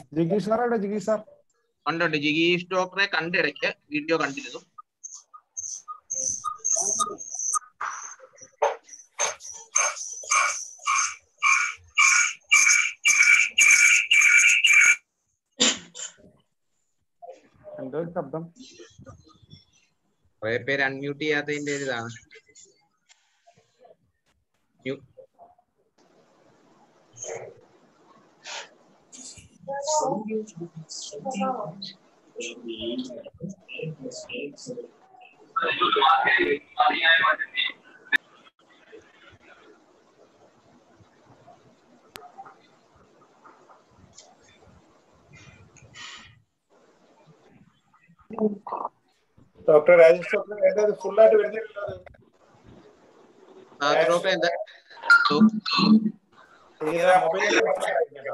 ജിഗീഷ് sir എവിടെ ജിഗീഷ് sir ഉണ്ട് ജിഗീഷ് ഡോക്ടറെ കണ്ടിടയ്ക്ക് വീഡിയോ കണ്ടിരുന്നു എന്തോ ഒരു ശബ്ദം കുറെ പേര് അൺമ്യൂട്ട് ചെയ്യാത്തതിന്റെ ഒരു ഇതാണ് മ്യൂ- ഡോക്ടർ രാജേഷ് ഡോക്ടർ എന്താ ഫുൾ ആയിട്ട് വരുന്നില്ലല്ലോ അത്? ആ, ഡോക്ടറെ എന്താ ഈ മൊബൈലിൽ കേട്ടോ.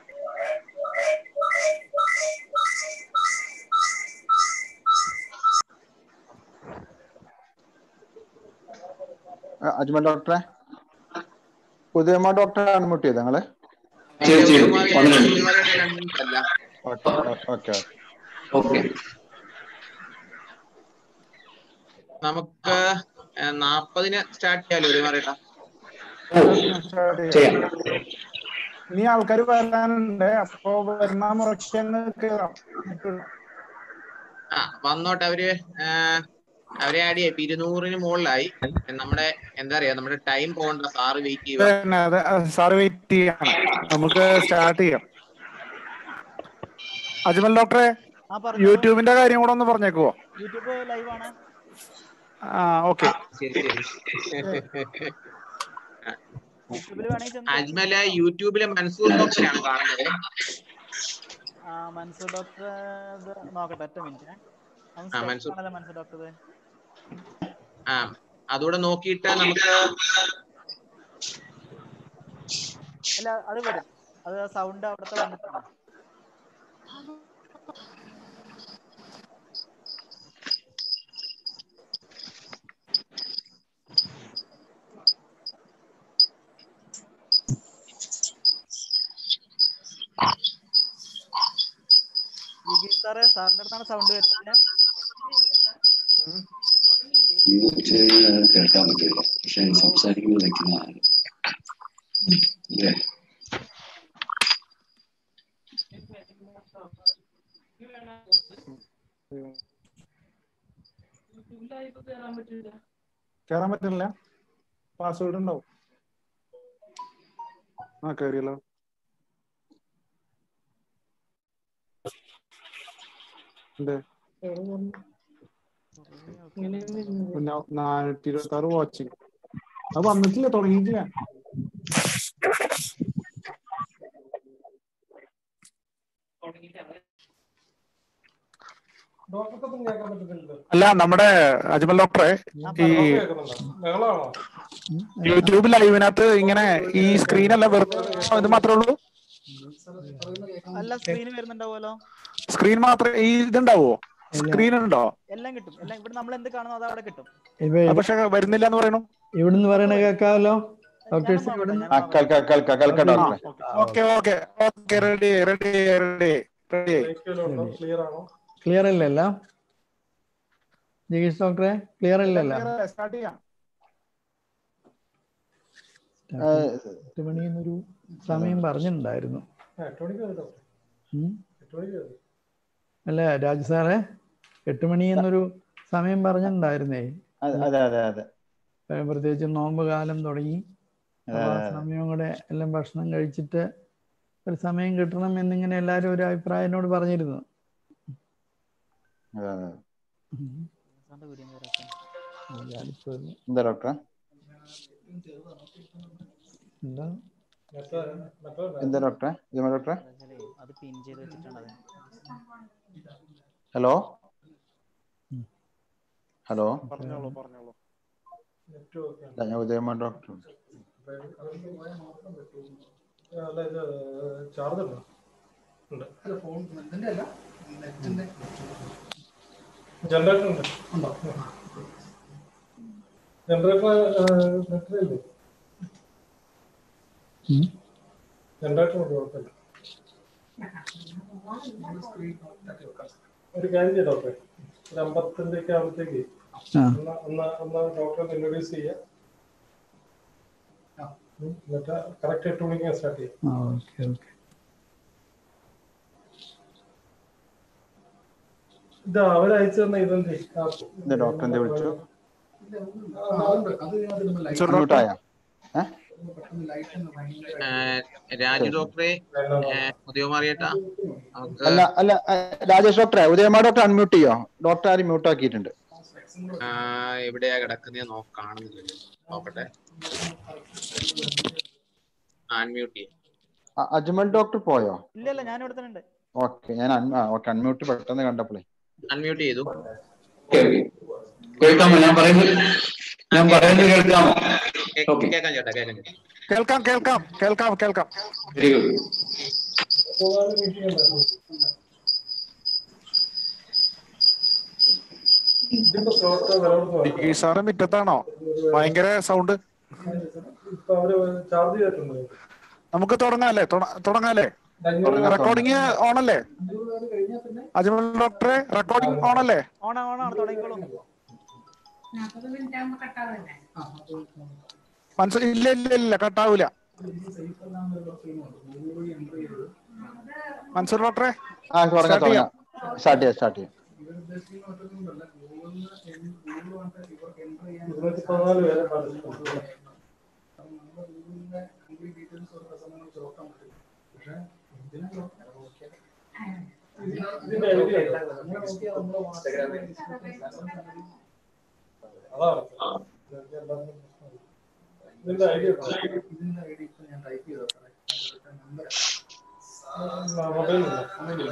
അജ്മൽ ഡോക്ടറെ ഉദയമ്മ ഡോക്ടറെ അൺമ്യൂട്ട് ചെയ്ത നിങ്ങള് അല്ല ഓക്കെ ഓക്കെ ഓക്കെ നമുക്ക് നാപ്പതിന് സ്റ്റാർട്ട് ചെയ്യാലോ ഒരു പറയട്ടാ ഇനി ആൾക്കാർ വരാനുണ്ട് അപ്പൊ വരുന്ന മുറയ്ക്ക് അങ്ങ് കേറാം ആ വന്നോട്ടെ അവര് ആ, അവരെ ആഡ് ചെയ്യാം ഇപ്പൊ ഇരുന്നൂറിന് മുകളിലായി നമ്മുടെ എന്താ പറയാ നമ്മുടെ ടൈം പോകണ്ട സാറ് വെയിറ്റ് ചെയ്യുക പിന്നെ അതെ സാറ് വെയിറ്റ് ചെയ്യാണ് നമുക്ക് സ്റ്റാർട്ട് ചെയ്യാം അജ്മൽ ഡോക്ടറെ ആ പറഞ്ഞു യൂട്യൂബിന്റെ കാര്യം കൂടെ ഒന്ന് പറഞ്ഞേക്കുവോ യൂട്യൂബ് ലൈവ് ആണ് ആ ഓക്കെ ശരി ശരി യൂട്യൂബിൽ വേണമെങ്കിൽ ചെന്ന് അജ്മല യൂട്യൂബിലെ മൻസൂർ ഡോക്ടറാണ് കാണുന്നത് ആ, മൻസൂർ ഡോക്ടർ ഇത് നോക്കട്ടെ ഒറ്റ മിനിറ്റ് ആ, മൻസൂർ. ആണല്ലോ മൻസൂർ ഡോക്ടർ ആ അതുകൂടെ നോക്കിയിട്ട് നമുക്ക് അല്ല അത് വരും അത് സൗണ്ട് അവിടുത്തെ വന്നിട്ടാണ് ജിഗീഷ് സാറ് സാറിന്റെ അടുത്താണ് സൗണ്ട് വരുന്നത് മ്യൂട്ട് കേൾക്കാൻ പറ്റില്ല പക്ഷെ സംസാരിക്കുമ്പോൾ നിൽക്കുന്ന ആള് അല്ലേ കേറാൻ പറ്റില്ല പാസ്വേഡ് ഉണ്ടാവും ആ കേറിയല്ലോ എന്തേ പിന്നെ നാനൂറ്റി ഇരുപത്തി ആറ് വാച്ചിങ് അത് വന്നിട്ടില്ല തുടങ്ങിയിട്ടില്ല ഡോക്ടർക്കൊന്നും കേൾക്കാൻ പറ്റുന്നില്ലല്ലോ അല്ല നമ്മുടെ അജ്മൽ ഡോക്ടറെ ഈ കേൾക്കുന്നുണ്ടോ ബഹളമാണോ യൂട്യൂബ് ലൈവിനകത്ത് ഇങ്ങനെ ഈ സ്ക്രീൻ അല്ല വെറുതെ ഇത് മാത്രമേ ഉള്ളൂ അല്ല സ്ക്രീൻ വരുന്നുണ്ടാവുമല്ലോ സ്ക്രീൻ മാത്രമേ ഈ ഇതുണ്ടാവോ സ്ക്രീൻ ഉണ്ടോ എല്ലാം കിട്ടും എല്ലാം ഇവിടെ നമ്മൾ എന്ത് കാണുന്നോ അത് അവിടെ കിട്ടും ഇപ്പൊ ആ, പക്ഷെ വരുന്നില്ല എന്ന് പറയണു ഇവിടുന്ന് പറയണ കേൾക്കാമല്ലോ ഞാൻ ഡോക്ടേഴ്സ് നോക്കട്ടെ, ഇവിടുന്ന് ഞാൻ ആ, നോക്കട്ടെ. കേൾക്കാം കേൾക്കാം കേൾക്കാം ആ, ഡോക്ടറെ okay okay okay ready ready ready ready clear ആണോ ക്ലിയർ അല്ലല്ല ജഗീഷ് ഡോക്ടറെ ക്ലിയർ അല്ലല്ലോ സ്റ്റാർട്ട് ചെയ്യാം എട്ട് മണിന്നൊരു സമയം പറഞ്ഞിട്ടുണ്ടായിരുന്നു എട്ട് മണിക്ക് വരും ഡോക്ടർ ഉം. എട്ട് മണിക്ക് വരും അല്ല രാജു സാറേ എട്ട് മണി എന്നൊരു സമയം പറഞ്ഞിട്ടുണ്ടായിരുന്നേ അതെ അതെ അതെ ഏ, പ്രത്യേകിച്ച് നോമ്പ് കാലം തുടങ്ങി അതെ, അപ്പൊ ആ അതെ. സമയം കൂടെ എല്ലാം ഭക്ഷണം കഴിച്ചിട്ട് ഒരു സമയം കിട്ടണം എന്നിങ്ങനെ എല്ലാവരും ഒരു അഭിപ്രായം എന്നോട് പറഞ്ഞിരുന്നു അതെ അതെ ഉം. സാറിന്റെ വീഡിയോ ഒന്ന് വരാത്തെ. ഞാനിപ്പോ ഇത് എന്താ ഡോക്ടറെ എന്താ മറ്റേ മറ്റേ എന്താ ഡോക്ടറെ ജിമ ഡോക്ടറെ എന്താ വെച്ചാലേ അത് പിൻ ചെയ്ത് വെച്ചിട്ടാണ് അത് ഹലോ ഉം. ഹലോ പറഞ്ഞോളൂ പറഞ്ഞോളൂ നെറ്റ് ഓക്കെ ഇല്ല, ഞാൻ ഉദയമ്മ ഡോക്ടർ അല്ല ഇത് ചാർജ് ഉണ്ടോ ഉണ്ട് ജനറേറ്റർ ഉണ്ട് ജനറേറ്റർ നെറ്റ് ഇല്ലേ ഉം. ജനറേറ്റർ ഉണ്ട് കുഴപ്പമില്ല ഒരു കാര്യം ചെയ്തോ ഡോക്ടറെ ഒരു അമ്പത്തഞ്ച് ഒക്കെ ആകുമ്പോഴത്തേക്ക് ആ ഒന്ന് ഒന്ന് ഒന്ന് ഡോക്ടറെ ഇൻട്രൊഡ്യൂസ് ചെയ്യാം ഉം, എന്നിട്ട് കറക്റ്റ് എട്ട് മണിക്ക് സ്റ്റാർട്ട് ചെയ്യാം ആ ഓക്കെ ഓക്കെ ഇത് അവരയച്ചു തന്ന ഇതെന്തേ ആ, ഇത് ഡോക്ടർ എന്തേ വിളിച്ചു ചെറു Unmute ഡോക്ടർ ആയോ ഏഹ് ആ, രാജു ഡോക്ടറെ ഉദയമാറിയേട്ടാ നമുക്ക് അല്ല അല്ല അഹ് രാജേഷ് ഡോക്ടറെ ഉദയമാ ഡോക്ടർ അൺമ്യൂട്ട് ചെയ്യോ ഡോക്ടർ ആരും മ്യൂട്ട് ആക്കിയിട്ടുണ്ട് ആ, എവിടെയാ കിടക്കുന്നത് നോ കാണുന്നില്ലല്ലോ നോക്കട്ടെ അൺമ്യൂട്ട് ചെയ്യാം അ- അജ്മൽ ഡോക്ടർ പോയോ ഇല്ല ഇല്ല ഞാൻ ഇവിടെ തന്നെ ഉണ്ട് ഓക്കെ ഞാൻ ഓക്കെ അൺമ്യൂട്ട് പെട്ടെന്ന് കണ്ടപ്പോളേ അൺമ്യൂട്ട് ചെയ്തു ഓക്കെ ഓക്കെ കേൾക്കാമോ ഞാൻ പറയുന്നത് ഞാൻ പറയുന്നത് കേൾക്കാമോ കേ- Okay. കേൾക്കാം ചേട്ടാ കേൾക്കാം ചേട്ടാ കേൾക്കാം കേൾക്കാം കേൾക്കാം കേൾക്കാം വെരി ഗുഡ് ഇതിന്റെ സ്ലോട്ട് വില ഈ സാറ് മുറ്റത്താണോ ഭയങ്കര സൗണ്ട് ഇപ്പൊ അവര് ചാർജ് ചെയ്തിട്ടുണ്ട് നമുക്ക് തുടങ്ങാല്ലേ തുട- തുടങ്ങാല്ലേ റെക്കോർഡിങ് ഓണല്ലേ അജ്മൽ ഡോക്ടറെ റെക്കോർഡിംഗ് ഓണല്ലേ ഓണാ ഓണാണ് തുടങ്ങിക്കോളൂ മനസ്സിൽ ഇല്ല ഇല്ല ഇല്ല കട്ടാവൂല മൻസൂർ ഡോക്ടറെ ആ തുടങ്ങാം Start ചെയ്യാം. തുടങ്ങാം സ്റ്റാർട്ട് ചെയ്യാം സ്റ്റാർട്ട് ചെയ്യാം ഇരുന്നൂറ്റി പതിനാല് പേരെ പാർട്ടിസിപ്പേറ്റ് ഇതിന്റെ ഐഡിയ അതാണ് ഇതിന്റെ ഐഡിയ മൊബൈലില്ല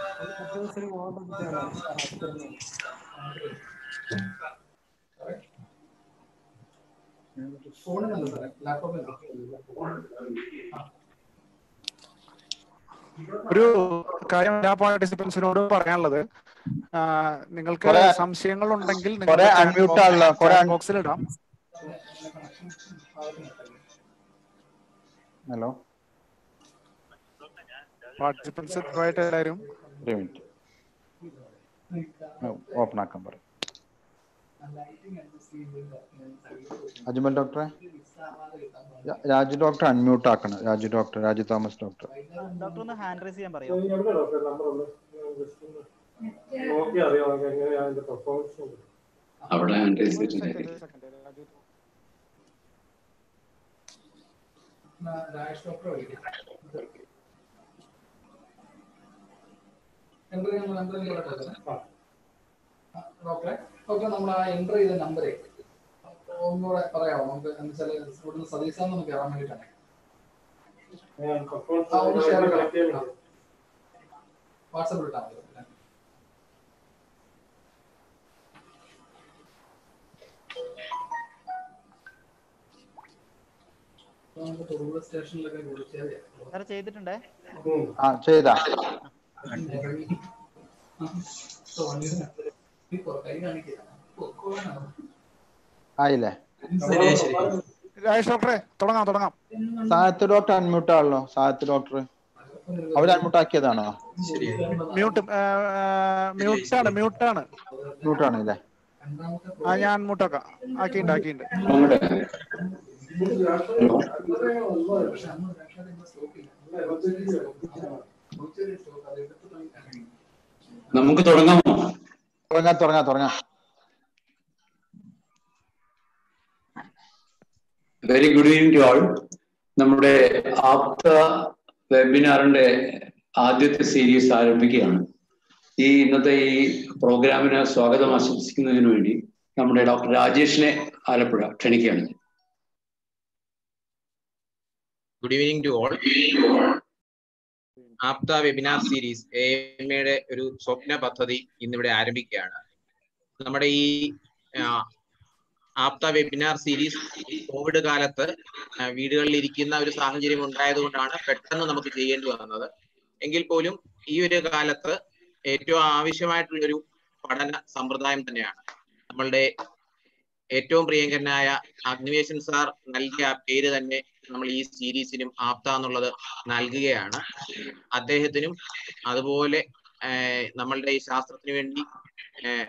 ഒരു കാര്യം എല്ലാ പാർട്ടിസിപ്പൻസിനോട് പറയാനുള്ളത് ആ, നിങ്ങൾക്ക് കുറെ- സംശയങ്ങൾ ഉണ്ടെങ്കിൽ കുറെ unmute ആണല്ലോ, കുറെ un- ബോക്സിൽ ഇടാം ഹലോ പാർട്ടിസിപ്പൻസ് ആയിട്ട് എല്ലാവരും ഒരു മിനിറ്റ് ഓപ്പൺ ആക്കാൻ പറയും അജ്മൽ ഡോക്ടറെ രാ- രാജു ഡോക്ടർ അൺമ്യൂട്ട് ആക്കണം Raju doctor Raju Thomas doctor doctor ഒന്ന് ഹാൻഡ് റൈസ് ചെയ്യാൻ പറയോ എവിടെ ഡോക്ടർ നമ്പർ ഒന്ന് നോക്കി അറിയാം നമുക്ക് എങ്ങനെയാണ് അതിന്റെ പെർഫോമൻസ് അവിടെ ഹാൻഡ് റൈസ് ഒരു ചെയ്തിട്ടുണ്ടായിരുന്നു second, ഒരു second. രാജു. ഡോക്ടറെ ഡോക്ടറെ നമ്മൾ ആ എൻ്റർ ചെയ്ത നമ്പറേ ഒന്നുകൂടെ പറയാമോ നമുക്ക് എന്ന് വെച്ചാൽ ഇവിടുന്ന് സതീശാന്ന് ഒന്ന് കയറാൻ വേണ്ടിയിട്ടാണ് ആ, ഒന്ന് share ചെയ്യാം. വാട്സാപ്പിൽ ഇട്ടാൽ മതി ഡോക്ടറെ. അപ്പൊ നമുക്ക് തൊടുപുഴ സ്റ്റേഷനിലൊക്കെ വിളിച്ചാൽ സാർ ചെയ്തിട്ടുണ്ടേ ആ ചെയ്താ കൈ കാണിക്കുക പൊക്കോളാണ്. ആയില്ലേ രാജേഷ് ഡോക്ടറെ തുടങ്ങാം തുടങ്ങാം സാഹിത്യ ഡോക്ടർ അൺമ്യൂട്ട് ആണല്ലോ സാഹിത്യ ഡോക്ടർ അവർ അൺമ്യൂട്ട് ആക്കിയതാണോ മ്യൂട്ട് മ്യൂട്ടാണ് മ്യൂട്ടാണ് മ്യൂട്ട് ആണ് അല്ലേ രണ്ടാമത്തെ ആ ഞാൻ മ്യൂട്ടൊക്കെ ആക്കിയിട്ടുണ്ട് ആക്കിയിട്ടുണ്ട് അങ്ങോട്ട് പക്ഷെ അന്ന് രക്ഷാ സ്റ്റോക്ക് ഇല്ല സ്റ്റോക്ക് അത് എടുത്ത് തുടങ്ങി നമുക്ക് തുടങ്ങാമോ തുടങ്ങാം തുടങ്ങാം തുടങ്ങാം very good evening to all നമ്മുടെ ആപ്ത വെബിനാറിന്റെ ആദ്യത്തെ സീരീസ് ആരംഭിക്കുകയാണ് ഈ ഇന്നത്തെ ഈ പ്രോഗ്രാമിന് സ്വാഗതം ആശംസിക്കുന്നതിന് വേണ്ടി നമ്മുടെ ഡോക്ടർ രാജേഷിനെ ആലപ്പുഴ ക്ഷണിക്കുകയാണ് ഞാൻ. Good evening to all Aptha webinar series A M എയുടെ ഒരു സ്വപ്ന പദ്ധതി ഇന്നിവിടെ ആരംഭിക്കുകയാണ് നമ്മുടെ ഈ ആ, ആപ്ത വെബിനാർ സീരീസ് കോവിഡ് കാലത്ത് ആ, വീടുകളിൽ ഇരിക്കുന്ന ഒരു സാഹചര്യം ഉണ്ടായതുകൊണ്ടാണ് പെട്ടെന്ന് നമുക്ക് ചെയ്യേണ്ടി വന്നത് എങ്കിൽ പോലും ഈ ഒരു കാലത്ത് ഏറ്റവും ആവശ്യമായിട്ടുള്ള ഒരു പഠന സമ്പ്രദായം തന്നെയാണ് നമ്മളുടെ ഏറ്റവും പ്രിയങ്കരനായ അഗ്നിവേശൻ സാർ നൽകിയ ആ പേര് തന്നെ നമ്മൾ ഈ സീരീസിനും ആപ്ത എന്നുള്ളത് നൽകുകയാണ് അദ്ദേഹത്തിനും അതുപോലെ ഏഹ്, നമ്മളുടെ ഈ ശാസ്ത്രത്തിന് വേണ്ടി ഏഹ്,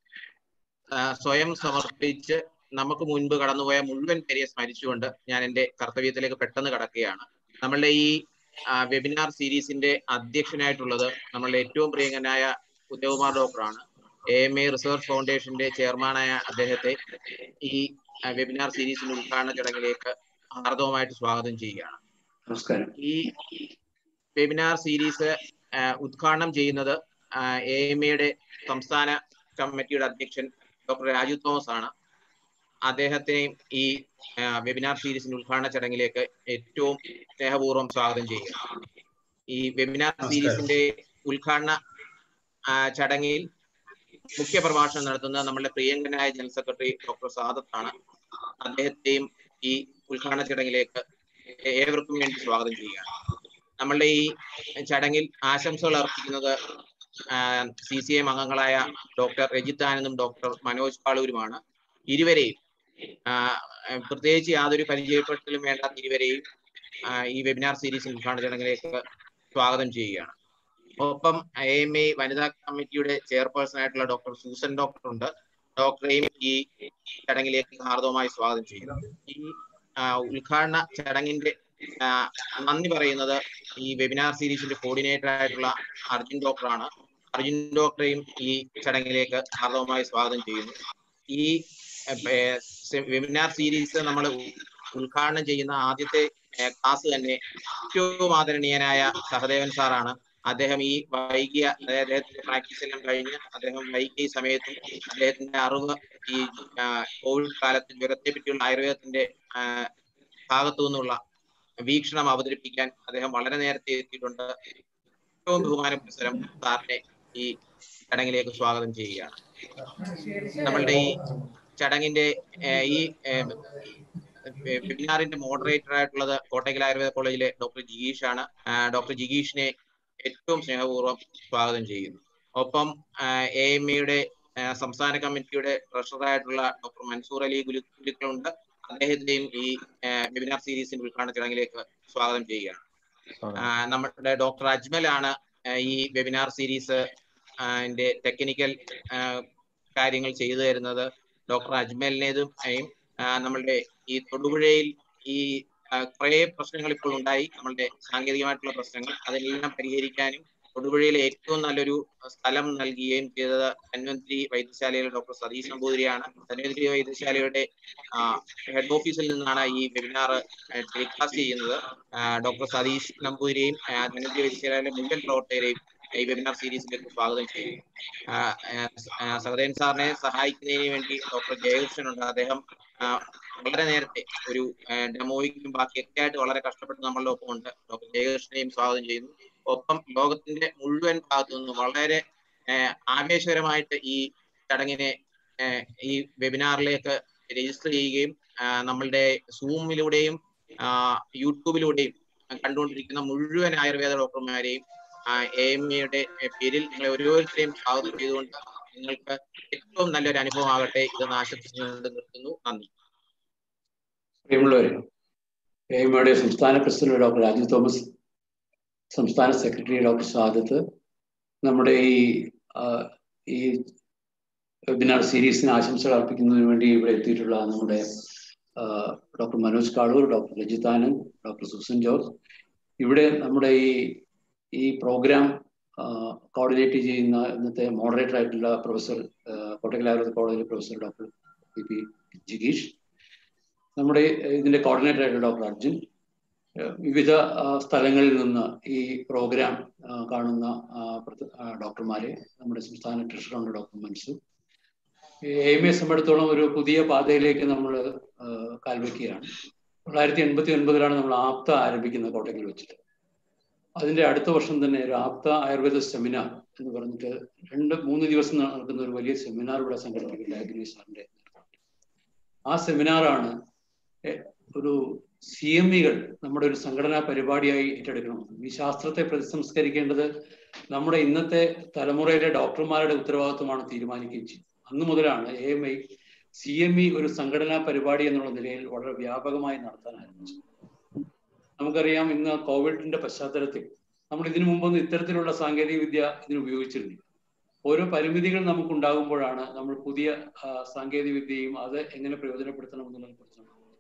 ആ, സ്വയം സമർപ്പിച്ച് നമുക്ക് മുൻപ് കടന്നുപോയ മുഴുവൻ പേരെ സ്മരിച്ചുകൊണ്ട് ഞാൻ എന്റെ കർത്തവ്യത്തിലേക്ക് പെട്ടെന്ന് കടക്കുകയാണ് നമ്മളുടെ ഈ വെബിനാർ സീരീസിന്റെ അധ്യക്ഷനായിട്ടുള്ളത് നമ്മളുടെ ഏറ്റവും പ്രിയങ്കനായ ഉദയകുമാർ ഡോക്ടറാണ് എ എം എ റിസർച്ച് ഫൗണ്ടേഷന്റെ ചെയർമാനായ അദ്ദേഹത്തെ ഈ വെബിനാർ സീരീസിന്റെ ഉദ്ഘാടന ചടങ്ങിലേക്ക് ഹാർദവമായിട്ട് സ്വാഗതം ചെയ്യുകയാണ് നമസ്കാരം ഈ വെബിനാർ സീരീസ് ആ, ഉദ്ഘാടനം ചെയ്യുന്നത് എ എം എയുടെ സംസ്ഥാന കമ്മിറ്റിയുടെ അധ്യക്ഷൻ ഡോക്ടർ രാജു തോമസ് ആണ് അദ്ദേഹത്തെയും ഈ ആ, വെബിനാർ സീരീസിന്റെ ഉദ്ഘാടന ചടങ്ങിലേക്ക് ഏറ്റവും സ്നേഹപൂർവ്വം സ്വാഗതം ചെയ്യുക ഈ വെബിനാർ സീരീസിന്റെ ഉദ്ഘാടന ആ, ചടങ്ങിൽ മുഖ്യ പ്രഭാഷണം നടത്തുന്ന നമ്മുടെ പ്രിയങ്കനായ ജനറൽ സെക്രട്ടറി ഡോക്ടർ സാദത്താണ് അദ്ദേഹത്തെയും ഈ ഉദ്ഘാടന ചടങ്ങിലേക്ക് ഏവർക്കും വേണ്ടി സ്വാഗതം ചെയ്യുകയാണ് നമ്മളുടെ ഈ ചടങ്ങിൽ ആശംസകൾ അർപ്പിക്കുന്നത് സി സി എം അംഗങ്ങളായ ഡോക്ടർ രജിത് ആനന്ദും ഡോക്ടർ മനോജ് പാളൂരുമാണ് ഇരുവരെയും ആ, പ്രത്യേകിച്ച് യാതൊരു പരിചയപ്പെടുത്തലും വേണ്ടാത്ത ഇരുവരെയും ആ, ഈ വെബിനാർ സീരീസിൽ ഉദ്ഘാടന ചടങ്ങിലേക്ക് സ്വാഗതം ചെയ്യുകയാണ് ഒപ്പം എ എം എ വനിതാ കമ്മിറ്റിയുടെ ചെയർപേഴ്സൺ ആയിട്ടുള്ള ഡോക്ടർ സൂസൻ ഡോക്ടർ ഉണ്ട് ഡോക്ടറെയും ഈ ചടങ്ങിലേക്ക് ഹാർദവമായി സ്വാഗതം ചെയ്യുന്നു ഈ ആ, ഉദ്ഘാടന ചടങ്ങിന്റെ ആ, നന്ദി പറയുന്നത് ഈ വെബിനാർ സീരീസിന്റെ കോർഡിനേറ്റർ ആയിട്ടുള്ള അർജുൻ ഡോക്ടറാണ് അർജുൻ ഡോക്ടറെയും ഈ ചടങ്ങിലേക്ക് ഹാർദവമായി സ്വാഗതം ചെയ്യുന്നു ഈ വെബിനാർ സീരീസ് നമ്മൾ ഉദ്ഘാടനം ചെയ്യുന്ന ആദ്യത്തെ ഏഹ്, ക്ലാസ് തന്നെ ഏറ്റവും ആദരണീയനായ സഹദേവൻ സാറാണ് അദ്ദേഹം ഈ വൈകിയ അതായത് അദ്ദേഹത്തിന്റെ പ്രാക്ടീസ് എല്ലാം കഴിഞ്ഞ് അദ്ദേഹം വൈകിയ ഈ സമയത്തും അദ്ദേഹത്തിന്റെ അറിവ് ഈ ആ, കോവിഡ് കാലത്ത് ജ്വരത്തെ പറ്റിയുള്ള ആയുർവേദത്തിന്റെ ആ, ഭാഗത്തു നിന്നുള്ള വീക്ഷണം അവതരിപ്പിക്കാൻ അദ്ദേഹം വളരെ നേരത്തെ എത്തിയിട്ടുണ്ട് ഏറ്റവും ബഹുമാന പുരസ്സരം സാറിനെ ഈ ചടങ്ങിലേക്ക് സ്വാഗതം ചെയ്യുകയാണ് നമ്മളുടെ ഈ ചടങ്ങിന്റെ ഏഹ്, ഈ ഏഹ്, വെബിനാറിന്റെ മോഡറേറ്റർ ആയിട്ടുള്ളത് കോട്ടയ്ക്കൽ ആയുർവേദ കോളേജിലെ ഡോക്ടർ ജിഗീഷ് ആണ് ഡോക്ടർ ജിഗീഷിനെ ഏറ്റവും സ്നേഹപൂർവ്വം സ്വാഗതം ചെയ്യുന്നു ഒപ്പം എ എം എയുടെ സംസ്ഥാന കമ്മിറ്റിയുടെ ട്രഷററായിട്ടുള്ള ഡോക്ടർ മൻസൂർ അലി ഗുലു ഗുലുക്കളുണ്ട് അദ്ദേഹത്തെയും ഈ വെബിനാർ സീരീസിന്റെ ഉദ്ഘാടന ചടങ്ങിലേക്ക് സ്വാഗതം ചെയ്യുകയാണ് ആ, നമ്മുടെ ഡോക്ടർ അജ്മൽ ആണ് ആ, ഈ വെബിനാർ സീരീസ് ന്റെ ടെക്നിക്കൽ കാര്യങ്ങൾ ചെയ്തു തരുന്നത് ഡോക്ടർ അജ്മലിനേതും ആയും, ആ, നമ്മളുടെ ഈ തൊടുപുഴയിൽ ഈ ആ, കുറേ പ്രശ്നങ്ങൾ ഇപ്പോൾ ഉണ്ടായി നമ്മളുടെ സാങ്കേതികമായിട്ടുള്ള പ്രശ്നങ്ങൾ അതെല്ലാം പരിഹരിക്കാനും തൊടുപുഴയിലെ ഏറ്റവും നല്ലൊരു സ്ഥലം നൽകുകയും ചെയ്തത് ധന്വന്തിരി വൈദ്യശാലയിലെ ഡോക്ടർ സതീഷ് നമ്പൂതിരിയാണ് ധന്വന്തിരി വൈദ്യശാലയുടെ ഹെഡ് ഓഫീസിൽ നിന്നാണ് ഈ വെബിനാർ ടെലികാസ്റ്റ് ചെയ്യുന്നത് ആ, ഡോക്ടർ സതീഷ് നമ്പൂതിരിയും ആ, ധന്വന്തിരി വൈദ്യശാലയിലെ മുഴുവൻ പ്രവർത്തകരെയും ഈ വെബിനാർ സീരീസിലേക്ക് സ്വാഗതം ചെയ്യുന്നു ആ, ആ, ആ, സഹദേവൻ സാറിനെ സഹായിക്കുന്നതിന് വേണ്ടി ഡോക്ടർ ജയകൃഷ്ണൻ ഉണ്ട് അദ്ദേഹം ആ, വളരെ നേരത്തെ ഒരു ഡെമോയ്ക്കും ബാക്കിയൊക്കെ ആയിട്ട് വളരെ കഷ്ടപ്പെട്ട് നമ്മളുടെ ഒപ്പം ഉണ്ട് ഡോക്ടർ ജയകൃഷ്ണനെയും സ്വാഗതം ചെയ്യുന്നു ഒപ്പം ലോകത്തിന്റെ മുഴുവൻ ഭാഗത്തു നിന്നും വളരെ ആ, ആവേശകരമായിട്ട് ഈ ചടങ്ങിനെ ആ, ഈ വെബിനാറിലേക്ക് രജിസ്റ്റർ ചെയ്യുകയും ആ, നമ്മളുടെ സൂമിലൂടെയും ആ, യൂട്യൂബിലൂടെയും കണ്ടുകൊണ്ടിരിക്കുന്ന മുഴുവൻ ആയുർവേദ ഡോക്ടർമാരെയും എ എം എയുടെ പേരിൽ നിങ്ങളെ ഓരോരുത്തരെയും സ്വാഗതം ചെയ്തുകൊണ്ട് നിങ്ങൾക്ക് ഏറ്റവും നല്ലൊരു അനുഭവമാകട്ടെ ഇതെന്ന് ആശംസിച്ചുകൊണ്ട് നിർത്തുന്നു നന്ദി പ്രിയമുള്ളവരെ എയുടെ സംസ്ഥാന പ്രസിഡന്റ് ഡോക്ടർ രാജു തോമസ് സംസ്ഥാന സെക്രട്ടറി ഡോക്ടർ സാദത്ത് നമ്മുടെ ഈ ആ, ഈ വെബിനാർ സീരീസിന് ആശംസകൾ അർപ്പിക്കുന്നതിന് വേണ്ടി ഇവിടെ എത്തിയിട്ടുള്ള നമ്മുടെ ആ, doctor Manoj Kaloor doctor Rajith Anand doctor Susan George ഇവിടെ നമ്മുടെ ഈ ഈ പ്രോഗ്രാം കോർഡിനേറ്റ് ചെയ്യുന്ന ഇന്നത്തെ മോഡറേറ്റർ ആയിട്ടുള്ള പ്രൊഫസർ ആ, കോട്ടക്കൽ ആയുർവേദ കോളേജിലെ പ്രൊഫസർ ഡോക്ടർ പി പി ജിഗീഷ് നമ്മുടെ ഇതിന്റെ കോർഡിനേറ്റർ ആയിട്ടുള്ള ഡോക്ടർ അർജുൻ ഏഹ് വിവിധ ആ, സ്ഥലങ്ങളിൽ നിന്ന് ഈ പ്രോഗ്രാം ആ, കാണുന്ന ആ, പ്രത- ആ, ഡോക്ടർമാരെ നമ്മുടെ സംസ്ഥാന ട്രഷററുണ്ട് ഡോക്ടർ മൻസൂർ എം എ സംബന്ധിച്ചിടത്തോളം ഒരു പുതിയ പാതയിലേക്ക് നമ്മൾ കാൽവെക്കുകയാണ് തൊള്ളായിരത്തി എൺപത്തി ഒൻപതിലാണ് നമ്മൾ ആപ്ത ആരംഭിക്കുന്നത് കോട്ടയ്ക്കൽ വെച്ചിട്ട് അതിന്റെ അടുത്ത വർഷം തന്നെ ഒരു ആപ്ത ആയുർവേദ സെമിനാർ എന്ന് പറഞ്ഞിട്ട് രണ്ട് മൂന്ന് ദിവസം നടക്കുന്ന ഒരു വലിയ സെമിനാർ ഇവിടെ സംഘടിപ്പിക്കുന്നത് അഗ്നി സാറിന്റെ ആ സെമിനാറാണ് എ- ഒരു സി എം ഇകൾ നമ്മുടെ ഒരു സംഘടനാ പരിപാടിയായി ഏറ്റെടുക്കണം ഈ ശാസ്ത്രത്തെ പ്രതിസംസ്കരിക്കേണ്ടത് നമ്മുടെ ഇന്നത്തെ തലമുറയിലെ ഡോക്ടർമാരുടെ ഉത്തരവാദിത്വമാണ് തീരുമാനിക്കുകയും ചെയ്യും അന്ന് മുതലാണ് A M I C M E ഒരു സംഘടനാ പരിപാടി എന്നുള്ള നിലയിൽ വളരെ വ്യാപകമായി നടത്താൻ ആരംഭിച്ചു നമുക്കറിയാം ഇന്ന് കോവിഡിന്റെ പശ്ചാത്തലത്തിൽ നമ്മൾ ഇതിനു മുമ്പൊന്നും ഇത്തരത്തിലുള്ള സാങ്കേതിക വിദ്യ ഇതിന് ഉപയോഗിച്ചിരുന്നില്ല ഓരോ പരിമിതികൾ നമുക്കുണ്ടാകുമ്പോഴാണ് നമ്മൾ പുതിയ ആ, സാങ്കേതിക വിദ്യയും അത് എങ്ങനെ പ്രയോജനപ്പെടുത്തണം എന്നുള്ളതിനെ കുറിച്ച്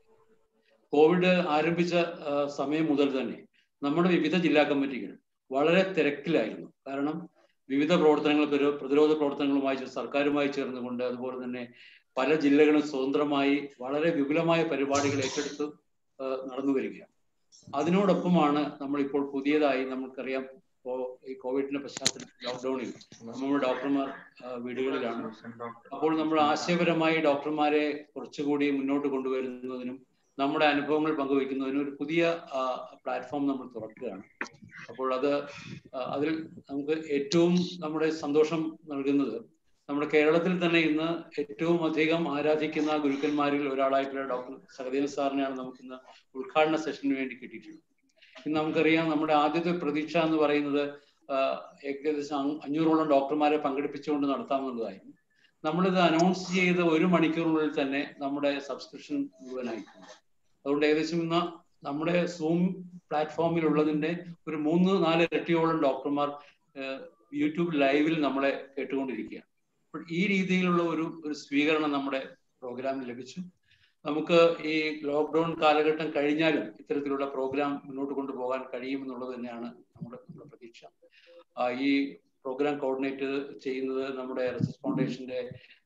കോവിഡ് ആരംഭിച്ച ആ, സമയം മുതൽ തന്നെ നമ്മുടെ വിവിധ ജില്ലാ കമ്മിറ്റികൾ വളരെ തിരക്കിലായിരുന്നു കാരണം വിവിധ പ്രവർത്തനങ്ങൾ പ്രതിരോ- പ്രതിരോധ പ്രവർത്തനങ്ങളുമായി ചേ- സർക്കാരുമായി ചേർന്നുകൊണ്ട് അതുപോലെ തന്നെ പല ജില്ലകളും സ്വതന്ത്രമായി വളരെ വിപുലമായ പരിപാടികൾ ഏറ്റെടുത്ത് ആ, നടന്നു വരികയാണ് അതിനോടൊപ്പമാണ് നമ്മൾ ഇപ്പോൾ പുതിയതായി നമുക്കറിയാം ഇപ്പോ ഈ കോവിഡിന്റെ പശ്ചാത്തലത്തിൽ ലോക്ക്ഡൌണിൽ നമ്മുടെ ഡോക്ടർമാർ ആ, വീടുകളിലാണ് അപ്പോൾ നമ്മൾ ആശയപരമായി ഡോക്ടർമാരെ കുറച്ചുകൂടി മുന്നോട്ട് കൊണ്ടുവരുന്നതിനും നമ്മുടെ അനുഭവങ്ങൾ പങ്കുവയ്ക്കുന്നതിനും ഒരു പുതിയ പ്ലാറ്റ്ഫോം നമ്മൾ തുറക്കുകയാണ് അപ്പോൾ അത് ആ, അതിൽ നമുക്ക് ഏറ്റവും നമ്മുടെ സന്തോഷം നൽകുന്നത് നമ്മുടെ കേരളത്തിൽ തന്നെ ഇന്ന് ഏറ്റവും അധികം ആരാധിക്കുന്ന ഗുരുക്കന്മാരിൽ ഒരാളായിട്ടുള്ള ഡോക്ടർ സഹദേവൻ സാറിനെയാണ് നമുക്ക് ഇന്ന് ഉദ്ഘാടന സെഷന് വേണ്ടി കിട്ടിയിട്ടുള്ളത് ഇന്ന് നമുക്കറിയാം നമ്മുടെ ആദ്യത്തെ പ്രതീക്ഷ എന്ന് പറയുന്നത് ആ, ഏകദേശം അഞ്ഞൂ- അഞ്ഞൂറോളം ഡോക്ടർമാരെ പങ്കെടുപ്പിച്ചുകൊണ്ട് നടത്താമെന്നുള്ളതായിരുന്നു നമ്മളിത് അനൗൺസ് ചെയ്ത് ഒരു മണിക്കൂറിനുള്ളിൽ തന്നെ നമ്മുടെ സബ്സ്ക്രിപ്ഷൻ മുഴുവനായിട്ടുണ്ട് അതുകൊണ്ട് ഏകദേശം ഇന്ന് നമ്മുടെ സൂം പ്ലാറ്റ്ഫോമിലുള്ളതിന്റെ ഒരു മൂന്ന് നാല് ഇരട്ടിയോളം ഡോക്ടർമാർ ഏഹ്, യൂട്യൂബ് ലൈവിൽ നമ്മളെ കേട്ടുകൊണ്ടിരിക്കുകയാണ് അപ്പോൾ ഈ രീതിയിലുള്ള ഒരു ഒരു സ്വീകരണം നമ്മുടെ പ്രോഗ്രാമിൽ ലഭിച്ചു നമുക്ക് ഈ ലോക്ക്ഡൌൺ കാലഘട്ടം കഴിഞ്ഞാലും ഇത്തരത്തിലുള്ള പ്രോഗ്രാം മുന്നോട്ട് കൊണ്ടുപോകാൻ കഴിയുമെന്നുള്ളത് തന്നെയാണ് നമ്മുടെ നമ്മുടെ പ്രതീക്ഷ ആ, ഈ പ്രോഗ്രാം കോർഡിനേറ്റ് ചെയ്യുന്നത് നമ്മുടെ റെസസ് ഫൗണ്ടേഷന്റെ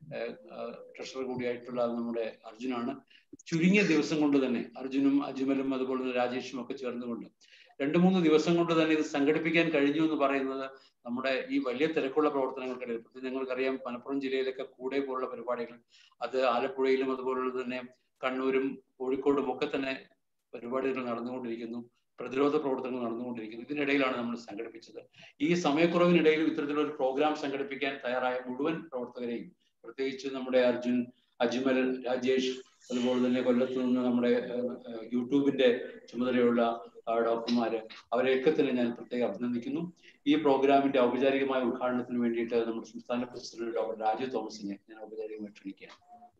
ട്രഷറർ കൂടിയായിട്ടുള്ള നമ്മുടെ അർജുനാണ് ചുരുങ്ങിയ ദിവസം കൊണ്ട് തന്നെ അർജുനും അജ്മലും അതുപോലെ തന്നെ രാജേഷും ഒക്കെ ചേർന്നുകൊണ്ട് രണ്ട് മൂന്ന് ദിവസം കൊണ്ട് തന്നെ ഇത് സംഘടിപ്പിക്കാൻ കഴിഞ്ഞു എന്ന് പറയുന്നത് നമ്മുടെ ഈ വലിയ തിരക്കുള്ള പ്രവർത്തനങ്ങൾക്കിടയിൽ പ്രത്യേകിച്ച് ഞങ്ങൾക്കറിയാം മലപ്പുറം ജില്ലയിലൊക്കെ കൂടെ പോലുള്ള പരിപാടികൾ അത് ആലപ്പുഴയിലും അതുപോലെ തന്നെ കണ്ണൂരും കോഴിക്കോടും ഒക്കെ തന്നെ പരിപാടികൾ നടന്നുകൊണ്ടിരിക്കുന്നു പ്രതിരോധ പ്രവർത്തനങ്ങൾ നടന്നുകൊണ്ടിരിക്കുന്നു ഇതിനിടയിലാണ് നമ്മൾ സംഘടിപ്പിച്ചത് ഈ സമയക്കുറവിനിടയിലും ഇത്തരത്തിലുള്ള ഒരു പ്രോഗ്രാം സംഘടിപ്പിക്കാൻ തയ്യാറായ മുഴുവൻ പ്രവർത്തകരെയും പ്രത്യേകിച്ച് നമ്മുടെ അർജുൻ അജ്മൽ രാജേഷ് അതുപോലെ തന്നെ കൊല്ലത്ത് നിന്ന് നമ്മുടെ ഏഹ്, ഏഹ്, യൂട്യൂബിന്റെ ചുമതലയുള്ള ആ, ഡോക്ടർമാര് അവരെയൊക്കെ തന്നെ ഞാൻ പ്രത്യേകം അഭിനന്ദിക്കുന്നു ഈ പ്രോഗ്രാമിന്റെ ഔപചാരികമായ ഉദ്ഘാടനത്തിന് വേണ്ടിയിട്ട് നമ്മുടെ സംസ്ഥാന പ്രസിഡന്റ് ഡോക്ടർ രാജു തോമസിനെ ഞാൻ ഔപചാരികമായി ക്ഷണിക്കുകയാണ്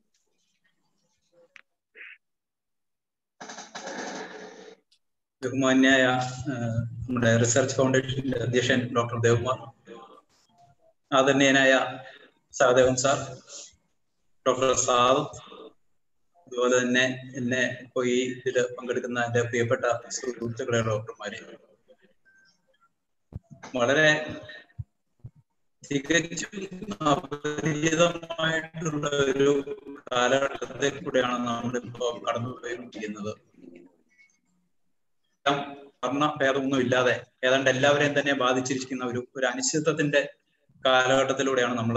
ബഹുമാന്യായ ആ, നമ്മുടെ റിസർച്ച് ഫൗണ്ടേഷന്റെ അധ്യക്ഷൻ ഡോക്ടർ ദേവകുമാർ ആദരണീയനായ സഹദേവൻ സാർ ഡോക്ടർ സാദ് അതുപോലെ തന്നെ എന്നെ ഇപ്പോ ഈ ഇതിൽ പങ്കെടുക്കുന്ന എന്റെ പ്രിയപ്പെട്ട സുഹൃത്തുക്കളെ ഡോക്ടർമാരെ വളരെ തികച്ചും അപരിചിതമായിട്ടുള്ള ഒരു കാലഘട്ടത്തിൽ കൂടെയാണ് നമ്മളിപ്പോ കടന്നുപോയിരിക്കുന്നത് വർണ്ണ ഭേദമൊന്നും ഇല്ലാതെ ഏതാണ്ട് എല്ലാവരെയും തന്നെ ബാധിച്ചിരിക്കുന്ന ഒരു ഒരു അനിശ്ചിതത്വത്തിന്റെ കാലഘട്ടത്തിലൂടെയാണ് നമ്മൾ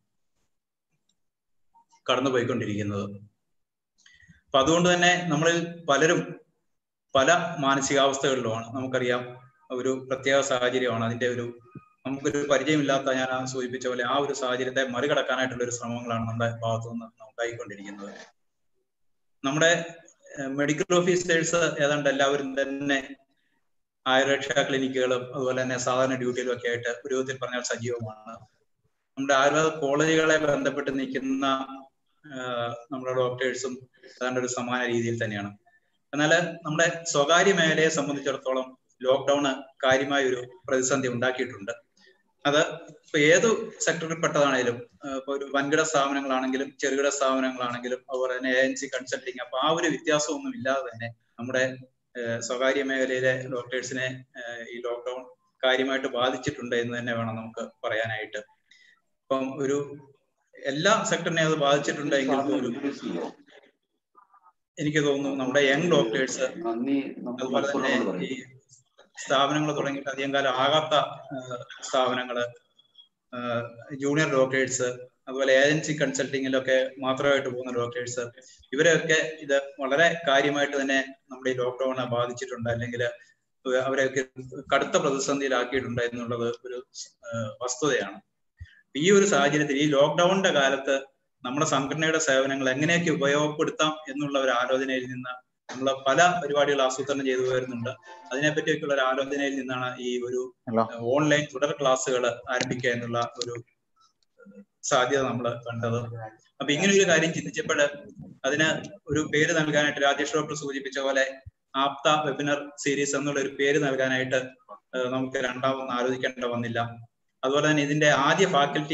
കടന്നുപോയിക്കൊണ്ടിരിക്കുന്നത് അപ്പൊ അതുകൊണ്ട് തന്നെ നമ്മളിൽ പലരും പല മാനസികാവസ്ഥകളിലുമാണ് നമുക്കറിയാം ഒരു പ്രത്യേക സാഹചര്യമാണ് അതിന്റെ ഒരു നമുക്കൊരു പരിചയമില്ലാത്ത ഞാൻ ആ സൂചിപ്പിച്ച പോലെ ആ ഒരു സാഹചര്യത്തെ മറികടക്കാനായിട്ടുള്ള ഒരു ശ്രമങ്ങളാണ് നമ്മുടെ ഭാഗത്തു നിന്ന് ഉണ്ടായിക്കൊണ്ടിരിക്കുന്നത് നമ്മുടെ മെഡിക്കൽ ഓഫീസേഴ്സ് ഏതാണ്ട് എല്ലാവരും തന്നെ ആയുർരക്ഷാ ക്ലിനിക്കുകളും അതുപോലെ തന്നെ സാധാരണ ഡ്യൂട്ടിയിലും ഒക്കെ ആയിട്ട് ഒരു വിധത്തിൽ പറഞ്ഞാൽ സജീവമാണ് നമ്മുടെ ആയുർവേദ കോളേജുകളെ ബന്ധപ്പെട്ട് നിൽക്കുന്ന നമ്മുടെ ഡോക്ടേഴ്സും ഏതാണ്ട് ഒരു സമാന രീതിയിൽ തന്നെയാണ് എന്നാൽ നമ്മുടെ സ്വകാര്യ മേഖലയെ സംബന്ധിച്ചിടത്തോളം ലോക്ക്ഡൌണ് കാര്യമായ ഒരു പ്രതിസന്ധി ഉണ്ടാക്കിയിട്ടുണ്ട് അത് ഇപ്പൊ ഏതു സെക്ടറിൽ പെട്ടതാണേലും ഇപ്പൊ ഒരു വൻകിട സ്ഥാപനങ്ങളാണെങ്കിലും ചെറുകിട സ്ഥാപനങ്ങളാണെങ്കിലും അതുപോലെ തന്നെ ഏജൻസി കൺസൾട്ടിങ് അപ്പൊ ആ ഒരു വ്യത്യാസമൊന്നും ഇല്ലാതെ തന്നെ നമ്മുടെ സ്വകാര്യ മേഖലയിലെ ഡോക്ടേഴ്സിനെ ഈ ലോക്ക്ഡൌൺ കാര്യമായിട്ട് ബാധിച്ചിട്ടുണ്ട് എന്ന് തന്നെ വേണം നമുക്ക് പറയാനായിട്ട് ഇപ്പം ഒരു എല്ലാ സെക്ടറിനെ അത് ബാധിച്ചിട്ടുണ്ട് എങ്കിൽ പോലും എനിക്ക് തോന്നുന്നു നമ്മുടെ യങ് ഡോക്ടേഴ്സ് അതുപോലെ തന്നെ ഈ സ്ഥാപനങ്ങൾ തുടങ്ങിയിട്ട് അധികം കാലം ആകാത്ത സ്ഥാപനങ്ങള് ജൂനിയർ ഡോക്ടേഴ്സ് അതുപോലെ ഏജൻസി കൺസൾട്ടിങ്ങിലൊക്കെ മാത്രമായിട്ട് പോകുന്ന ഡോക്ടേഴ്സ് ഇവരെയൊക്കെ ഇത് വളരെ കാര്യമായിട്ട് തന്നെ നമ്മുടെ ഈ ലോക്ക്ഡൌണ് ബാധിച്ചിട്ടുണ്ട് അല്ലെങ്കിൽ അവരെയൊക്കെ കടുത്ത പ്രതിസന്ധിയിലാക്കിയിട്ടുണ്ട് എന്നുള്ളത് ഒരു വസ്തുതയാണ് ഈ ഒരു സാഹചര്യത്തിൽ ഈ ലോക്ക്ഡൌണിന്റെ കാലത്ത് നമ്മുടെ സംഘടനയുടെ സേവനങ്ങൾ എങ്ങനെയൊക്കെ ഉപയോഗപ്പെടുത്താം എന്നുള്ള ഒരു ആലോചനയിൽ നിന്ന് നമ്മൾ പല പരിപാടികൾ ആസൂത്രണം ചെയ്തു വരുന്നുണ്ട് അതിനെപ്പറ്റിയൊക്കെയുള്ള ഒരു ആലോചനയിൽ നിന്നാണ് ഈ ഒരു ഓൺലൈൻ തുടർ ക്ലാസ്സുകൾ ആരംഭിക്കുക എന്നുള്ള ഒരു സാധ്യത നമ്മൾ കണ്ടത് അപ്പൊ ഇങ്ങനെ ഒരു കാര്യം ചിന്തിച്ചപ്പോൾ അതിന് ഒരു പേര് നൽകാനായിട്ട് രാജേഷ് ഡോക്ടർ സൂചിപ്പിച്ച പോലെ ആപ്ത വെബിനാർ സീരീസ് എന്നുള്ള ഒരു പേര് നൽകാനായിട്ട് ഏഹ് നമുക്ക് രണ്ടാമതൊന്നും ആലോചിക്കേണ്ട വന്നില്ല അതുപോലെ തന്നെ ഇതിന്റെ ആദ്യ ഫാക്കൽറ്റി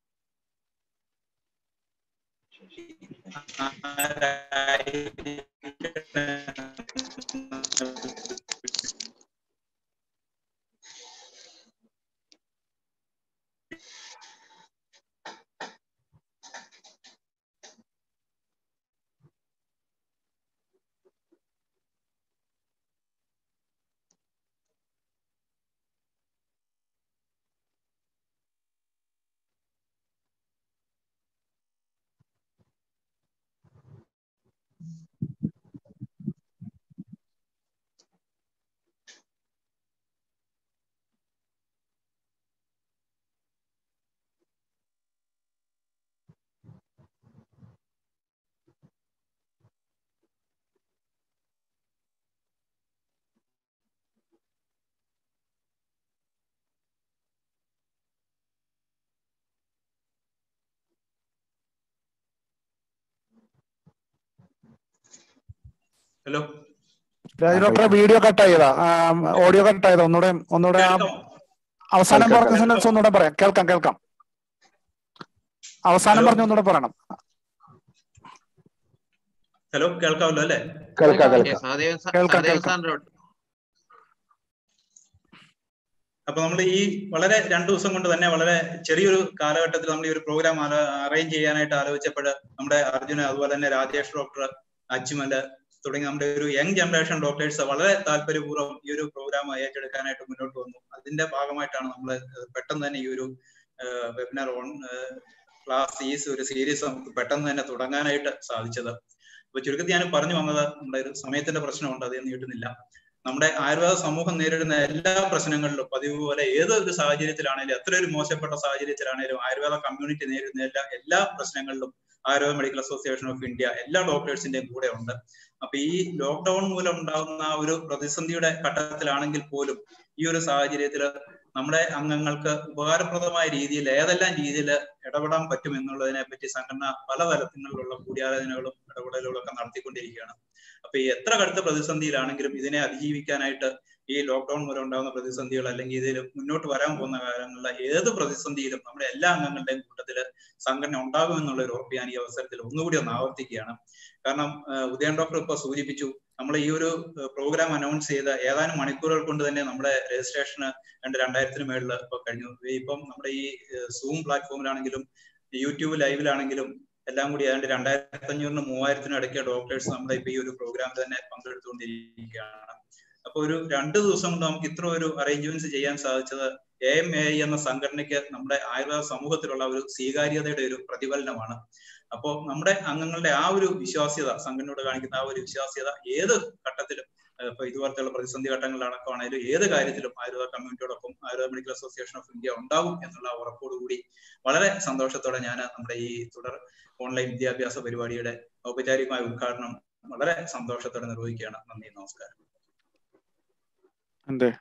ഹലോ രാജു ഡോക്ടറെ വീഡിയോ കട്ട് ആയതാ ഓഡിയോ കട്ട് ആയതാ ഒന്നുകൂടെ ഒന്നുകൂടെ ആ അവസാനം കേൾക്കാം, പറഞ്ഞ സെന്റൻസ് ഒന്നുകൂടെ പറയാം കേൾക്കാം കേൾക്കാം അവസാനം ഹലോ. പറഞ്ഞ ഒന്നുകൂടെ പറയണം ഹലോ കേൾക്കാമല്ലോ അല്ലേ കേൾക്കാം കേൾക്കാം Yes, സഹദേവൻ സാ- കേൾക്കാം, സഹദേവൻ കേൾക്കാം. സാറിന്റെ അപ്പൊ നമ്മൾ ഈ വളരെ രണ്ടു ദിവസം കൊണ്ട് തന്നെ വളരെ ചെറിയൊരു കാലഘട്ടത്തിൽ നമ്മൾ ഈ ഒരു പ്രോഗ്രാം അറേഞ്ച് ചെയ്യാനായിട്ട് ആലോചിച്ചപ്പോൾ നമ്മുടെ അർജുന അതുപോലെ തന്നെ രാജേഷ് ഡോക്ടർ അച്ചുമല് തുടങ്ങി നമ്മുടെ ഒരു യങ് ജനറേഷൻ ഡോക്ടേഴ്സ് വളരെ താല്പര്യപൂർവ്വം ഈ ഒരു പ്രോഗ്രാം ഏറ്റെടുക്കാനായിട്ട് മുന്നോട്ട് വന്നു അതിന്റെ ഭാഗമായിട്ടാണ് നമ്മൾ പെട്ടെന്ന് തന്നെ ഈ ഒരു വെബിനാർ ഓൺ ക്ലാസ് ഈ ഒരു സീരീസ് നമുക്ക് പെട്ടെന്ന് തന്നെ തുടങ്ങാനായിട്ട് സാധിച്ചത് അപ്പൊ ചുരുക്കത്തിൽ ഞാൻ പറഞ്ഞു വന്നത് നമ്മുടെ ഒരു സമയത്തിന്റെ പ്രശ്നമുണ്ട് അത് ഞാൻ നീട്ടുന്നില്ല നമ്മുടെ ആയുർവേദ സമൂഹം നേരിടുന്ന എല്ലാ പ്രശ്നങ്ങളിലും പതിവ് പോലെ ഏതൊരു സാഹചര്യത്തിലാണെങ്കിലും എത്ര ഒരു മോശപ്പെട്ട സാഹചര്യത്തിലാണെങ്കിലും ആയുർവേദ കമ്മ്യൂണിറ്റി നേരിടുന്ന എല്ലാ എല്ലാ പ്രശ്നങ്ങളിലും Ayurveda medical association of India എല്ലാ ഡോക്ടേഴ്സിന്റെയും കൂടെ ഉണ്ട് അപ്പൊ ഈ ലോക്ക്ഡൌൺ മൂലം ഉണ്ടാകുന്ന ആ ഒരു പ്രതിസന്ധിയുടെ ഘട്ടത്തിലാണെങ്കിൽ പോലും ഈ ഒരു സാഹചര്യത്തിൽ നമ്മുടെ അംഗങ്ങൾക്ക് ഉപകാരപ്രദമായ രീതിയിൽ ഏതെല്ലാം രീതിയിൽ ഇടപെടാൻ പറ്റും എന്നുള്ളതിനെ പറ്റി സംഘടന പലതരത്തിലുള്ള കൂടിയാലോചനകളും ഇടപെടലുകളും ഒക്കെ നടത്തിക്കൊണ്ടിരിക്കുകയാണ് അപ്പൊ ഈ എത്ര കടുത്ത പ്രതിസന്ധിയിലാണെങ്കിലും ഇതിനെ അതിജീവിക്കാനായിട്ട് ഈ ലോക്ക്ഡൌൺ മൂലം ഉണ്ടാകുന്ന പ്രതിസന്ധികൾ അല്ലെങ്കിൽ ഇതിൽ മുന്നോട്ട് വരാൻ പോകുന്ന കാലങ്ങളിലെ ഏത് പ്രതിസന്ധിയിലും നമ്മുടെ എല്ലാ അംഗങ്ങളുടെയും കൂട്ടത്തിൽ സംഘടന ഉണ്ടാകും എന്നുള്ള ഒരു ഉറപ്പ് ഞാൻ ഈ അവസരത്തിൽ ഒന്നുകൂടി ഒന്ന് ആവർത്തിക്കുകയാണ് കാരണം ഉദയൻ ഡോക്ടർ ഇപ്പൊ സൂചിപ്പിച്ചു നമ്മൾ ഈ ഒരു പ്രോഗ്രാം അനൗൺസ് ചെയ്ത ഏതാനും മണിക്കൂറുകൾ കൊണ്ട് തന്നെ നമ്മുടെ രജിസ്ട്രേഷന് രണ്ട് രണ്ടായിരത്തിന് മേളിൽ ഇപ്പൊ കഴിഞ്ഞു ഇപ്പം നമ്മുടെ ഈ സൂം പ്ലാറ്റ്ഫോമിലാണെങ്കിലും യൂട്യൂബ് ലൈവിലാണെങ്കിലും എല്ലാം കൂടി ഏതാണ്ട് രണ്ടായിരത്തി അഞ്ഞൂറിന് മൂവായിരത്തിനും ഇടയ്ക്ക് ഡോക്ടേഴ്സ് നമ്മുടെ ഇപ്പൊ ഈ ഒരു പ്രോഗ്രാമിൽ തന്നെ പങ്കെടുത്തുകൊണ്ടിരിക്കുകയാണ് അപ്പൊ ഒരു രണ്ട് ദിവസം കൊണ്ട് നമുക്ക് ഇത്ര ഒരു അറേഞ്ച്മെന്റ്സ് ചെയ്യാൻ സാധിച്ചത് എ എം എ എന്ന സംഘടനയ്ക്ക് നമ്മുടെ ആയുർവേദ സമൂഹത്തിലുള്ള ഒരു സ്വീകാര്യതയുടെ ഒരു പ്രതിഫലനമാണ് അപ്പോൾ നമ്മുടെ അംഗങ്ങളുടെ ആ ഒരു വിശ്വാസ്യത സംഘടനയോട് കാണിക്കുന്ന ആ ഒരു വിശ്വാസ്യത ഏത് ഘട്ടത്തിലും ഇപ്പൊ ഇതുപോലത്തെയുള്ള പ്രതിസന്ധി ഘട്ടങ്ങളിലടക്കമാണെങ്കിലും ഏത് കാര്യത്തിലും ആയുർവേദ കമ്മ്യൂണിറ്റിയോടൊപ്പം Ayurveda medical association of India ഉണ്ടാവും എന്നുള്ള ഉറപ്പോടുകൂടി വളരെ സന്തോഷത്തോടെ ഞാൻ നമ്മുടെ ഈ തുടർ ഓൺലൈൻ വിദ്യാഭ്യാസ പരിപാടിയുടെ ഔപചാരികമായ ഉദ്ഘാടനം വളരെ സന്തോഷത്തോടെ നിർവഹിക്കുകയാണ് നന്ദി നമസ്കാരം എന്തേ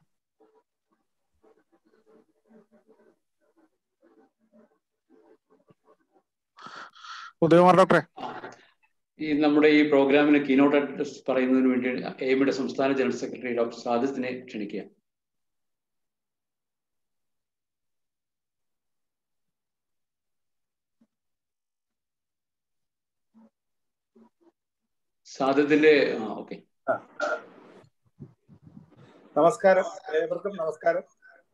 ഉദയകുമാർ ഡോക്ടറെ ഈ നമ്മുടെ ഈ പ്രോഗ്രാമിന് കീനോട്ട് അഡ്രസ് പറയുന്നതിന് വേണ്ടി എയിമിയുടെ സംസ്ഥാന ജനറൽ സെക്രട്ടറി ഡോക്ടർ സാദിത്തിനെ ക്ഷണിക്കുക സാദിത്തിന്റെ ആ ഓക്കെ നമസ്കാരം ഏവർക്കും നമസ്കാരം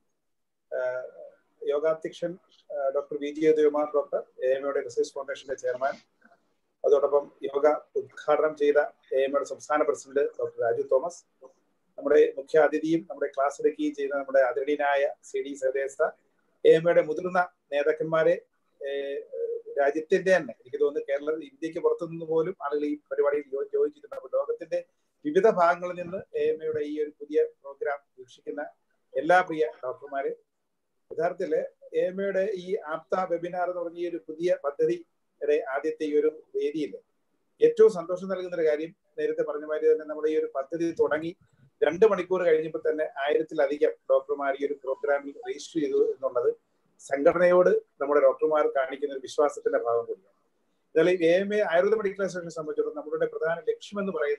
യോഗാധ്യക്ഷൻ doctor V G Yadukumar doctor A M എയുടെ റിസർച്ച് ഫൗണ്ടേഷന്റെ ചെയർമാൻ അതോടൊപ്പം യോഗ ഉദ്ഘാടനം ചെയ്ത എ എം എയുടെ സംസ്ഥാന പ്രസിഡന്റ് ഡോക്ടർ രാജു തോമസ് നമ്മുടെ മുഖ്യ അതിഥിയും നമ്മുടെ ക്ലാസ് എടുക്കുകയും ചെയ്ത നമ്മുടെ അതിഥിനായ സി ഡി സഹദേശ എ എം എയുടെ മുതിർന്ന നേതാക്കന്മാരെ രാജ്യത്തിന്റെ തന്നെ എനിക്ക് തോന്നുന്നു കേരള ഇന്ത്യക്ക് പുറത്തുനിന്ന് പോലും ആളുകൾ ഈ പരിപാടിയിൽ ജോയിൻ ചെയ്തിട്ടുണ്ട് അപ്പോൾ ലോകത്തിന്റെ വിവിധ ഭാഗങ്ങളിൽ നിന്ന് എ എം എയുടെ ഈ ഒരു പുതിയ പ്രോഗ്രാം വീക്ഷിക്കുന്ന എല്ലാ പ്രിയ ഡോക്ടർമാരെ യഥാർത്ഥത്തില് എ എം എയുടെ ഈ ആപ്ത വെബിനാർ എന്ന് പറഞ്ഞ ഈ ഒരു പുതിയ പദ്ധതിയുടെ ആദ്യത്തെ ഈ ഒരു വേദിയിൽ ഏറ്റവും സന്തോഷം നൽകുന്ന ഒരു കാര്യം നേരത്തെ പറഞ്ഞ മാതിരി തന്നെ നമ്മുടെ ഈ ഒരു പദ്ധതി തുടങ്ങി രണ്ട് മണിക്കൂർ കഴിഞ്ഞപ്പോൾ തന്നെ ആയിരത്തിലധികം ഡോക്ടർമാർ ഈ ഒരു പ്രോഗ്രാമിൽ രജിസ്റ്റർ ചെയ്തു എന്നുള്ളത് സംഘടനയോട് നമ്മുടെ ഡോക്ടർമാർ കാണിക്കുന്ന ഒരു വിശ്വാസത്തിന്റെ ഭാഗം കൂടിയാണ് എന്നാൽ A M A Ayurveda medical അസോസിയേഷനെ സംബന്ധിച്ചിടത്തോളം നമ്മളുടെ പ്രധാന ലക്ഷ്യം എന്ന് പറയുന്നത് തന്നെ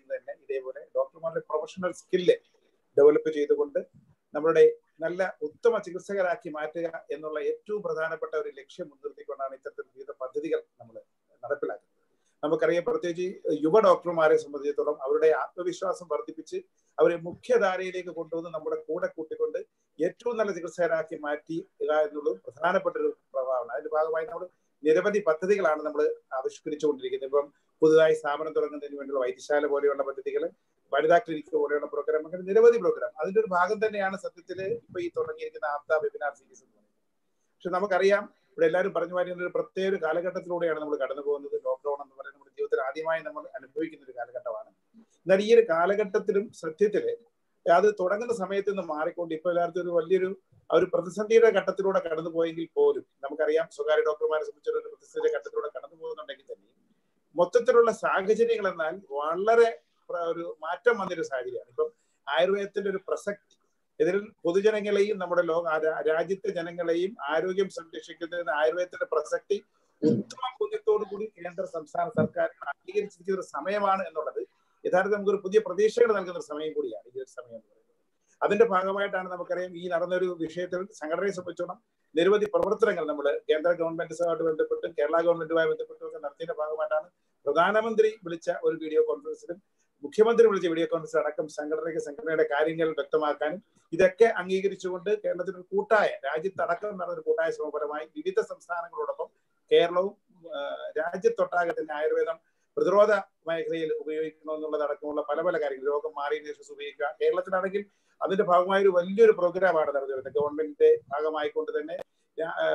ഇതേപോലെ ഡോക്ടർമാരുടെ പ്രൊഫഷണൽ സ്കില്ല് ഡെവലപ്പ് ചെയ്തുകൊണ്ട് നമ്മുടെ നല്ല ഉത്തമ ചികിത്സകരാക്കി മാറ്റുക എന്നുള്ള ഏറ്റവും പ്രധാനപ്പെട്ട ഒരു ലക്ഷ്യം മുൻനിർത്തിക്കൊണ്ടാണ് ഇത്തരത്തിൽ വിവിധ പദ്ധതികൾ നമ്മൾ നടപ്പിലാക്കുന്നത് നമുക്കറിയാം പ്രത്യേകിച്ച് യുവ ഡോക്ടർമാരെ സംബന്ധിച്ചിടത്തോളം അവരുടെ ആത്മവിശ്വാസം വർദ്ധിപ്പിച്ച് അവരെ മുഖ്യധാരയിലേക്ക് കൊണ്ടുവന്ന് നമ്മുടെ കൂടെ കൂട്ടിക്കൊണ്ട് ഏറ്റവും നല്ല ചികിത്സകരാക്കി മാറ്റുക എന്നുള്ളത് പ്രധാനപ്പെട്ട ഒരു പ്രഭാവമാണ് അതിന്റെ ഭാഗമായി നമ്മൾ നിരവധി പദ്ധതികളാണ് നമ്മൾ ആവിഷ്കരിച്ചുകൊണ്ടിരിക്കുന്നത് ഇപ്പം പുതുതായി സ്ഥാപനം തുടങ്ങുന്നതിന് വേണ്ടിയുള്ള വൈദ്യശാല പോലെയുള്ള പദ്ധതികൾ വനിതാ ക്ലിനിക്ക് പോലെയുള്ള പ്രോഗ്രാം അങ്ങനെ നിരവധി പ്രോഗ്രാം അതിന്റെ ഒരു ഭാഗം തന്നെയാണ് സത്യത്തിൽ ഇപ്പൊ ഈ തുടങ്ങിയിരിക്കുന്ന ആപ്ത വെബിനാർ സീരീസ് എന്ന് പറയുന്നത് പക്ഷെ നമുക്കറിയാം ഇവിടെ എല്ലാവരും പറഞ്ഞു വരുന്ന ഒരു പ്രത്യേക ഒരു കാലഘട്ടത്തിലൂടെയാണ് നമ്മൾ കടന്നു പോകുന്നത് ലോക്ക്ഡൌൺ എന്ന് പറയുന്നത് നമ്മുടെ ജീവിതത്തിൽ ആദ്യമായി നമ്മൾ അനുഭവിക്കുന്ന ഒരു കാലഘട്ടമാണ് എന്നാൽ ഈ ഒരു കാലഘട്ടത്തിലും സത്യത്തില് അത് തുടങ്ങുന്ന സമയത്ത് നിന്ന് മാറിക്കൊണ്ട് ഇപ്പൊ എല്ലാവർക്കും ഒരു വലിയൊരു ആ ഒരു പ്രതിസന്ധിയുടെ ഘട്ടത്തിലൂടെ കടന്നു പോയെങ്കിൽ പോലും നമുക്കറിയാം സ്വകാര്യ ഡോക്ടർമാരെ സംബന്ധിച്ചുള്ള ഒരു പ്രതിസന്ധിയുടെ ഘട്ടത്തിലൂടെ കടന്നു പോകുന്നുണ്ടെങ്കിൽ തന്നെ മൊത്തത്തിലുള്ള സാഹചര്യങ്ങൾ എന്നാൽ വളരെ പ്ര- ഒരു മാറ്റം വന്നൊരു സാഹചര്യമാണ് ഇപ്പം ആയുർവേദത്തിന്റെ ഒരു പ്രസക്തി ഇതിൽ പൊതുജനങ്ങളെയും നമ്മുടെ ലോക ആ രാ- രാജ്യത്തെ ജനങ്ങളെയും ആരോഗ്യം സംരക്ഷിക്കുന്നതിന് ആയുർവേദത്തിന്റെ പ്രസക്തി ഉത്തമ ബോധ്യത്തോടു കൂടി കേന്ദ്ര സംസ്ഥാന സർക്കാർ അംഗീകരിച്ചിരിക്കുന്ന ഒരു സമയമാണ് എന്നുള്ളത് യഥാർത്ഥത്തിൽ നമുക്കൊരു പുതിയ പ്രതീക്ഷകൾ നൽകുന്ന ഒരു സമയം കൂടിയാണ് ഈ ഒരു സമയം എന്ന് പറയുന്നത് അതിന്റെ ഭാഗമായിട്ടാണ് നമുക്കറിയാം ഈ നടന്നൊരു വിഷയത്തിൽ സംഘടനയെ സംബന്ധിച്ചോളം നിരവധി പ്രവർത്തനങ്ങൾ നമ്മൾ കേന്ദ്ര ഗവൺമെന്റുമായിട്ട് ബന്ധപ്പെട്ടും കേരള ഗവൺമെന്റുമായി ബന്ധപ്പെട്ടും ഒക്കെ നടത്തിയതിന്റെ ഭാഗമായിട്ടാണ് പ്രധാനമന്ത്രി വിളിച്ച ഒരു വീഡിയോ കോൺഫറൻസിലും മുഖ്യമന്ത്രി വിളിച്ച വീഡിയോ കോൺഫറൻസ് അടക്കം സംഘടനയ്ക്ക് സംഘടനയുടെ കാര്യങ്ങൾ വ്യക്തമാക്കാനും ഇതൊക്കെ അംഗീകരിച്ചുകൊണ്ട് കേരളത്തിൽ ഒരു കൂട്ടായ രാജ്യത്തടക്കം നടന്ന ഒരു കൂട്ടായ ശ്രമപരമായി വിവിധ സംസ്ഥാനങ്ങളോടൊപ്പം കേരളവും ആ, രാജ്യത്തൊട്ടാകെ തന്നെ ആയുർവേദം പ്രതിരോധ മേഖലയിൽ ഉപയോഗിക്കണമെന്നുള്ളതടക്കമുള്ള പല പല കാര്യങ്ങൾ രോഗം മാറിയതിനു ശേഷം ഉപയോഗിക്കുക കേരളത്തിലാണെങ്കിൽ അതിന്റെ ഭാഗമായ ഒരു വലിയൊരു പ്രോഗ്രാമാണ് നടന്നു വരുന്നത് ഗവൺമെന്റിന്റെ ഭാഗമായിക്കൊണ്ട് തന്നെ രാ- ആ,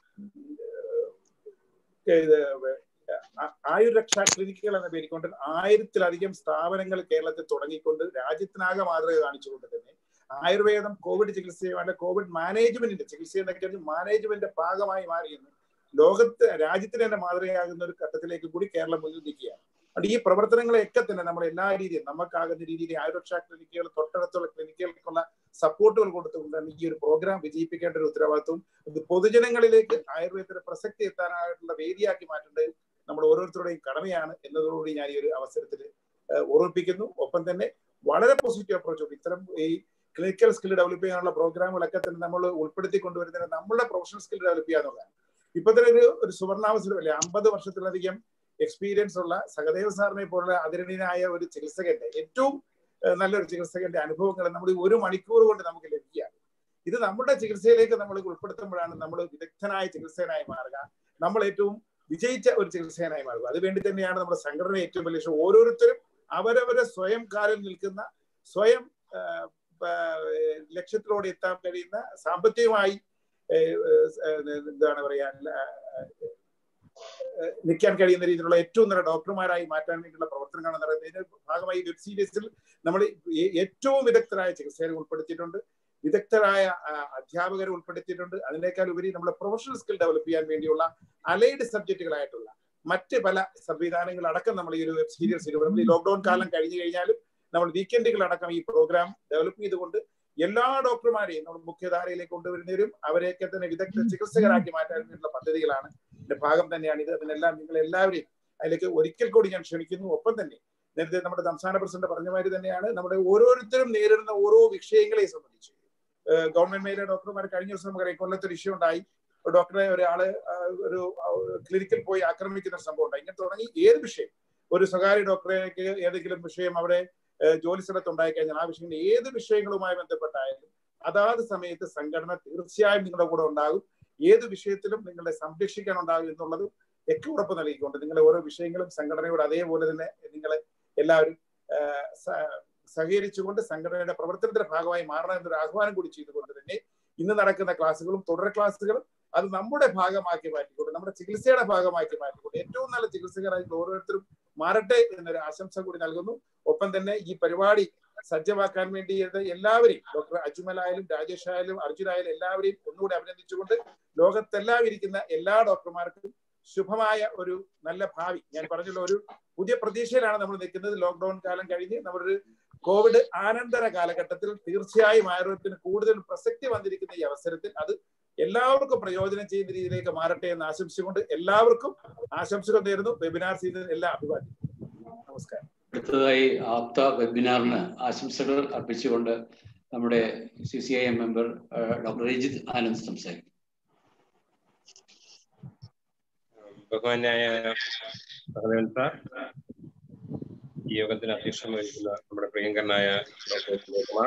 ഇത് ആ- ആയുർരക്ഷാ ക്ലിനിക്കുകൾ എന്ന പേരിൽ കൊണ്ട് ആയിരത്തിലധികം സ്ഥാപനങ്ങൾ കേരളത്തിൽ തുടങ്ങിക്കൊണ്ട് രാജ്യത്തിനാകെ മാതൃക കാണിച്ചുകൊണ്ട് തന്നെ ആയുർവേദം കോവിഡ് ചികിത്സയുമായിട്ട് കോവിഡ് മാനേജ്മെന്റിന്റെ ചികിത്സ എന്നൊക്കെ മാനേജ്മെന്റിന്റെ ഭാഗമായി മാറിയെന്ന് ലോകത്ത് രാജ്യത്തിന് തന്നെ മാതൃകയാകുന്ന ഒരു ഘട്ടത്തിലേക്ക് കൂടി കേരളം മുന്നിൽ നിൽക്കുകയാണ് അതുകൊണ്ട് ഈ പ്രവർത്തനങ്ങളെയൊക്കെ തന്നെ നമ്മൾ എല്ലാ രീതിയിലും നമുക്കാകുന്ന രീതിയിൽ ആയുർരക്ഷാ ക്ലിനിക്കുകൾ തൊട്ടടുത്തുള്ള ക്ലിനിക്കുകൾക്കുള്ള സപ്പോർട്ടുകൾ കൊടുത്തുകൊണ്ടാണ് ഈ ഒരു പ്രോഗ്രാം വിജയിപ്പിക്കേണ്ട ഒരു ഉത്തരവാദിത്വം ഇത് പൊതുജനങ്ങളിലേക്ക് ആയുർവേദത്തിന്റെ പ്രസക്തി എത്താനായിട്ടുള്ള വേദിയാക്കി മാറ്റേണ്ടത് നമ്മൾ ഓരോരുത്തരുടെയും കടമയാണ് എന്നതോടുകൂടി ഞാൻ ഈ ഒരു അവസരത്തിൽ ഏഹ്, ഓർമ്മിപ്പിക്കുന്നു ഒപ്പം തന്നെ വളരെ പോസിറ്റീവ് അപ്രോച്ച് ഇത്തരം ഈ ക്ലിനിക്കൽ സ്കിൽ ഡെവലപ്പ് ചെയ്യാനുള്ള പ്രോഗ്രാമുകളൊക്കെ തന്നെ നമ്മൾ ഉൾപ്പെടുത്തി കൊണ്ടുവരുന്നത് നമ്മുടെ പ്രൊഫഷണൽ സ്കിൽ ഡെവലപ്പ് ചെയ്യുക എന്നുള്ളതാണ് ഇപ്പൊ തന്നെ ഒരു ഒരു സുവർണാവസരമല്ലേ അമ്പത് വർഷത്തിലധികം എക്സ്പീരിയൻസ് ഉള്ള സഹദേവ സാറിനെ പോലുള്ള അതിരണീയനായ ഒരു ചികിത്സകന്റെ ഏറ്റവും ഏഹ്, നല്ലൊരു ചികിത്സകന്റെ അനുഭവങ്ങൾ നമ്മൾ ഈ ഒരു മണിക്കൂർ കൊണ്ട് നമുക്ക് ലഭിക്കുകയാണ് ഇത് നമ്മുടെ ചികിത്സയിലേക്ക് നമ്മൾ ഉൾപ്പെടുത്തുമ്പോഴാണ് നമ്മൾ വിദഗ്ധനായ ചികിത്സകനായി മാറുക നമ്മൾ ഏറ്റവും വിജയിച്ച ഒരു ചികിത്സകനായി മാറുക അതുവേണ്ടി തന്നെയാണ് നമ്മുടെ സംഘടന ഏറ്റവും വലിയ ലക്ഷ്യം ഓരോരുത്തരും അവരവരെ സ്വയം കാലിൽ നിൽക്കുന്ന സ്വയം ആഹ്, ആഹ്, ലക്ഷ്യത്തിലൂടെ എത്താൻ കഴിയുന്ന സാമ്പത്തികമായി ഏഹ്, ഏഹ്, എന്താണ് പറയാ ഏഹ്, നിൽക്കാൻ കഴിയുന്ന രീതിയിലുള്ള ഏറ്റവും നല്ല ഡോക്ടർമാരായി മാറ്റാൻ വേണ്ടിയുള്ള പ്രവർത്തനങ്ങളാണ് നടക്കുന്നത് ഇതിന്റെ ഭാഗമായി വെബ് സീരീസിൽ നമ്മൾ ഏ- ഏറ്റവും വിദഗ്ധരായ ചികിത്സകരെ ഉൾപ്പെടുത്തിയിട്ടുണ്ട് വിദഗ്ധരായ ആ, അധ്യാപകരെ ഉൾപ്പെടുത്തിയിട്ടുണ്ട് അതിനേക്കാൾ ഉപരി നമ്മുടെ പ്രൊഫഷണൽ സ്കിൽ ഡെവലപ്പ് ചെയ്യാൻ വേണ്ടിയുള്ള അലൈഡ് സബ്ജക്റ്റുകളായിട്ടുള്ള മറ്റ് പല സംവിധാനങ്ങൾ അടക്കം നമ്മൾ ഈ ഒരു വെബ് സീരീസ് നമ്മൾ ഈ ലോക്ക്ഡൌൺ കാലം കഴിഞ്ഞു കഴിഞ്ഞാലും നമ്മൾ വീക്കെൻഡുകൾ അടക്കം ഈ പ്രോഗ്രാം ഡെവലപ്പ് ചെയ്തുകൊണ്ട് എല്ലാ ഡോക്ടർമാരെയും നമ്മൾ മുഖ്യധാരയിലേക്ക് കൊണ്ടുവരുന്നവരും അവരെയൊക്കെ തന്നെ വിദഗ്ധ ചികിത്സകരാക്കി മാറ്റാൻ വേണ്ടിയുള്ള പദ്ധതികളാണ് ഇതിന്റെ ഭാഗം തന്നെയാണ് ഇത് അതിനെല്ലാം നിങ്ങൾ എല്ലാവരെയും അതിലേക്ക് ഒരിക്കൽ കൂടി ഞാൻ ക്ഷണിക്കുന്നു ഒപ്പം തന്നെ നേരത്തെ നമ്മുടെ സംസ്ഥാന പ്രസിഡന്റ് പറഞ്ഞ മാതിരി തന്നെയാണ് നമ്മുടെ ഓരോരുത്തരും നേരിടുന്ന ഓരോ വിഷയങ്ങളെ സംബന്ധിച്ച് ഏഹ് ഗവൺമെന്റ് മേലെ ഡോക്ടർമാർ കഴിഞ്ഞ ദിവസം നമുക്കറിയാം കൊല്ലത്തൊരു ഇഷ്യൂ ഉണ്ടായി ഒരു ഡോക്ടറെ ഒരാള് ആ, ഒരു ക്ലിനിക്കിൽ പോയി ആക്രമിക്കുന്ന ഒരു സംഭവം ഉണ്ടായി ഇങ്ങനെ തുടങ്ങി ഏത് വിഷയം ഒരു സ്വകാര്യ ഡോക്ടറേക്ക് ഏതെങ്കിലും വിഷയം അവിടെ ഏഹ് ജോലി സ്ഥലത്ത് ഉണ്ടായി കഴിഞ്ഞാൽ ആ വിഷയം ഏത് വിഷയങ്ങളുമായി ബന്ധപ്പെട്ടായാലും അതാത് സമയത്ത് സംഘടന തീർച്ചയായും നിങ്ങളുടെ കൂടെ ഉണ്ടാകും ഏത് വിഷയത്തിലും നിങ്ങളെ സംരക്ഷിക്കാൻ ഉണ്ടാകും എന്നുള്ളത് ഒക്കെ ഉറപ്പ് നൽകിക്കൊണ്ട് നിങ്ങളെ ഓരോ വിഷയങ്ങളും സംഘടനയോട് അതേപോലെ തന്നെ നിങ്ങൾ എല്ലാവരും ആഹ് സ- സഹകരിച്ചുകൊണ്ട് സംഘടനയുടെ പ്രവർത്തനത്തിന്റെ ഭാഗമായി മാറണം എന്നൊരു ആഹ്വാനം കൂടി ചെയ്തുകൊണ്ട് തന്നെ ഇന്ന് നടക്കുന്ന ക്ലാസ്സുകളും തുടർ ക്ലാസ്സുകളും അത് നമ്മുടെ ഭാഗമാക്കി മാറ്റിക്കൊണ്ട് നമ്മുടെ ചികിത്സയുടെ ഭാഗമാക്കി മാറ്റിക്കൊണ്ട് ഏറ്റവും നല്ല ചികിത്സകരായി ഓരോരുത്തരും മാറട്ടെ എന്നൊരു ആശംസ കൂടി നൽകുന്നു ഒപ്പം തന്നെ ഈ പരിപാടി സജ്ജമാക്കാൻ വേണ്ടി ഇത് എല്ലാവരെയും ഡോക്ടർ അജ്മൽ ആയാലും രാജേഷ് ആയാലും അർജുൻ ആയാലും എല്ലാവരെയും ഒന്നുകൂടി അഭിനന്ദിച്ചുകൊണ്ട് ലോകത്തെല്ലാം ഇരിക്കുന്ന എല്ലാ ഡോക്ടർമാർക്കും ശുഭമായ ഒരു നല്ല ഭാവി ഞാൻ പറഞ്ഞല്ലോ ഒരു പുതിയ പ്രതീക്ഷയിലാണ് നമ്മൾ നിൽക്കുന്നത് ലോക്ക്ഡൌൺ കാലം കഴിഞ്ഞ് നമ്മളൊരു കോവിഡ് ആനന്തര കാലഘട്ടത്തിൽ തീർച്ചയായും ആയുർവേദത്തിന് കൂടുതൽ പ്രസക്തി വന്നിരിക്കുന്ന ഈ അവസരത്തിൽ അത് എല്ലാവർക്കും പ്രയോജനം ചെയ്യുന്ന രീതിയിലേക്ക് മാറട്ടെ എന്ന് ആശംസിച്ചുകൊണ്ട് എല്ലാവർക്കും ആശംസകൾ നേരുന്നു വെബിനാർ ചെയ്തതിന് എല്ലാ അഭിവാദ്യം നമസ്കാരം അടുത്തതായി ആപ്ത വെബിനാറിന് ആശംസകൾ അർപ്പിച്ചുകൊണ്ട് നമ്മുടെ C C I M member doctor Rajith Anand സംസാരിക്കും ബഹുമാന്യായ സഹദേവൻ സാർ ഈ യോഗത്തിന് അധ്യക്ഷം വഹിക്കുന്ന നമ്മുടെ പ്രിയങ്കരനായ doctor Sunilkumar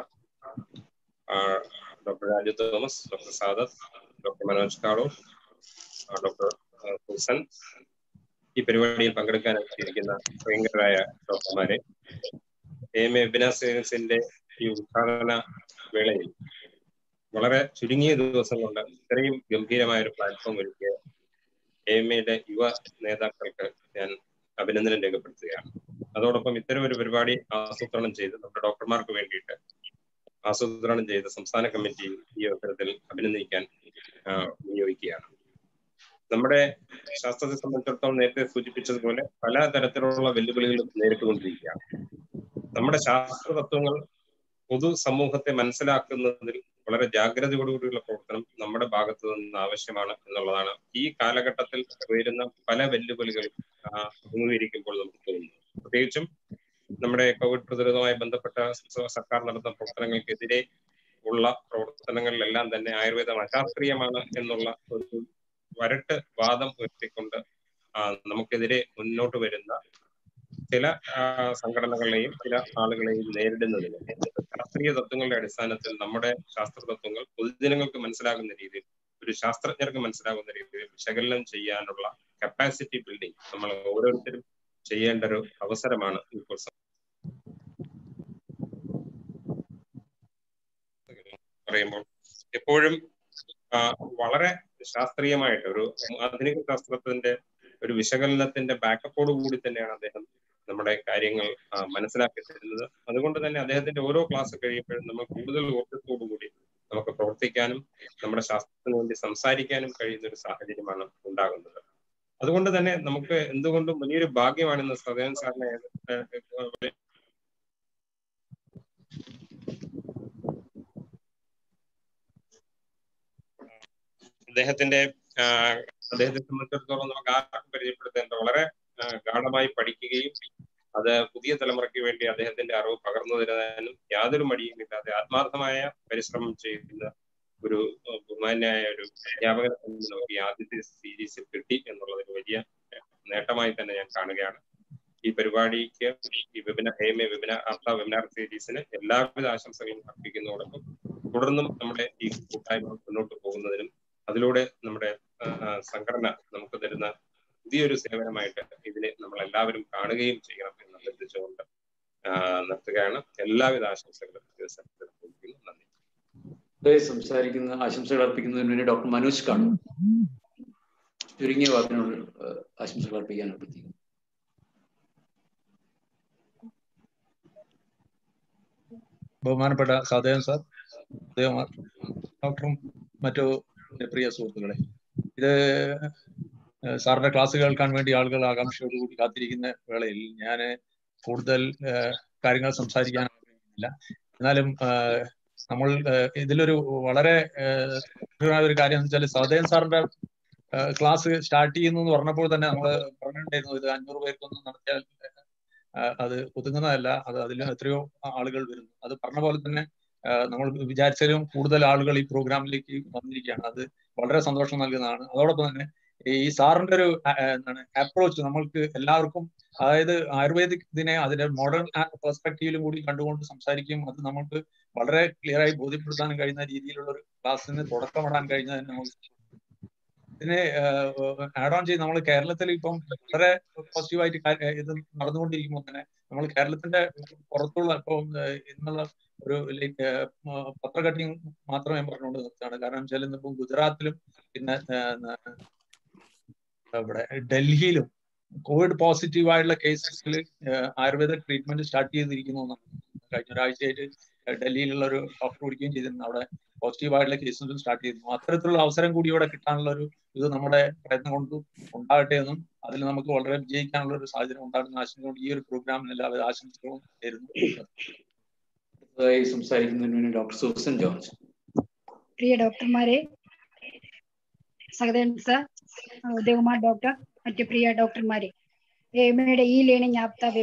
doctor Raju Thomas doctor Sadath doctor Manoj Kalu doctor Husan ഈ പരിപാടിയിൽ പങ്കെടുക്കാൻ എത്തിയിരിക്കുന്ന പ്രിയങ്കരായ ഡോക്ടർമാരെ എം എ വെബിനാസിന്റെ ഈ ഉദ്ഘാടന വേളയിൽ വളരെ ചുരുങ്ങിയ ദിവസം കൊണ്ട് ഇത്രയും ഗംഭീരമായ ഒരു പ്ലാറ്റ്ഫോം ഒരുക്കിയ എം എയുടെ യുവ നേതാക്കൾക്ക് ഞാൻ അഭിനന്ദനം രേഖപ്പെടുത്തുകയാണ് അതോടൊപ്പം ഇത്തരം ഒരു പരിപാടി ആസൂത്രണം ചെയ്ത് നമ്മുടെ ഡോക്ടർമാർക്ക് വേണ്ടിയിട്ട് ആസൂത്രണം ചെയ്ത സംസ്ഥാന കമ്മിറ്റി ഈ അവസരത്തിൽ അഭിനന്ദിക്കാൻ വിനിയോഗിക്കുകയാണ് നമ്മുടെ ശാസ്ത്രത്തെ സംബന്ധിച്ചിടത്തോളം നേരത്തെ സൂചിപ്പിച്ചതുപോലെ പല തരത്തിലുള്ള വെല്ലുവിളികളും നേരിട്ടുകൊണ്ടിരിക്കുകയാണ് നമ്മുടെ ശാസ്ത്ര തത്വങ്ങൾ പൊതു സമൂഹത്തെ മനസ്സിലാക്കുന്നതിൽ വളരെ ജാഗ്രതയോടുകൂടിയുള്ള പ്രവർത്തനം നമ്മുടെ ഭാഗത്തു നിന്ന് ആവശ്യമാണ് എന്നുള്ളതാണ് ഈ കാലഘട്ടത്തിൽ ഉയരുന്ന പല വെല്ലുവിളികൾ അഭിമുഖീകരിക്കുമ്പോൾ നമുക്ക് തോന്നുന്നു പ്രത്യേകിച്ചും നമ്മുടെ കോവിഡ് പ്രതിരോധവുമായി ബന്ധപ്പെട്ട സർക്കാർ നടത്തുന്ന പ്രവർത്തനങ്ങൾക്കെതിരെ ഉള്ള പ്രവർത്തനങ്ങളിലെല്ലാം തന്നെ ആയുർവേദം അശാസ്ത്രീയമാണ് എന്നുള്ള ഒരു വരട്ട് വാദം ഉയർത്തിക്കൊണ്ട് നമുക്കെതിരെ മുന്നോട്ട് വരുന്ന ചില സംഘടനകളെയും ചില ആളുകളെയും നേരിടുന്നതിന് ശാസ്ത്രീയ തത്വങ്ങളുടെ അടിസ്ഥാനത്തിൽ നമ്മുടെ ശാസ്ത്ര തത്വങ്ങൾ പൊതുജനങ്ങൾക്ക് മനസ്സിലാകുന്ന രീതിയിൽ ഒരു ശാസ്ത്രജ്ഞർക്ക് മനസ്സിലാകുന്ന രീതിയിൽ വിശകലനം ചെയ്യാനുള്ള കപ്പാസിറ്റി ബിൽഡിംഗ് നമ്മൾ ഓരോരുത്തരും ചെയ്യേണ്ട ഒരു അവസരമാണ് ഇപ്പോൾ പറയുമ്പോൾ എപ്പോഴും വളരെ ശാസ്ത്രീയമായിട്ട് ഒരു ആധുനിക ശാസ്ത്രത്തിന്റെ ഒരു വിശകലനത്തിന്റെ ബാക്കപ്പോട് കൂടി തന്നെയാണ് അദ്ദേഹം നമ്മുടെ കാര്യങ്ങൾ മനസ്സിലാക്കി തരുന്നത് അതുകൊണ്ട് തന്നെ അദ്ദേഹത്തിന്റെ ഓരോ ക്ലാസ് കഴിയുമ്പോഴും നമ്മൾ കൂടുതൽ ഊർജ്ജത്തോടു കൂടി നമുക്ക് പ്രവർത്തിക്കാനും നമ്മുടെ ശാസ്ത്രത്തിന് വേണ്ടി സംസാരിക്കാനും കഴിയുന്ന ഒരു സാഹചര്യമാണ് ഉണ്ടാകുന്നത് അതുകൊണ്ട് തന്നെ നമുക്ക് എന്തുകൊണ്ടും വലിയൊരു ഭാഗ്യമാണെന്ന് സദയൻ സാറിനെ അദ്ദേഹത്തിന്റെ അദ്ദേഹത്തെ സംബന്ധിച്ചിടത്തോളം നമുക്ക് ആർക്കും പരിചയപ്പെടുത്തേണ്ട വളരെ ഗാഠമായി പഠിക്കുകയും അത് പുതിയ തലമുറയ്ക്ക് വേണ്ടി അദ്ദേഹത്തിന്റെ അറിവ് പകർന്നു തരാനും യാതൊരു മടിയും ഇല്ലാതെ ആത്മാർത്ഥമായ പരിശ്രമം ചെയ്യുന്ന ഒരു ബഹുമാന്യായ ഒരു അധ്യാപകനെ നമുക്ക് ഈ ആദ്യത്തെ സീരീസിൽ കിട്ടി എന്നുള്ളത് വലിയ നേട്ടമായി തന്നെ ഞാൻ കാണുകയാണ് ഈ പരിപാടിക്ക് ഈ webinar M A webinar Aptha webinar സീരീസിന് എല്ലാവിധ ആശംസകളും അർപ്പിക്കുന്നതോടൊപ്പം തുടർന്നും നമ്മുടെ ഈ കൂട്ടായ്മ മുന്നോട്ട് പോകുന്നതിനും അതിലൂടെ നമ്മുടെ സംഘടന നമുക്ക് തരുന്ന പുതിയൊരു സേവനമായിട്ട് ഇതിനെ നമ്മൾ എല്ലാവരും കാണുകയും ചെയ്യണം എന്ന് അഭ്യർത്ഥിച്ചുകൊണ്ട് നിർത്തുകയാണ് എല്ലാവിധ ആശംസകളും നന്ദി സംസാരിക്കുന്ന ആശംസകൾ അർപ്പിക്കുന്നതിന് വേണ്ടി ഡോക്ടർ മനോജ് കാണും ചുരുങ്ങിയ വാക്കിനോട് ആശംസകൾ അർപ്പിക്കാൻ അഭ്യർത്ഥിക്കുന്നു ബഹുമാനപ്പെട്ട സദേവൻ സാർ ഉദയകുമാർ ഡോക്ടറും മറ്റു പ്രിയ സുഹൃത്തുക്കളെ ഇത് സാറിന്റെ ക്ലാസ് കേൾക്കാൻ വേണ്ടി ആളുകൾ ആകാംക്ഷയോടുകൂടി കാത്തിരിക്കുന്ന വേളയിൽ ഞാൻ കൂടുതൽ കാര്യങ്ങൾ സംസാരിക്കാൻ ആഗ്രഹിക്കുന്നില്ല എന്നാലും നമ്മൾ ഇതിലൊരു വളരെ ഒരു കാര്യം എന്ന് വെച്ചാൽ സഹദേവൻ സാറിന്റെ ക്ലാസ് സ്റ്റാർട്ട് ചെയ്യുന്നു എന്ന് പറഞ്ഞപ്പോൾ തന്നെ നമ്മൾ പറഞ്ഞിട്ടുണ്ടായിരുന്നു ഇത് അഞ്ഞൂറ് പേർക്കൊന്നും നടത്തിയാൽ അത് ഒതുങ്ങുന്നതല്ല അത് അതിലും എത്രയോ ആളുകൾ വരുന്നു അത് പറഞ്ഞ പോലെ തന്നെ നമ്മൾ വിചാരിച്ചാലും കൂടുതൽ ആളുകൾ ഈ പ്രോഗ്രാമിലേക്ക് വന്നിരിക്കുകയാണ് അത് വളരെ സന്തോഷം നൽകുന്നതാണ് അതോടൊപ്പം തന്നെ ഈ സാറിന്റെ ഒരു എന്താണ് അപ്രോച്ച് നമ്മൾക്ക് എല്ലാവർക്കും അതായത് ആയുർവേദിക് ഇതിനെ അതിന്റെ മോഡേൺ പെർസ്പെക്റ്റീവിലും കൂടി കണ്ടുകൊണ്ട് സംസാരിക്കും അത് നമുക്ക് വളരെ ക്ലിയർ ആയി ബോധ്യപ്പെടുത്താനും കഴിയുന്ന രീതിയിലുള്ള ഒരു ക്ലാസ്സിന് തുടക്കമിടാൻ കഴിഞ്ഞതിന് നമുക്ക് ഇതിനെ ആഡ് ഓൺ ചെയ്ത് നമ്മൾ കേരളത്തിൽ ഇപ്പം വളരെ പോസിറ്റീവായിട്ട് ഇത് നടന്നുകൊണ്ടിരിക്കുമ്പോൾ തന്നെ നമ്മൾ കേരളത്തിന്റെ പുറത്തുള്ള ഇപ്പം ഇന്നുള്ള ഒരു ലൈക്ക് പത്ര കട്ടിങ് മാത്രമേ പറഞ്ഞുകൊണ്ട് നിർത്തുകയാണ് കാരണം വെച്ചാൽ ഇന്നിപ്പം ഗുജറാത്തിലും പിന്നെ ഇവിടെ ഡൽഹിയിലും കോവിഡ് പോസിറ്റീവ് ആയിട്ടുള്ള കേസസിൽ ആയുർവേദ ട്രീറ്റ്മെന്റ് സ്റ്റാർട്ട് ചെയ്തിരിക്കുന്നു കഴിഞ്ഞ ഒരാഴ്ചയായിട്ട് ഡൽഹിയിലുള്ള ഒരു ഡോക്ടർ കുടിക്കുകയും ചെയ്തിരുന്നു അവിടെ പോസിറ്റീവ് ആയിട്ടുള്ള കേസുകൾ സ്റ്റാർട്ട് ചെയ്തിരുന്നു അത്തരത്തിലുള്ള അവസരം കൂടി ഇവിടെ കിട്ടാനുള്ള ഒരു ഇത് നമ്മുടെ പ്രയത്നം കൊണ്ട് ഉണ്ടാകട്ടെ എന്നും അതിൽ നമുക്ക് വളരെ വിജയിക്കാനുള്ള ഒരു സാഹചര്യം ഉണ്ടാകുന്ന ആശങ്കയോട് ഈ ഒരു പ്രോഗ്രാമിന് എല്ലാവിധ ആശംസകളും തരുന്നു സംസാരിക്കുന്നതിന് വേണ്ടി ഡോക്ടർ സൂസൻ ജോർജ് പ്രിയ ഡോക്ടർമാരെ സഹദേവൻ സർ ഉദയകുമാർ ഡോക്ടർ മറ്റു പ്രിയ ഡോക്ടർമാരെ എമ്മയുടെ ഈ ലേണിംഗ് ആപ്ത വെബിനാർ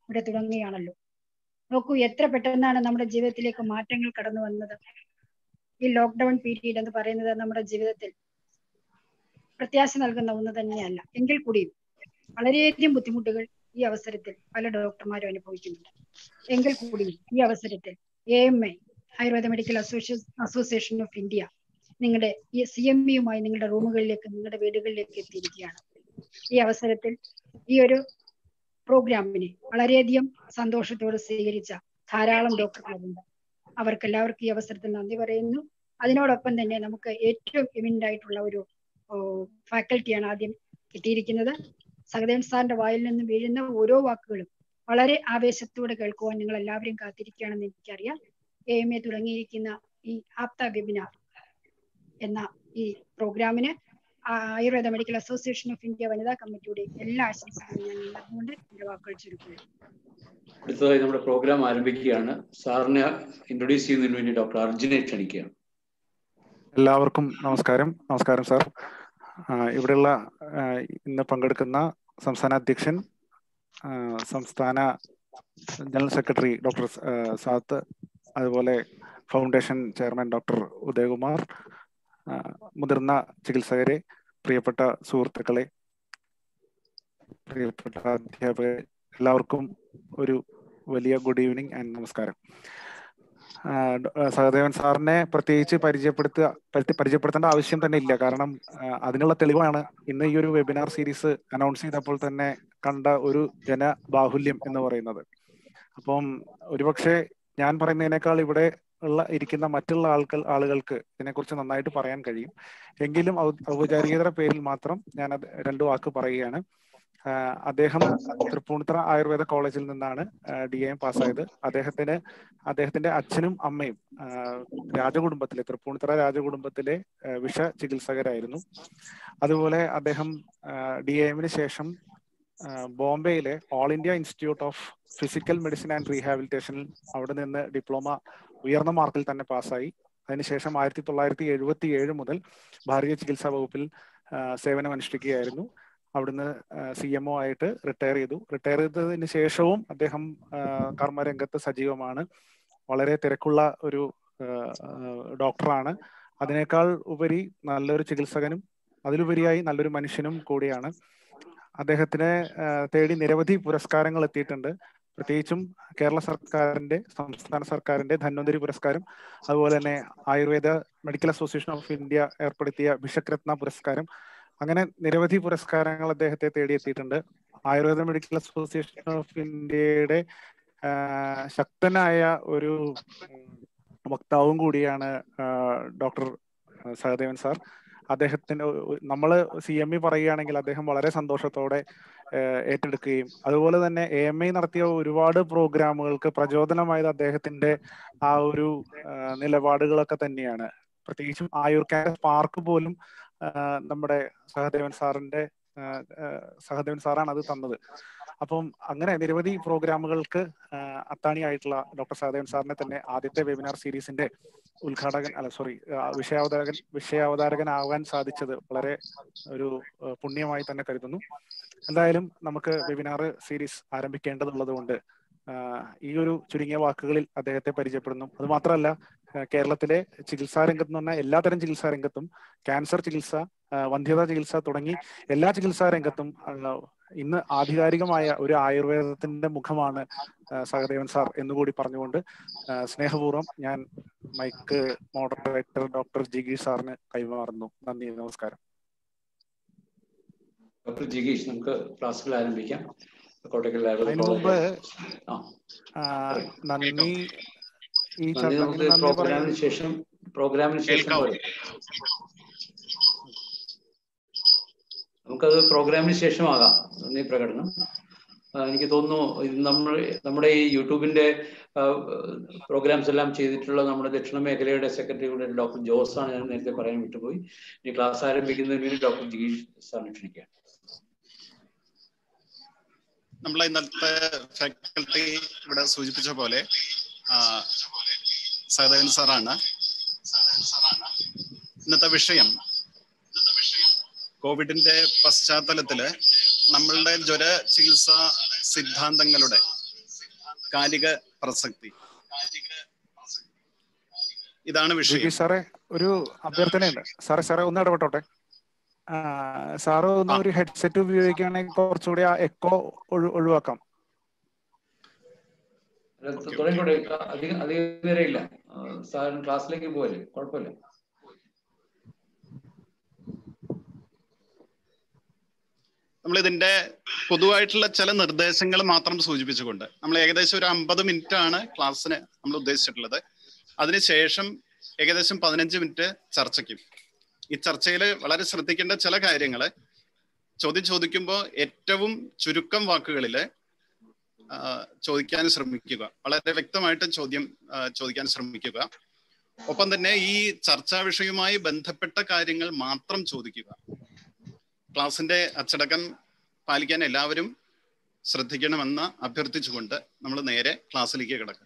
ഇവിടെ തുടങ്ങുകയാണല്ലോ നോക്കൂ എത്ര പെട്ടെന്നാണ് നമ്മുടെ ജീവിതത്തിലേക്ക് മാറ്റങ്ങൾ കടന്നു വന്നത് ഈ ലോക്ക്ഡൌൺ പീരീഡ് എന്ന് പറയുന്നത് നമ്മുടെ ജീവിതത്തിൽ പ്രത്യാശ നൽകുന്ന ഒന്ന് തന്നെയല്ല എങ്കിൽ കൂടിയും വളരെയധികം ബുദ്ധിമുട്ടുകൾ ഈ അവസരത്തിൽ പല ഡോക്ടർമാരും അനുഭവിക്കുന്നുണ്ട് എങ്കിൽ കൂടിയും ഈ അവസരത്തിൽ A M I Ayurveda medical association association of India നിങ്ങളുടെ ഈ സി എം ഇയുമായി നിങ്ങളുടെ റൂമുകളിലേക്ക് നിങ്ങളുടെ വീടുകളിലേക്ക് എത്തിയിരിക്കുകയാണ് ഈ അവസരത്തിൽ ഈ ഒരു പ്രോഗ്രാമിനെ വളരെയധികം സന്തോഷത്തോടെ സ്വീകരിച്ച ധാരാളം ഡോക്ടർമാരുണ്ട് അവർക്ക് എല്ലാവർക്കും ഈ അവസരത്തിൽ നന്ദി പറയുന്നു അതിനോടൊപ്പം തന്നെ നമുക്ക് ഏറ്റവും ഇമിനന്റ് ആയിട്ടുള്ള ഒരു ഫാക്കൽറ്റിയാണ് ആദ്യം കിട്ടിയിരിക്കുന്നത് സഹദേവൻ സാറിന്റെ വായിൽ നിന്ന് വീഴുന്ന ഓരോ വാക്കുകളും വളരെ ആവേശത്തോടെ കേൾക്കുവാൻ നിങ്ങൾ എല്ലാവരും കാത്തിരിക്കുകയാണെന്ന് എനിക്കറിയാം എ എം എ തുടങ്ങിയിരിക്കുന്ന ഈ ആപ്ത വെബിനാർ എന്ന ഈ പ്രോഗ്രാമിന് Ayurveda medical association of India വനിതാ കമ്മിറ്റിയുടെ എല്ലാ ആശംസകളും ഞാൻ നേർന്നുകൊണ്ട് എന്റെ വാക്കുകൾ ചുരുക്കുന്നു അടുത്തതായി നമ്മുടെ പ്രോഗ്രാം ആരംഭിക്കുകയാണ് സാറിനെ ഇൻട്രൊഡ്യൂസ് ചെയ്യുന്നതിന് വേണ്ടി ഡോക്ടർ അർജുനെ ക്ഷണിക്കുകയാണ് എല്ലാവർക്കും നമസ്കാരം നമസ്കാരം സാർ ഇവിടെയുള്ള ഇന്ന് പങ്കെടുക്കുന്ന സംസ്ഥാന അധ്യക്ഷൻ സംസ്ഥാന ജനറൽ സെക്രട്ടറി ഡോക്ടർ സാത്ത് അതുപോലെ ഫൗണ്ടേഷൻ ചെയർമാൻ ഡോക്ടർ ഉദയകുമാർ മുതിർന്ന ചികിത്സകരെ പ്രിയപ്പെട്ട സുഹൃത്തുക്കളെ പ്രിയപ്പെട്ട അധ്യാപകരെ എല്ലാവർക്കും ഒരു വലിയ ഗുഡ് ഈവനിങ് ആൻഡ് നമസ്കാരം സഹദേവൻ സാറിനെ പ്രത്യേകിച്ച് പരിചയപ്പെടുത്തുക പരിചയപ്പെടുത്തേണ്ട ആവശ്യം തന്നെ ഇല്ല കാരണം അതിനുള്ള തെളിവാണ് ഇന്ന് ഈ ഒരു വെബിനാർ സീരീസ് അനൗൺസ് ചെയ്തപ്പോൾ തന്നെ കണ്ട ഒരു ജനബാഹുല്യം എന്ന് പറയുന്നത് അപ്പം ഒരുപക്ഷെ ഞാൻ പറയുന്നതിനേക്കാൾ ഇവിടെ ഉള്ള ഇരിക്കുന്ന മറ്റുള്ള ആൾക്കാർ ആളുകൾക്ക് ഇതിനെക്കുറിച്ച് നന്നായിട്ട് പറയാൻ കഴിയും എങ്കിലും ഔപചാരികതയുടെ പേരിൽ മാത്രം ഞാൻ അത് രണ്ടു വാക്ക് പറയുകയാണ് അദ്ദേഹം തൃപ്പൂണിത്തറ ആയുർവേദ കോളേജിൽ നിന്നാണ് ഡി എം പാസ്സായത് അദ്ദേഹത്തിന് അദ്ദേഹത്തിന്റെ അച്ഛനും അമ്മയും രാജകുടുംബത്തിലെ തൃപ്പൂണിത്തറ രാജകുടുംബത്തിലെ വിഷ ചികിത്സകരായിരുന്നു അതുപോലെ അദ്ദേഹം ഡി എമ്മിന് ശേഷം ബോംബെയിലെ all India institute of physical medicine and റീഹാബിലിറ്റേഷനിൽ അവിടെ നിന്ന് ഡിപ്ലോമ ഉയർന്ന മാർക്കിൽ തന്നെ പാസ്സായി അതിനുശേഷം ആയിരത്തി തൊള്ളായിരത്തി എഴുപത്തി ഏഴ് മുതൽ ഭാരതീയ ചികിത്സാ വകുപ്പിൽ സേവനം അനുഷ്ഠിക്കുകയായിരുന്നു അവിടുന്ന് സി എം ഒ ആയിട്ട് റിട്ടയർ ചെയ്തു റിട്ടയർ ചെയ്തതിന് ശേഷവും അദ്ദേഹം കർമ്മരംഗത്ത് സജീവമാണ് വളരെ തിരക്കുള്ള ഒരു ഡോക്ടറാണ് അതിനേക്കാൾ ഉപരി നല്ലൊരു ചികിത്സകനും അതിലുപരിയായി നല്ലൊരു മനുഷ്യനും കൂടിയാണ് അദ്ദേഹത്തിനെ തേടി നിരവധി പുരസ്കാരങ്ങൾ എത്തിയിട്ടുണ്ട് പ്രത്യേകിച്ചും കേരള സർക്കാരിന്റെ സംസ്ഥാന സർക്കാരിന്റെ ധന്വന്തരി പുരസ്കാരം അതുപോലെ തന്നെ Ayurveda medical association of India ഏർപ്പെടുത്തിയ ഭിഷക്രത്ന പുരസ്കാരം അങ്ങനെ നിരവധി പുരസ്കാരങ്ങൾ അദ്ദേഹത്തെ തേടിയെത്തിയിട്ടുണ്ട് ആയുർവേദ മെഡിക്കൽ അസോസിയേഷൻ ഓഫ് ഇന്ത്യയുടെ ശക്തനായ ഒരു വക്താവും കൂടിയാണ് ഡോക്ടർ സഹദേവൻ സാർ അദ്ദേഹത്തിന് നമ്മൾ സി എം ഇ പറയുകയാണെങ്കിൽ അദ്ദേഹം വളരെ സന്തോഷത്തോടെ ഏറ്റെടുക്കുകയും അതുപോലെ തന്നെ എ എം ഐ നടത്തിയ ഒരുപാട് പ്രോഗ്രാമുകൾക്ക് പ്രചോദനമായത് അദ്ദേഹത്തിന്റെ ആ ഒരു നിലപാടുകളൊക്കെ തന്നെയാണ് പ്രത്യേകിച്ചും ആയുർ ക്യാമ്പസ് പാർക്ക് പോലും നമ്മുടെ സഹദേവൻ സാറിന്റെ സഹദേവൻ സാറാണ് അത് തന്നത് അപ്പം അങ്ങനെ നിരവധി പ്രോഗ്രാമുകൾക്ക് അത്താണിയായിട്ടുള്ള ഡോക്ടർ സഹദേവൻ സാറിനെ തന്നെ ആദ്യത്തെ വെബിനാർ സീരീസിന്റെ ഉദ്ഘാടകൻ അല്ല സോറി വിഷയാവതാരകൻ വിഷയാവതാരകനാവാൻ സാധിച്ചത് വളരെ ഒരു പുണ്യമായി തന്നെ കരുതുന്നു എന്തായാലും നമുക്ക് വെബിനാർ സീരീസ് ആരംഭിക്കേണ്ടതുള്ളത് കൊണ്ട് ഈ ഒരു ചുരുങ്ങിയ വാക്കുകളിൽ അദ്ദേഹത്തെ പരിചയപ്പെടുന്നു അത് മാത്രമല്ല കേരളത്തിലെ ചികിത്സാ രംഗത്ത് എന്ന് പറഞ്ഞാൽ എല്ലാതരം ചികിത്സാ രംഗത്തും ക്യാൻസർ ചികിത്സ വന്ധ്യതാ ചികിത്സ തുടങ്ങി എല്ലാ ചികിത്സാ രംഗത്തും ഇന്ന് ആധികാരികമായ ഒരു ആയുർവേദത്തിന്റെ മുഖമാണ് സഹദേവൻ സാർ എന്നുകൂടി പറഞ്ഞുകൊണ്ട് സ്നേഹപൂർവ്വം ഞാൻ മൈക്ക് മോഡറേറ്റർ ഡോക്ടർ ജിഗീഷ് സാറിന് കൈമാറുന്നു നന്ദി നമസ്കാരം ഡോക്ടർ ജിഗീഷ് നമുക്ക് ക്ലാസ്സുകൾ ആരംഭിക്കാം കോട്ടക്കൽ അതിനു മുമ്പ് നന്ദി ഈ നമുക്ക് പ്രോഗ്രാമിന് ശേഷം പ്രോഗ്രാമിന് ശേഷം നമുക്കത് പ്രോഗ്രാമിന് ശേഷമാകാം നന്ദി പ്രകടനം എനിക്ക് തോന്നുന്നു ഇത് നമ്മൾ നമ്മുടെ ഈ യൂട്യൂബിന്റെ പ്രോഗ്രാംസ് എല്ലാം ചെയ്തിട്ടുള്ള നമ്മുടെ ദക്ഷിണ മേഖലയുടെ സെക്രട്ടറി കൂടെ ഡോക്ടർ ജോസ് ആണ് ഞാൻ നേരത്തെ പറയാൻ വിട്ടുപോയി ഇനി ക്ലാസ് ആരംഭിക്കുന്നതിന് വേണ്ടി ഡോക്ടർ ജിഗീഷ് സാറിനെ ക്ഷണിക്കാം നമ്മളെ ഇന്നത്തെ ഫാക്കൽറ്റി ഇവിടെ സൂചിപ്പിച്ച പോലെ സഹദേവൻ സാറാണ് ഇന്നത്തെ വിഷയം കോവിഡിന്റെ പശ്ചാത്തലത്തില് നമ്മളുടെ ജ്വര ചികിത്സാ സിദ്ധാന്തങ്ങളുടെ കാലിക പ്രസക്തി ഇതാണ് വിഷയം വിജി സാറേ ഒരു അഭ്യർത്ഥനയുണ്ട് സാറേ സാറേ ഒന്ന് ഇടപെട്ടോട്ടെ ആ, സാറ് ഒന്ന് ഒരു ഹെഡ്സെറ്റ് ഉപയോഗിക്കുകയാണെങ്കിൽ കുറച്ചുകൂടി ആ എക്കോ ഒഴിവാക്കാം തുടങ്ങിക്കോട്ടെ അധികം അധികം നേരം ഇല്ല സാറിന് ക്ലാസ്സിലേക്ക് പോവല്ലേ കുഴപ്പമില്ല നമ്മൾ ഇതിന്റെ പൊതുവായിട്ടുള്ള ചില നിർദ്ദേശങ്ങൾ മാത്രം സൂചിപ്പിച്ചുകൊണ്ട് നമ്മൾ ഏകദേശം ഒരു അമ്പത് മിനിറ്റ് ആണ് ക്ലാസ്സിന് നമ്മൾ ഉദ്ദേശിച്ചിട്ടുള്ളത് അതിനുശേഷം ഏകദേശം പതിനഞ്ച് മിനിറ്റ് ചർച്ചയ്ക്കും ഈ ചർച്ചയിൽ വളരെ ശ്രദ്ധിക്കേണ്ട ചില കാര്യങ്ങൾ ചോദ്യം ചോദിക്കുമ്പോൾ ഏറ്റവും ചുരുക്കം വാക്കുകളിൽ ചോദിക്കാൻ ശ്രമിക്കുക വളരെ വ്യക്തമായിട്ട് ചോദ്യം ആ, ചോദിക്കാൻ ശ്രമിക്കുക ഒപ്പം തന്നെ ഈ ചർച്ചാ വിഷയവുമായി ബന്ധപ്പെട്ട കാര്യങ്ങൾ മാത്രം ചോദിക്കുക ക്ലാസിന്റെ അച്ചടക്കം പാലിക്കാൻ എല്ലാവരും ശ്രദ്ധിക്കണമെന്ന് അഭ്യർത്ഥിച്ചുകൊണ്ട് നമ്മൾ നേരെ ക്ലാസ്സിലേക്ക് കിടക്കാം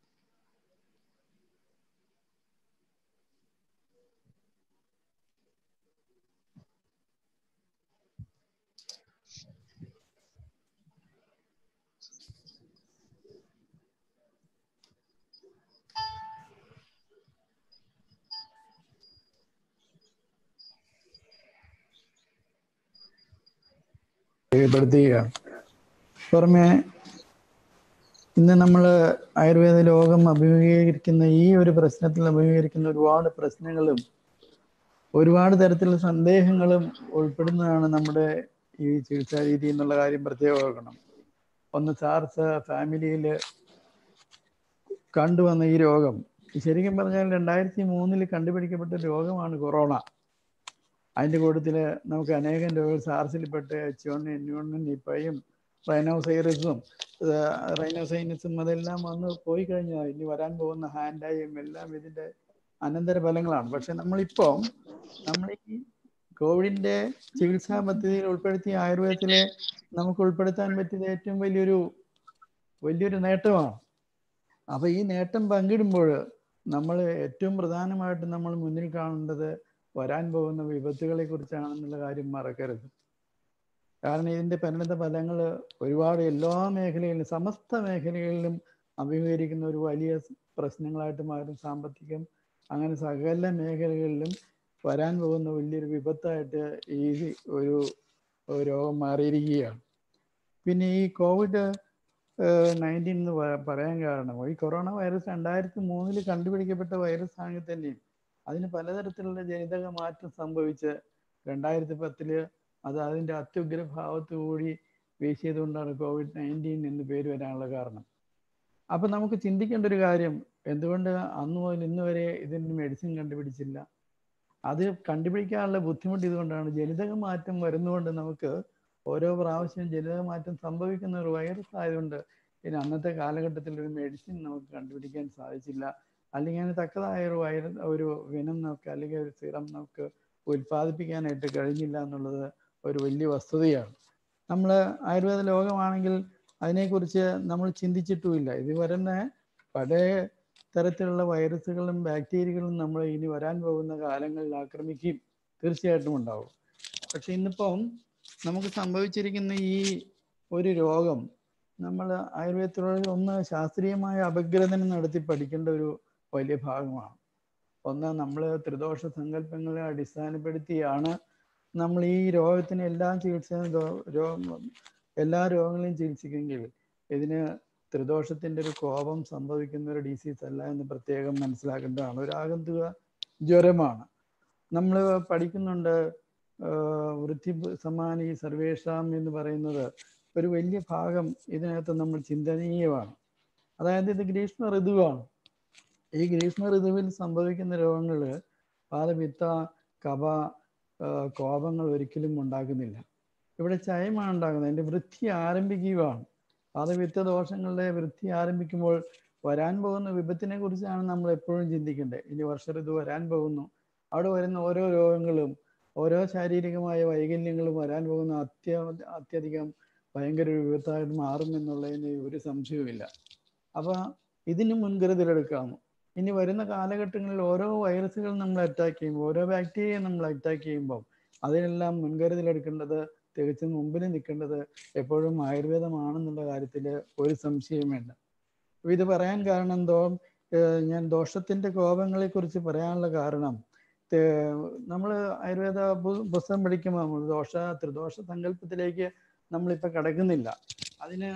രേഖപ്പെടുത്തുകയാണ് പുറമെ ഇന്ന് നമ്മൾ ആയുർവേദ ലോകം അഭിമുഖീകരിക്കുന്ന ഈ ഒരു പ്രശ്നത്തിൽ അഭിമുഖീകരിക്കുന്ന ഒരുപാട് പ്രശ്നങ്ങളും ഒരുപാട് തരത്തിലുള്ള സന്ദേഹങ്ങളും ഉൾപ്പെടുന്നതാണ് നമ്മുടെ ഈ ചികിത്സാ രീതി എന്നുള്ള കാര്യം പ്രത്യേകം ഓർക്കണം ഒന്ന് സാർസ് ഫാമിലിയിൽ കണ്ടുവന്ന ഈ രോഗം ശരിക്കും പറഞ്ഞാൽ രണ്ടായിരത്തി മൂന്നിൽ കണ്ടുപിടിക്കപ്പെട്ട രോഗമാണ് കൊറോണ അതിൻ്റെ കൂട്ടത്തിൽ നമുക്ക് അനേകം രോഗങ്ങൾ സാർസിൽപ്പെട്ട് എച്ച് വൺ എൻ വൺ നിപ്പയും റൈനോസൈറസും റൈനോസൈനസും അതെല്ലാം വന്ന് പോയി കഴിഞ്ഞാൽ ഇനി വരാൻ പോകുന്ന ഹാൻഡായും എല്ലാം ഇതിൻ്റെ അനന്തര ഫലങ്ങളാണ് പക്ഷെ നമ്മളിപ്പോൾ നമ്മൾ ഈ കോവിഡിന്റെ ചികിത്സാ പദ്ധതിയിൽ ഉൾപ്പെടുത്തിയ ആയുർവേദത്തിലെ നമുക്ക് ഉൾപ്പെടുത്താൻ പറ്റിയത് ഏറ്റവും വലിയൊരു വലിയൊരു നേട്ടമാണ് അപ്പൊ ഈ നേട്ടം പങ്കിടുമ്പോൾ നമ്മൾ ഏറ്റവും പ്രധാനമായിട്ട് നമ്മൾ മുന്നിൽ കാണേണ്ടത് വരാൻ പോകുന്ന വിപത്തുകളെ കുറിച്ചാണെന്നുള്ള കാര്യം മറക്കരുത് കാരണം ഇതിന്റെ പരിണിത ഫലങ്ങൾ ഒരുപാട് എല്ലാ മേഖലയിലും സമസ്ത മേഖലകളിലും അഭിമുഖീകരിക്കുന്ന ഒരു വലിയ പ്രശ്നങ്ങളായിട്ട് മാറും സാമ്പത്തികം അങ്ങനെ സകല മേഖലകളിലും വരാൻ പോകുന്ന വലിയൊരു വിപത്തായിട്ട് ഈ ഒരു രോഗം മാറിയിരിക്കുകയാണ് പിന്നെ ഈ കോവിഡ് നയൻറ്റീൻ എന്ന് പറയാൻ കാരണം ഈ കൊറോണ വൈറസ് രണ്ടായിരത്തി മൂന്നിൽ കണ്ടുപിടിക്കപ്പെട്ട വൈറസ് ആണെങ്കിൽ തന്നെയും അതിന് പലതരത്തിലുള്ള ജനിതക മാറ്റം സംഭവിച്ച് രണ്ടായിരത്തി പത്തില് അത് അതിൻ്റെ അത്യുഗ്രഭാവത്ത് കൂടി വീശിയതുകൊണ്ടാണ് കോവിഡ് നയൻറ്റീൻ എന്ന് പേര് വരാനുള്ള കാരണം അപ്പൊ നമുക്ക് ചിന്തിക്കേണ്ട ഒരു കാര്യം എന്തുകൊണ്ട് അന്ന് മുതൽ ഇന്ന് വരെ ഇതിന് മെഡിസിൻ കണ്ടുപിടിച്ചില്ല അത് കണ്ടുപിടിക്കാനുള്ള ബുദ്ധിമുട്ട് ഇതുകൊണ്ടാണ് ജനിതക മാറ്റം വരുന്നതുകൊണ്ട് നമുക്ക് ഓരോ പ്രാവശ്യം ജനിതക മാറ്റം സംഭവിക്കുന്ന ഒരു വൈറസ് ആയതുകൊണ്ട് പിന്നെ അന്നത്തെ കാലഘട്ടത്തിൽ ഒരു മെഡിസിൻ നമുക്ക് കണ്ടുപിടിക്കാൻ സാധിച്ചില്ല അല്ലെങ്കിൽ അതിന് തക്കതായ ഒരു വൈറസ് ഒരു വിനം നമുക്ക് അല്ലെങ്കിൽ ഒരു സിറം നമുക്ക് ഉൽപ്പാദിപ്പിക്കാനായിട്ട് കഴിഞ്ഞില്ല എന്നുള്ളത് ഒരു വലിയ വസ്തുതയാണ് നമ്മൾ ആയുർവേദ ലോകമാണെങ്കിൽ അതിനെക്കുറിച്ച് നമ്മൾ ചിന്തിച്ചിട്ടുമില്ല ഇത് വരുന്ന പഴയ തരത്തിലുള്ള വൈറസുകളും ബാക്ടീരിയകളും നമ്മൾ ഇനി വരാൻ പോകുന്ന കാലങ്ങളിൽ ആക്രമിക്കുകയും തീർച്ചയായിട്ടും ഉണ്ടാവും പക്ഷെ ഇന്നിപ്പം നമുക്ക് സംഭവിച്ചിരിക്കുന്ന ഈ ഒരു രോഗം നമ്മൾ ആയുർവേദത്തിലുള്ള ഒന്ന് ശാസ്ത്രീയമായ അപഗ്രഥനം നടത്തി പഠിക്കേണ്ട ഒരു വലിയ ഭാഗമാണ് ഒന്ന് നമ്മൾ ത്രിദോഷ സങ്കല്പങ്ങളെ അടിസ്ഥാനപ്പെടുത്തിയാണ് നമ്മൾ ഈ രോഗത്തിന് എല്ലാ ചികിത്സ രോഗം എല്ലാ രോഗങ്ങളെയും ചികിത്സിക്കുമെങ്കിൽ ഇതിന് ത്രിദോഷത്തിന്റെ ഒരു കോപം സംഭവിക്കുന്ന ഒരു ഡിസീസ് അല്ല എന്ന് പ്രത്യേകം മനസ്സിലാക്കേണ്ടതാണ് ഒരു ആഗന്തുക ജ്വരമാണ് നമ്മൾ പഠിക്കുന്നുണ്ട് വൃത്തി സമാനി സർവേഷാം എന്ന് പറയുന്നത് ഒരു വലിയ ഭാഗം ഇതിനകത്ത് നമ്മൾ ചിന്തനീയമാണ് അതായത് ഇത് ഗ്രീഷ്മ ഋതുവാണ് ഈ ഗ്രീഷ്മ ഋതുവിൽ സംഭവിക്കുന്ന രോഗങ്ങൾ പാദപിത്ത കഫ കോപങ്ങൾ ഒരിക്കലും ഉണ്ടാക്കുന്നില്ല ഇവിടെ ചയമാണ് ഉണ്ടാകുന്നത് അതിൻ്റെ വൃത്തി ആരംഭിക്കുകയാണ് പാദപിത്ത ദോഷങ്ങളുടെ വൃത്തി ആരംഭിക്കുമ്പോൾ വരാൻ പോകുന്ന വിപത്തിനെ കുറിച്ചാണ് നമ്മൾ എപ്പോഴും ചിന്തിക്കേണ്ടത് ഇനി വർഷ ഋതു വരാൻ പോകുന്നു അവിടെ വരുന്ന ഓരോ രോഗങ്ങളും ഓരോ ശാരീരികമായ വൈകല്യങ്ങളും വരാൻ പോകുന്ന അത്യ അത്യധികം ഭയങ്കര ഒരു വിപത്തായിട്ട് മാറും എന്നുള്ളതിന് ഒരു സംശയവുമില്ല അപ്പൊ ഇതിന് മുൻകരുതലെടുക്കാം ഇനി വരുന്ന കാലഘട്ടങ്ങളിൽ ഓരോ വൈറസുകൾ നമ്മൾ അറ്റാക്ക് ചെയ്യുമ്പോൾ ഓരോ ബാക്ടീരിയ നമ്മൾ അറ്റാക്ക് ചെയ്യുമ്പോൾ അതിനെല്ലാം മുൻകരുതലെടുക്കേണ്ടത് തികച്ചും മുമ്പിൽ നിൽക്കേണ്ടത് എപ്പോഴും ആയുർവേദമാണെന്നുള്ള കാര്യത്തിൽ ഒരു സംശയവും വേണ്ട അപ്പൊ ഇത് പറയാൻ കാരണം എന്തോ ഏഹ് ഞാൻ ദോഷത്തിന്റെ കോപങ്ങളെ കുറിച്ച് പറയാനുള്ള കാരണം നമ്മൾ ആയുർവേദ പു- പുസ്തകം പഠിക്കുമ്പോൾ നമ്മൾ ദോഷ ത്രിദോഷ സങ്കല്പത്തിലേക്ക് നമ്മളിപ്പോൾ കിടക്കുന്നില്ല അതിന്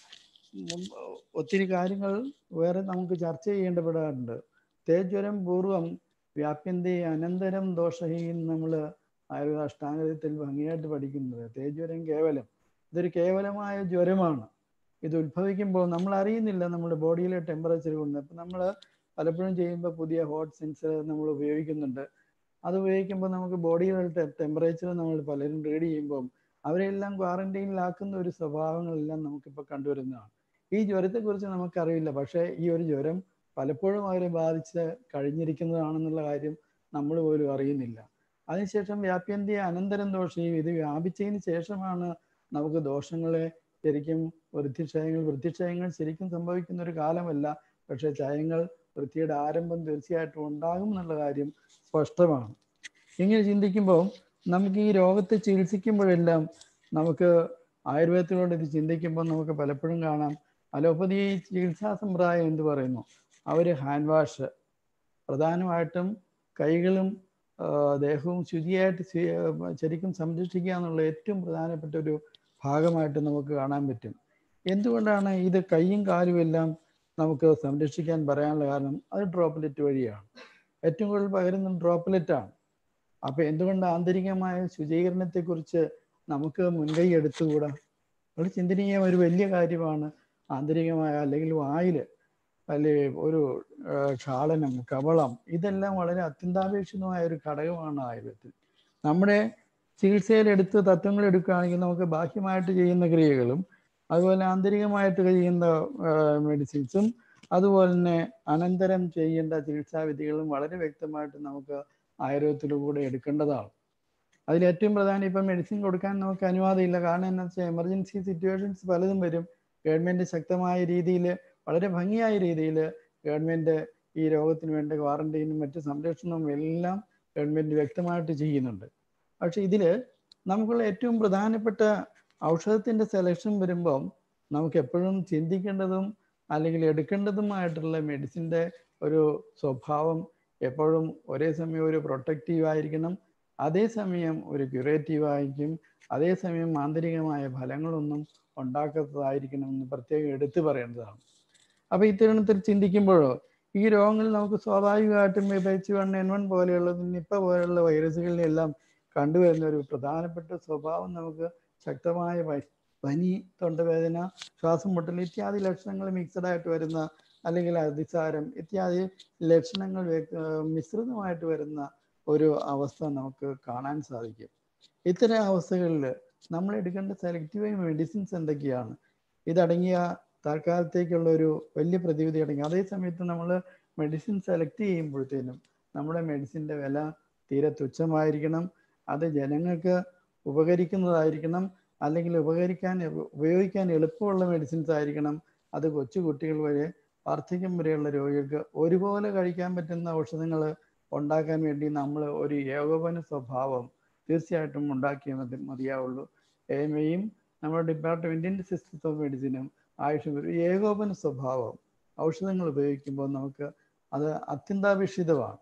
മുമ്പ് ഒത്തിരി കാര്യങ്ങൾ വേറെ നമുക്ക് ചർച്ച ചെയ്യേണ്ടപ്പെടാറുണ്ട് തേജ്വരം പൂർവം വ്യാപ്യന്തി അനന്തരം ദോഷഹി നമ്മൾ ആയുർവേദ അഷ്ടാംഗത്തിൽ ഭംഗിയായിട്ട് പഠിക്കുന്നത് തേജ്വരം കേവലം ഇതൊരു കേവലമായ ജ്വരമാണ് ഇത് ഉത്ഭവിക്കുമ്പോൾ നമ്മൾ അറിയുന്നില്ല നമ്മുടെ ബോഡിയിലെ ടെമ്പറേച്ചർ കൊണ്ട് അപ്പം നമ്മൾ പലപ്പോഴും ചെയ്യുമ്പോൾ പുതിയ ഹോട്ട് സെൻസർ നമ്മൾ ഉപയോഗിക്കുന്നുണ്ട് അത് ഉപയോഗിക്കുമ്പോൾ നമുക്ക് ബോഡിയിലെ ടെമ്പറേച്ചർ നമ്മൾ പലരും റീഡ് ചെയ്യുമ്പോൾ അവരെല്ലാം ക്വാറന്റൈനിലാക്കുന്ന ഒരു സ്വഭാവങ്ങളെല്ലാം നമുക്കിപ്പോൾ കണ്ടുവരുന്നതാണ് ഈ ജ്വരത്തെക്കുറിച്ച് നമുക്കറിയില്ല പക്ഷേ ഈ ഒരു ജ്വരം പലപ്പോഴും അവരെ ബാധിച്ച് കഴിഞ്ഞിരിക്കുന്നതാണെന്നുള്ള കാര്യം നമ്മൾ പോലും അറിയുന്നില്ല അതിനുശേഷം വ്യാപ്യന്തി അനന്തരം ദോഷം ഇത് വ്യാപിച്ചതിന് ശേഷമാണ് നമുക്ക് ദോഷങ്ങളെ ശരിക്കും വൃദ്ധിക്ഷയങ്ങൾ വൃദ്ധിക്ഷയങ്ങൾ ശരിക്കും സംഭവിക്കുന്ന ഒരു കാലമല്ല പക്ഷേ ക്ഷയങ്ങൾ വൃത്തിയുടെ ആരംഭം തീർച്ചയായിട്ടും ഉണ്ടാകും എന്നുള്ള കാര്യം സ്പഷ്ടമാണ് ഇങ്ങനെ ചിന്തിക്കുമ്പോൾ നമുക്ക് ഈ രോഗത്തെ ചികിത്സിക്കുമ്പോഴെല്ലാം നമുക്ക് ആയുർവേദത്തിലൂടെ ഇത് ചിന്തിക്കുമ്പോൾ നമുക്ക് പലപ്പോഴും കാണാം അലോപ്പതി ചികിത്സാ സമ്പ്രദായം എന്ത് പറയുന്നു അവർ ഹാൻഡ് വാഷ് പ്രധാനമായിട്ടും കൈകളും ആ, ദേഹവും ശുചിയായിട്ട് ശി- ശരിക്കും സംരക്ഷിക്കുക എന്നുള്ള ഏറ്റവും പ്രധാനപ്പെട്ട ഒരു ഭാഗമായിട്ട് നമുക്ക് കാണാൻ പറ്റും എന്തുകൊണ്ടാണ് ഇത് കൈയും കാലും എല്ലാം നമുക്ക് സംരക്ഷിക്കാൻ പറയാനുള്ള കാരണം അത് ഡ്രോപ്ലെറ്റ് വഴിയാണ് ഏറ്റവും കൂടുതൽ പകരുന്ന ഡ്രോപ്ലെറ്റ് ആണ് അപ്പൊ എന്തുകൊണ്ട് ആന്തരികമായ ശുചീകരണത്തെക്കുറിച്ച് നമുക്ക് മുൻകൈ എടുത്തുകൂടാ ഒരു ചിന്തനീയ ഒരു വലിയ കാര്യമാണ് ആന്തരികമായ അല്ലെങ്കിൽ വായില് അല്ലെ ഒരു ആ, ക്ഷാളനം കവളം ഇതെല്ലാം വളരെ അത്യന്താപേക്ഷിതമായ ഒരു ഘടകമാണ് ആയുർവേദത്തിൽ നമ്മുടെ ചികിത്സയിൽ എടുത്ത് തത്വങ്ങൾ എടുക്കുകയാണെങ്കിൽ നമുക്ക് ബാഹ്യമായിട്ട് ചെയ്യുന്ന ക്രിയകളും അതുപോലെ ആന്തരികമായിട്ട് ചെയ്യുന്ന മെഡിസിൻസും അതുപോലെ തന്നെ അനന്തരം ചെയ്യേണ്ട ചികിത്സാവിധികളും വളരെ വ്യക്തമായിട്ട് നമുക്ക് ആയുർവേദത്തിലൂടെ എടുക്കേണ്ടതാണ് അതിൽ ഏറ്റവും പ്രധാനം ഇപ്പം മെഡിസിൻ കൊടുക്കാൻ നമുക്ക് അനുവാദമില്ല കാരണം എന്താ വെച്ചാൽ എമർജൻസി സിറ്റുവേഷൻസ് പലതും വരും ഗവൺമെന്റ് ശക്തമായ രീതിയിൽ വളരെ ഭംഗിയായ രീതിയിൽ ഗവൺമെന്റ് ഈ രോഗത്തിന് വേണ്ട ക്വാറന്റൈനും മറ്റ് സംരക്ഷണവും എല്ലാം ഗവൺമെന്റ് വ്യക്തമായിട്ട് ചെയ്യുന്നുണ്ട് പക്ഷെ ഇതിൽ നമുക്കുള്ള ഏറ്റവും പ്രധാനപ്പെട്ട ഔഷധത്തിന്റെ സെലക്ഷൻ വരുമ്പം നമുക്ക് എപ്പോഴും ചിന്തിക്കേണ്ടതും അല്ലെങ്കിൽ എടുക്കേണ്ടതുമായിട്ടുള്ള മെഡിസിൻ്റെ ഒരു സ്വഭാവം എപ്പോഴും ഒരേ സമയം ഒരു പ്രൊട്ടക്റ്റീവ് ആയിരിക്കണം അതേസമയം ഒരു ക്യൂറേറ്റീവ് ആയിരിക്കും അതേസമയം ആന്തരികമായ ഫലങ്ങളൊന്നും ഉണ്ടാക്കാത്തതായിരിക്കണം എന്ന് പ്രത്യേകം എടുത്തു പറയേണ്ടതാണ് അപ്പൊ ഇത്തരണത്തിൽ ചിന്തിക്കുമ്പോഴോ ഈ രോഗങ്ങൾ നമുക്ക് സ്വാഭാവികമായിട്ടും എച്ച് വൺ എൻ വൺ പോലെയുള്ള നിപ്പ പോലെയുള്ള വൈറസുകളിലെല്ലാം കണ്ടുവരുന്ന ഒരു പ്രധാനപ്പെട്ട സ്വഭാവം നമുക്ക് ശക്തമായ പ- പനി തൊണ്ടവേദന ശ്വാസം മുട്ടൽ ഇത്യാദി ലക്ഷണങ്ങൾ മിക്സഡ് ആയിട്ട് വരുന്ന അല്ലെങ്കിൽ അതിസാരം ഇത്യാദി ലക്ഷണങ്ങൾ വ്യക്ത- മിശ്രിതമായിട്ട് വരുന്ന ഒരു അവസ്ഥ നമുക്ക് കാണാൻ സാധിക്കും ഇത്തരം അവസ്ഥകളിൽ നമ്മൾ എടുക്കേണ്ട സെലക്റ്റീവ് മെഡിസിൻസ് എന്തൊക്കെയാണ് ഇതടങ്ങിയ തൽക്കാലത്തേക്കുള്ള ഒരു വലിയ പ്രതിവിധി അടങ്ങി അതേ സമയത്ത് നമ്മൾ മെഡിസിൻ സെലക്ട് ചെയ്യുമ്പോഴത്തേനും നമ്മുടെ മെഡിസിൻ്റെ വില തീരെ തുച്ഛമായിരിക്കണം അത് ജനങ്ങൾക്ക് ഉപകരിക്കുന്നതായിരിക്കണം അല്ലെങ്കിൽ ഉപകരിക്കാൻ ഉപയോഗിക്കാൻ എളുപ്പമുള്ള മെഡിസിൻസ് ആയിരിക്കണം അത് കൊച്ചു കുട്ടികൾ വരെ വാർദ്ധക്യം വരെയുള്ള രോഗികൾക്ക് ഒരുപോലെ കഴിക്കാൻ പറ്റുന്ന ഔഷധങ്ങൾ ഉണ്ടാക്കാൻ വേണ്ടി നമ്മൾ ഒരു ഏകോപന സ്വഭാവം തീർച്ചയായിട്ടും ഉണ്ടാക്കിയേ മതി മതിയാവുള്ളൂ എയും നമ്മുടെ ഡിപ്പാർട്ട്മെന്റ് ഇന്ത്യൻ സിസ്റ്റം ഓഫ് മെഡിസിനും ആയുഷും ഒരു ഏകോപന സ്വഭാവം ഔഷധങ്ങൾ ഉപയോഗിക്കുമ്പോൾ നമുക്ക് അത് അത്യന്താപേക്ഷിതമാണ്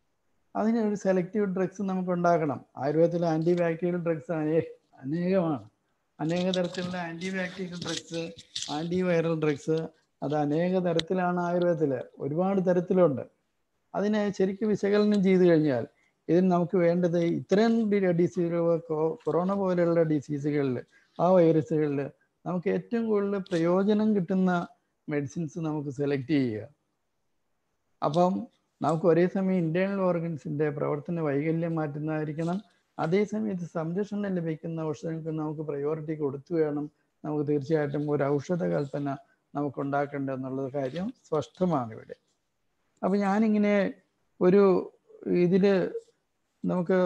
അതിന് ഒരു സെലക്റ്റീവ് ഡ്രഗ്സ് നമുക്ക് ഉണ്ടാക്കണം ആയുർവേദത്തിലെ ആന്റി ബാക്ടീരിയൽ ഡ്രഗ്സ് അനേ അനേകമാണ് അനേക തരത്തിലുള്ള anti bacterial drugs anti viral drugs അത് അനേക തരത്തിലാണ് ആയുർവേദത്തിൽ ഒരുപാട് തരത്തിലുണ്ട് അതിനെ ശരിക്കും വിശകലനം ചെയ്തു കഴിഞ്ഞാൽ ഇതിന് നമുക്ക് വേണ്ടത് ഇത്തരം ഡിസീസുകൾ കൊറോണ പോലെയുള്ള ഡിസീസുകളിൽ ആ വൈറസുകളിൽ നമുക്ക് ഏറ്റവും കൂടുതൽ പ്രയോജനം കിട്ടുന്ന മെഡിസിൻസ് നമുക്ക് സെലക്ട് ചെയ്യുക അപ്പം നമുക്ക് ഒരേ സമയം ഇന്റേണൽ ഓർഗൻസിന്റെ പ്രവർത്തന വൈകല്യം മാറ്റുന്നതായിരിക്കണം അതേ സമയത്ത് സംരക്ഷണം ലഭിക്കുന്ന ഔഷധങ്ങൾക്ക് നമുക്ക് പ്രയോറിറ്റി കൊടുത്തു വേണം നമുക്ക് തീർച്ചയായിട്ടും ഒരു ഔഷധ കൽപ്പന നമുക്ക് ഉണ്ടാക്കേണ്ടത് എന്നുള്ള കാര്യം സ്പഷ്ടമാണ് ഇവിടെ അപ്പൊ ഞാനിങ്ങനെ ഒരു ഇതില് നമുക്ക്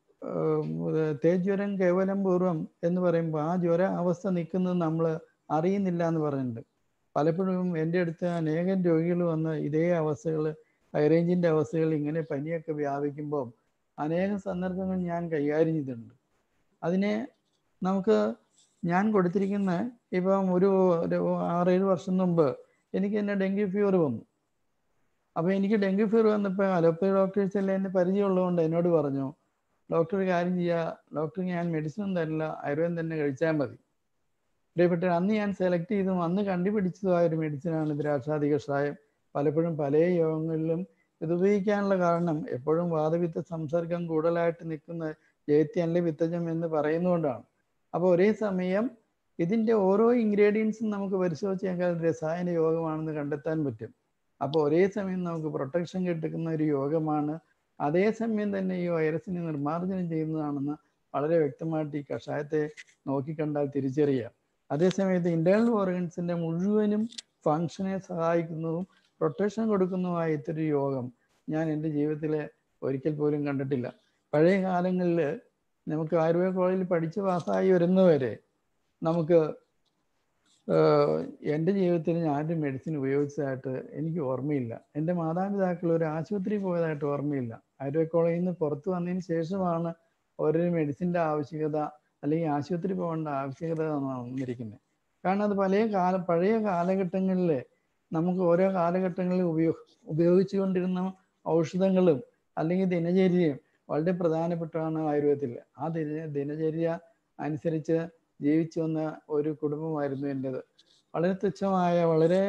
തേജ്വരം കേവലം പൂർവം എന്ന് പറയുമ്പോൾ ആ ജ്വര അവസ്ഥ നിൽക്കുന്നത് നമ്മൾ അറിയുന്നില്ല എന്ന് പറയുന്നുണ്ട് പലപ്പോഴും എൻ്റെ അടുത്ത് അനേകം രോഗികൾ വന്ന് ഇതേ അവസ്ഥകൾ ഹൈറേഞ്ചിൻ്റെ അവസ്ഥകൾ ഇങ്ങനെ പനിയൊക്കെ വ്യാപിക്കുമ്പോൾ അനേകം സന്ദർഭങ്ങൾ ഞാൻ കൈകാര്യം ചെയ്തിട്ടുണ്ട് അതിനെ നമുക്ക് ഞാൻ കൊടുത്തിരിക്കുന്ന ഇപ്പം ഒരു ഒരു ആറേഴ് വർഷം മുമ്പ് എനിക്ക് തന്നെ ഡെങ്കി ഫീവർ വന്നു അപ്പോൾ എനിക്ക് ഡെങ്കി ഫീവർ വന്നപ്പോൾ അലോപ്പതി ഡോക്ടേഴ്സ് എല്ലാം എന്നെ പരിചയമുള്ളതുകൊണ്ട് എന്നോട് പറഞ്ഞു ഡോക്ടർ ഒരു കാര്യം ചെയ്യുക ഡോക്ടർ ഞാൻ മെഡിസിൻ ഒന്നും തരില്ല ആയുർവേദം തന്നെ കഴിച്ചാൽ മതി പ്രിയപ്പെട്ട അന്ന് ഞാൻ സെലക്ട് ചെയ്തും അന്ന് കണ്ടുപിടിച്ചതുമായ ഒരു മെഡിസിനാണ് ദ്രാക്ഷാദി കഷായം പലപ്പോഴും പല യോഗങ്ങളിലും ഇത് ഉപയോഗിക്കാനുള്ള കാരണം എപ്പോഴും വാദവിത്ത സംസർഗം കൂടുതലായിട്ട് നിൽക്കുന്ന ജയത്യനിലെ വിത്തജം എന്ന് പറയുന്നതുകൊണ്ടാണ് അപ്പോൾ ഒരേ സമയം ഇതിൻ്റെ ഓരോ ഇൻഗ്രീഡിയൻസും നമുക്ക് പരിശോധിച്ച് കഴിഞ്ഞാൽ രസായന യോഗമാണെന്ന് കണ്ടെത്താൻ പറ്റും അപ്പോൾ ഒരേ സമയം നമുക്ക് പ്രൊട്ടക്ഷൻ കിട്ടുന്ന ഒരു യോഗമാണ് അതേസമയം തന്നെ ഈ വൈറസിനെ നിർമ്മാർജ്ജനം ചെയ്യുന്നതാണെന്ന് വളരെ വ്യക്തമായിട്ട് ഈ കഷായത്തെ നോക്കിക്കണ്ടാൽ തിരിച്ചറിയാം അതേസമയത്ത് ഇന്റേണൽ ഓർഗൻസിന്റെ മുഴുവനും ഫങ്ഷനെ സഹായിക്കുന്നതും പ്രൊട്ടക്ഷൻ കൊടുക്കുന്നതുമായ ഇത്തരം യോഗം ഞാൻ എൻ്റെ ജീവിതത്തിൽ ഒരിക്കൽ പോലും കണ്ടിട്ടില്ല പഴയ കാലങ്ങളിൽ നമുക്ക് ആയുർവേദ കോളേജിൽ പഠിച്ച് പാസ്സായി വരുന്നവരെ നമുക്ക് എൻ്റെ ജീവിതത്തിൽ ഞാനൊരു മെഡിസിൻ ഉപയോഗിച്ചതായിട്ട് എനിക്ക് ഓർമ്മയില്ല എൻ്റെ മാതാപിതാക്കൾ ഒരു ആശുപത്രി പോയതായിട്ട് ഓർമ്മയില്ല ആയുർവേദ കോളേജിൽ നിന്ന് പുറത്തു വന്നതിന് ശേഷമാണ് ഓരോ മെഡിസിൻ്റെ ആവശ്യകത അല്ലെങ്കിൽ ആശുപത്രി പോകേണ്ട ആവശ്യകത വന്നിരിക്കുന്നത് കാരണം അത് പല കാല പഴയ കാലഘട്ടങ്ങളിൽ നമുക്ക് ഓരോ കാലഘട്ടങ്ങളിൽ ഉപയോഗ ഉപയോഗിച്ചുകൊണ്ടിരുന്ന ഔഷധങ്ങളും അല്ലെങ്കിൽ ദിനചര്യയും വളരെ പ്രധാനപ്പെട്ടതാണ് ആയുർവേദത്തിൽ ആ ദിന ദിനചര്യ അനുസരിച്ച് ജീവിച്ചു വന്ന ഒരു കുടുംബമായിരുന്നു എൻ്റെത് വളരെ തുച്ഛമായ വളരെ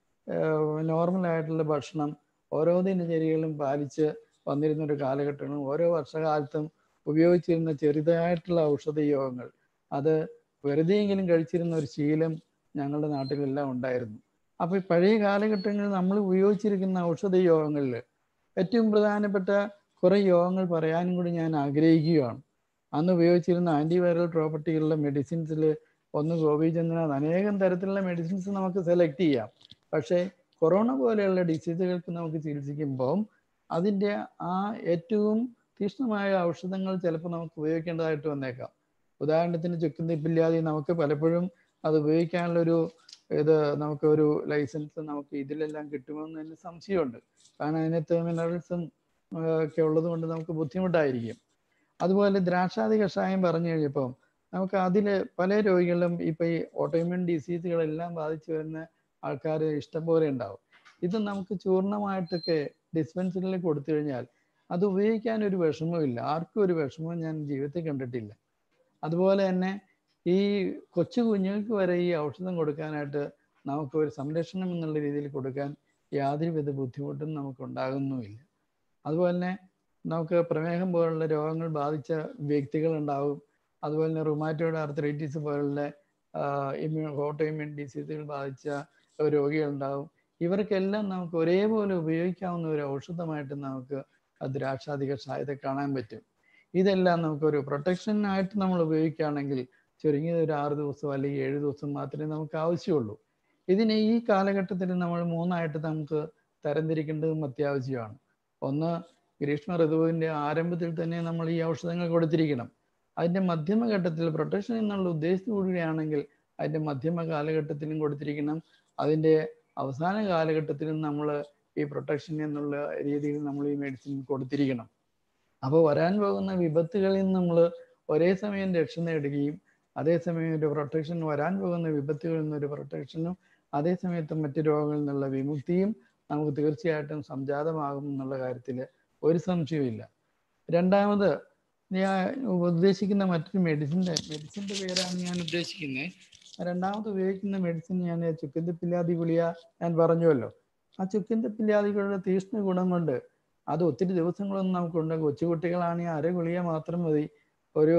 നോർമലായിട്ടുള്ള ഭക്ഷണം ഓരോ ദിനചര്യകളും പാലിച്ച് വന്നിരുന്ന ഒരു കാലഘട്ടങ്ങളും ഓരോ വർഷകാലത്തും ഉപയോഗിച്ചിരുന്ന ചെറുതായിട്ടുള്ള ഔഷധ യോഗങ്ങൾ അത് വെറുതെയെങ്കിലും കഴിച്ചിരുന്ന ഒരു ശീലം ഞങ്ങളുടെ നാട്ടിലെല്ലാം ഉണ്ടായിരുന്നു അപ്പോൾ പഴയ കാലഘട്ടങ്ങളിൽ നമ്മൾ ഉപയോഗിച്ചിരിക്കുന്ന ഔഷധ യോഗങ്ങളിൽ ഏറ്റവും പ്രധാനപ്പെട്ട കുറേ യോഗങ്ങൾ പറയാനും കൂടി ഞാൻ ആഗ്രഹിക്കുകയാണ് അന്ന് ഉപയോഗിച്ചിരുന്ന ആൻറ്റിവൈറൽ പ്രോപ്പർട്ടികളുടെ മെഡിസിൻസിൽ ഒന്ന് ഗോപിചന്ദ്രനാഥ് അനേകം തരത്തിലുള്ള മെഡിസിൻസ് നമുക്ക് സെലക്ട് ചെയ്യാം പക്ഷേ കൊറോണ പോലെയുള്ള ഡിസീസുകൾക്ക് നമുക്ക് ചികിത്സിക്കുമ്പോൾ അതിൻ്റെ ആ ഏറ്റവും തീക്ഷ്ണമായ ഔഷധങ്ങൾ ചിലപ്പോൾ നമുക്ക് ഉപയോഗിക്കേണ്ടതായിട്ട് വന്നേക്കാം ഉദാഹരണത്തിന് ചുക്കുംതിപ്പില്ലാതെ നമുക്ക് പലപ്പോഴും അത് ഉപയോഗിക്കാനുള്ളൊരു ഇത് നമുക്ക് ഒരു ലൈസൻസ് നമുക്ക് ഇതിലെല്ലാം കിട്ടുമെന്ന് തന്നെ സംശയമുണ്ട് കാരണം അതിനകത്ത് മിനറൽസും ഒക്കെ ഉള്ളത് കൊണ്ട് നമുക്ക് ബുദ്ധിമുട്ടായിരിക്കും അതുപോലെ ദ്രാക്ഷാദി കഷായം പറഞ്ഞു കഴിഞ്ഞപ്പോൾ നമുക്ക് അതിൽ പല രോഗികളും ഇപ്പോൾ ഈ ഓട്ടോമ്യൂൺ ഡിസീസുകളെല്ലാം ബാധിച്ചു വരുന്ന ആൾക്കാർ ഇഷ്ടംപോലെ ഉണ്ടാവും ഇത് നമുക്ക് ചൂർണമായിട്ടൊക്കെ ഡിസ്പെൻസറിയിൽ കൊടുത്തു കഴിഞ്ഞാൽ അത് ഉപയോഗിക്കാൻ ഒരു വിഷമമില്ല ആർക്കും ഒരു വിഷമവും ഞാൻ ജീവിതത്തിൽ കണ്ടിട്ടില്ല അതുപോലെ തന്നെ ഈ കൊച്ചു കുഞ്ഞുങ്ങൾക്ക് വരെ ഈ ഔഷധം കൊടുക്കാനായിട്ട് നമുക്ക് ഒരു സംരക്ഷണം എന്നുള്ള രീതിയിൽ കൊടുക്കാൻ യാതൊരുവിധ ബുദ്ധിമുട്ടും നമുക്ക് ഉണ്ടാകുന്നുമില്ല അതുപോലെ തന്നെ നമുക്ക് പ്രമേഹം പോലുള്ള രോഗങ്ങൾ ബാധിച്ച വ്യക്തികളുണ്ടാവും അതുപോലെ തന്നെ റുമാറ്റോയിഡ് ആർത്രൈറ്റിസ് പോലുള്ള ഇമ്മ്യൂ ഓട്ടോ ഇമ്മ്യൂൺ ഡിസീസുകൾ ബാധിച്ച രോഗികളുണ്ടാവും ഇവർക്കെല്ലാം നമുക്ക് ഒരേപോലെ ഉപയോഗിക്കാവുന്ന ഒരു ഔഷധമായിട്ട് നമുക്ക് ദ്രാക്ഷാധിക കഷായത്തെ കാണാൻ പറ്റും ഇതെല്ലാം നമുക്കൊരു പ്രൊട്ടക്ഷനായിട്ട് നമ്മൾ ഉപയോഗിക്കുകയാണെങ്കിൽ ചുരുങ്ങിയത് ഒരു ആറ് ദിവസം അല്ലെങ്കിൽ ഏഴ് ദിവസം മാത്രമേ നമുക്ക് ആവശ്യമുള്ളൂ ഇതിനെ ഈ കാലഘട്ടത്തിൽ നമ്മൾ മൂന്നായിട്ട് നമുക്ക് തരംതിരിക്കേണ്ടതും അത്യാവശ്യമാണ് ഒന്ന് ഗ്രീഷ്മ ഋതുവിൻ്റെ ആരംഭത്തിൽ തന്നെ നമ്മൾ ഈ ഔഷധങ്ങൾ കൊടുത്തിരിക്കണം അതിൻ്റെ മധ്യമഘട്ടത്തിൽ പ്രൊട്ടക്ഷൻ എന്നുള്ള ഉദ്ദേശത്തോടുകൂടിയാണെങ്കിൽ അതിൻ്റെ മധ്യമ കാലഘട്ടത്തിലും കൊടുത്തിരിക്കണം അതിൻ്റെ അവസാന കാലഘട്ടത്തിലും നമ്മൾ ഈ പ്രൊട്ടക്ഷൻ എന്നുള്ള രീതിയിൽ നമ്മൾ ഈ മെഡിസിൻ കൊടുത്തിരിക്കണം അപ്പോൾ വരാൻ പോകുന്ന വിപത്തുകളിൽ നിന്ന് നമ്മൾ ഒരേ സമയം രക്ഷ നേടുകയും അതേസമയം ഒരു പ്രൊട്ടക്ഷൻ വരാൻ പോകുന്ന വിപത്തുകളിൽ നിന്നൊരു പ്രൊട്ടക്ഷനും അതേസമയത്ത് മറ്റു രോഗങ്ങളിൽ നിന്നുള്ള വിമുക്തിയും നമുക്ക് തീർച്ചയായിട്ടും സംജാതമാകും എന്നുള്ള കാര്യത്തിൽ ഒരു സംശയവുമില്ല രണ്ടാമത് ഞാൻ ഉദ്ദേശിക്കുന്ന മറ്റൊരു മെഡിസിൻ്റെ മെഡിസിൻ്റെ പേരാണ് ഞാൻ ഉദ്ദേശിക്കുന്നത് രണ്ടാമത് ഉപയോഗിക്കുന്ന മെഡിസിൻ ഞാൻ ചുക്കിന്തിപ്പില്ലാതി ഗുളിക ഞാൻ പറഞ്ഞുവല്ലോ ആ ചുക്കിന്തിപ്പില്ലാതികളുടെ തീക്ഷ്ണ ഗുണം കൊണ്ട് അത് ഒത്തിരി ദിവസങ്ങളൊന്നും നമുക്കുണ്ട് കൊച്ചുകുട്ടികളാണെങ്കിൽ അര ഗുളിക മാത്രം മതി ഒരു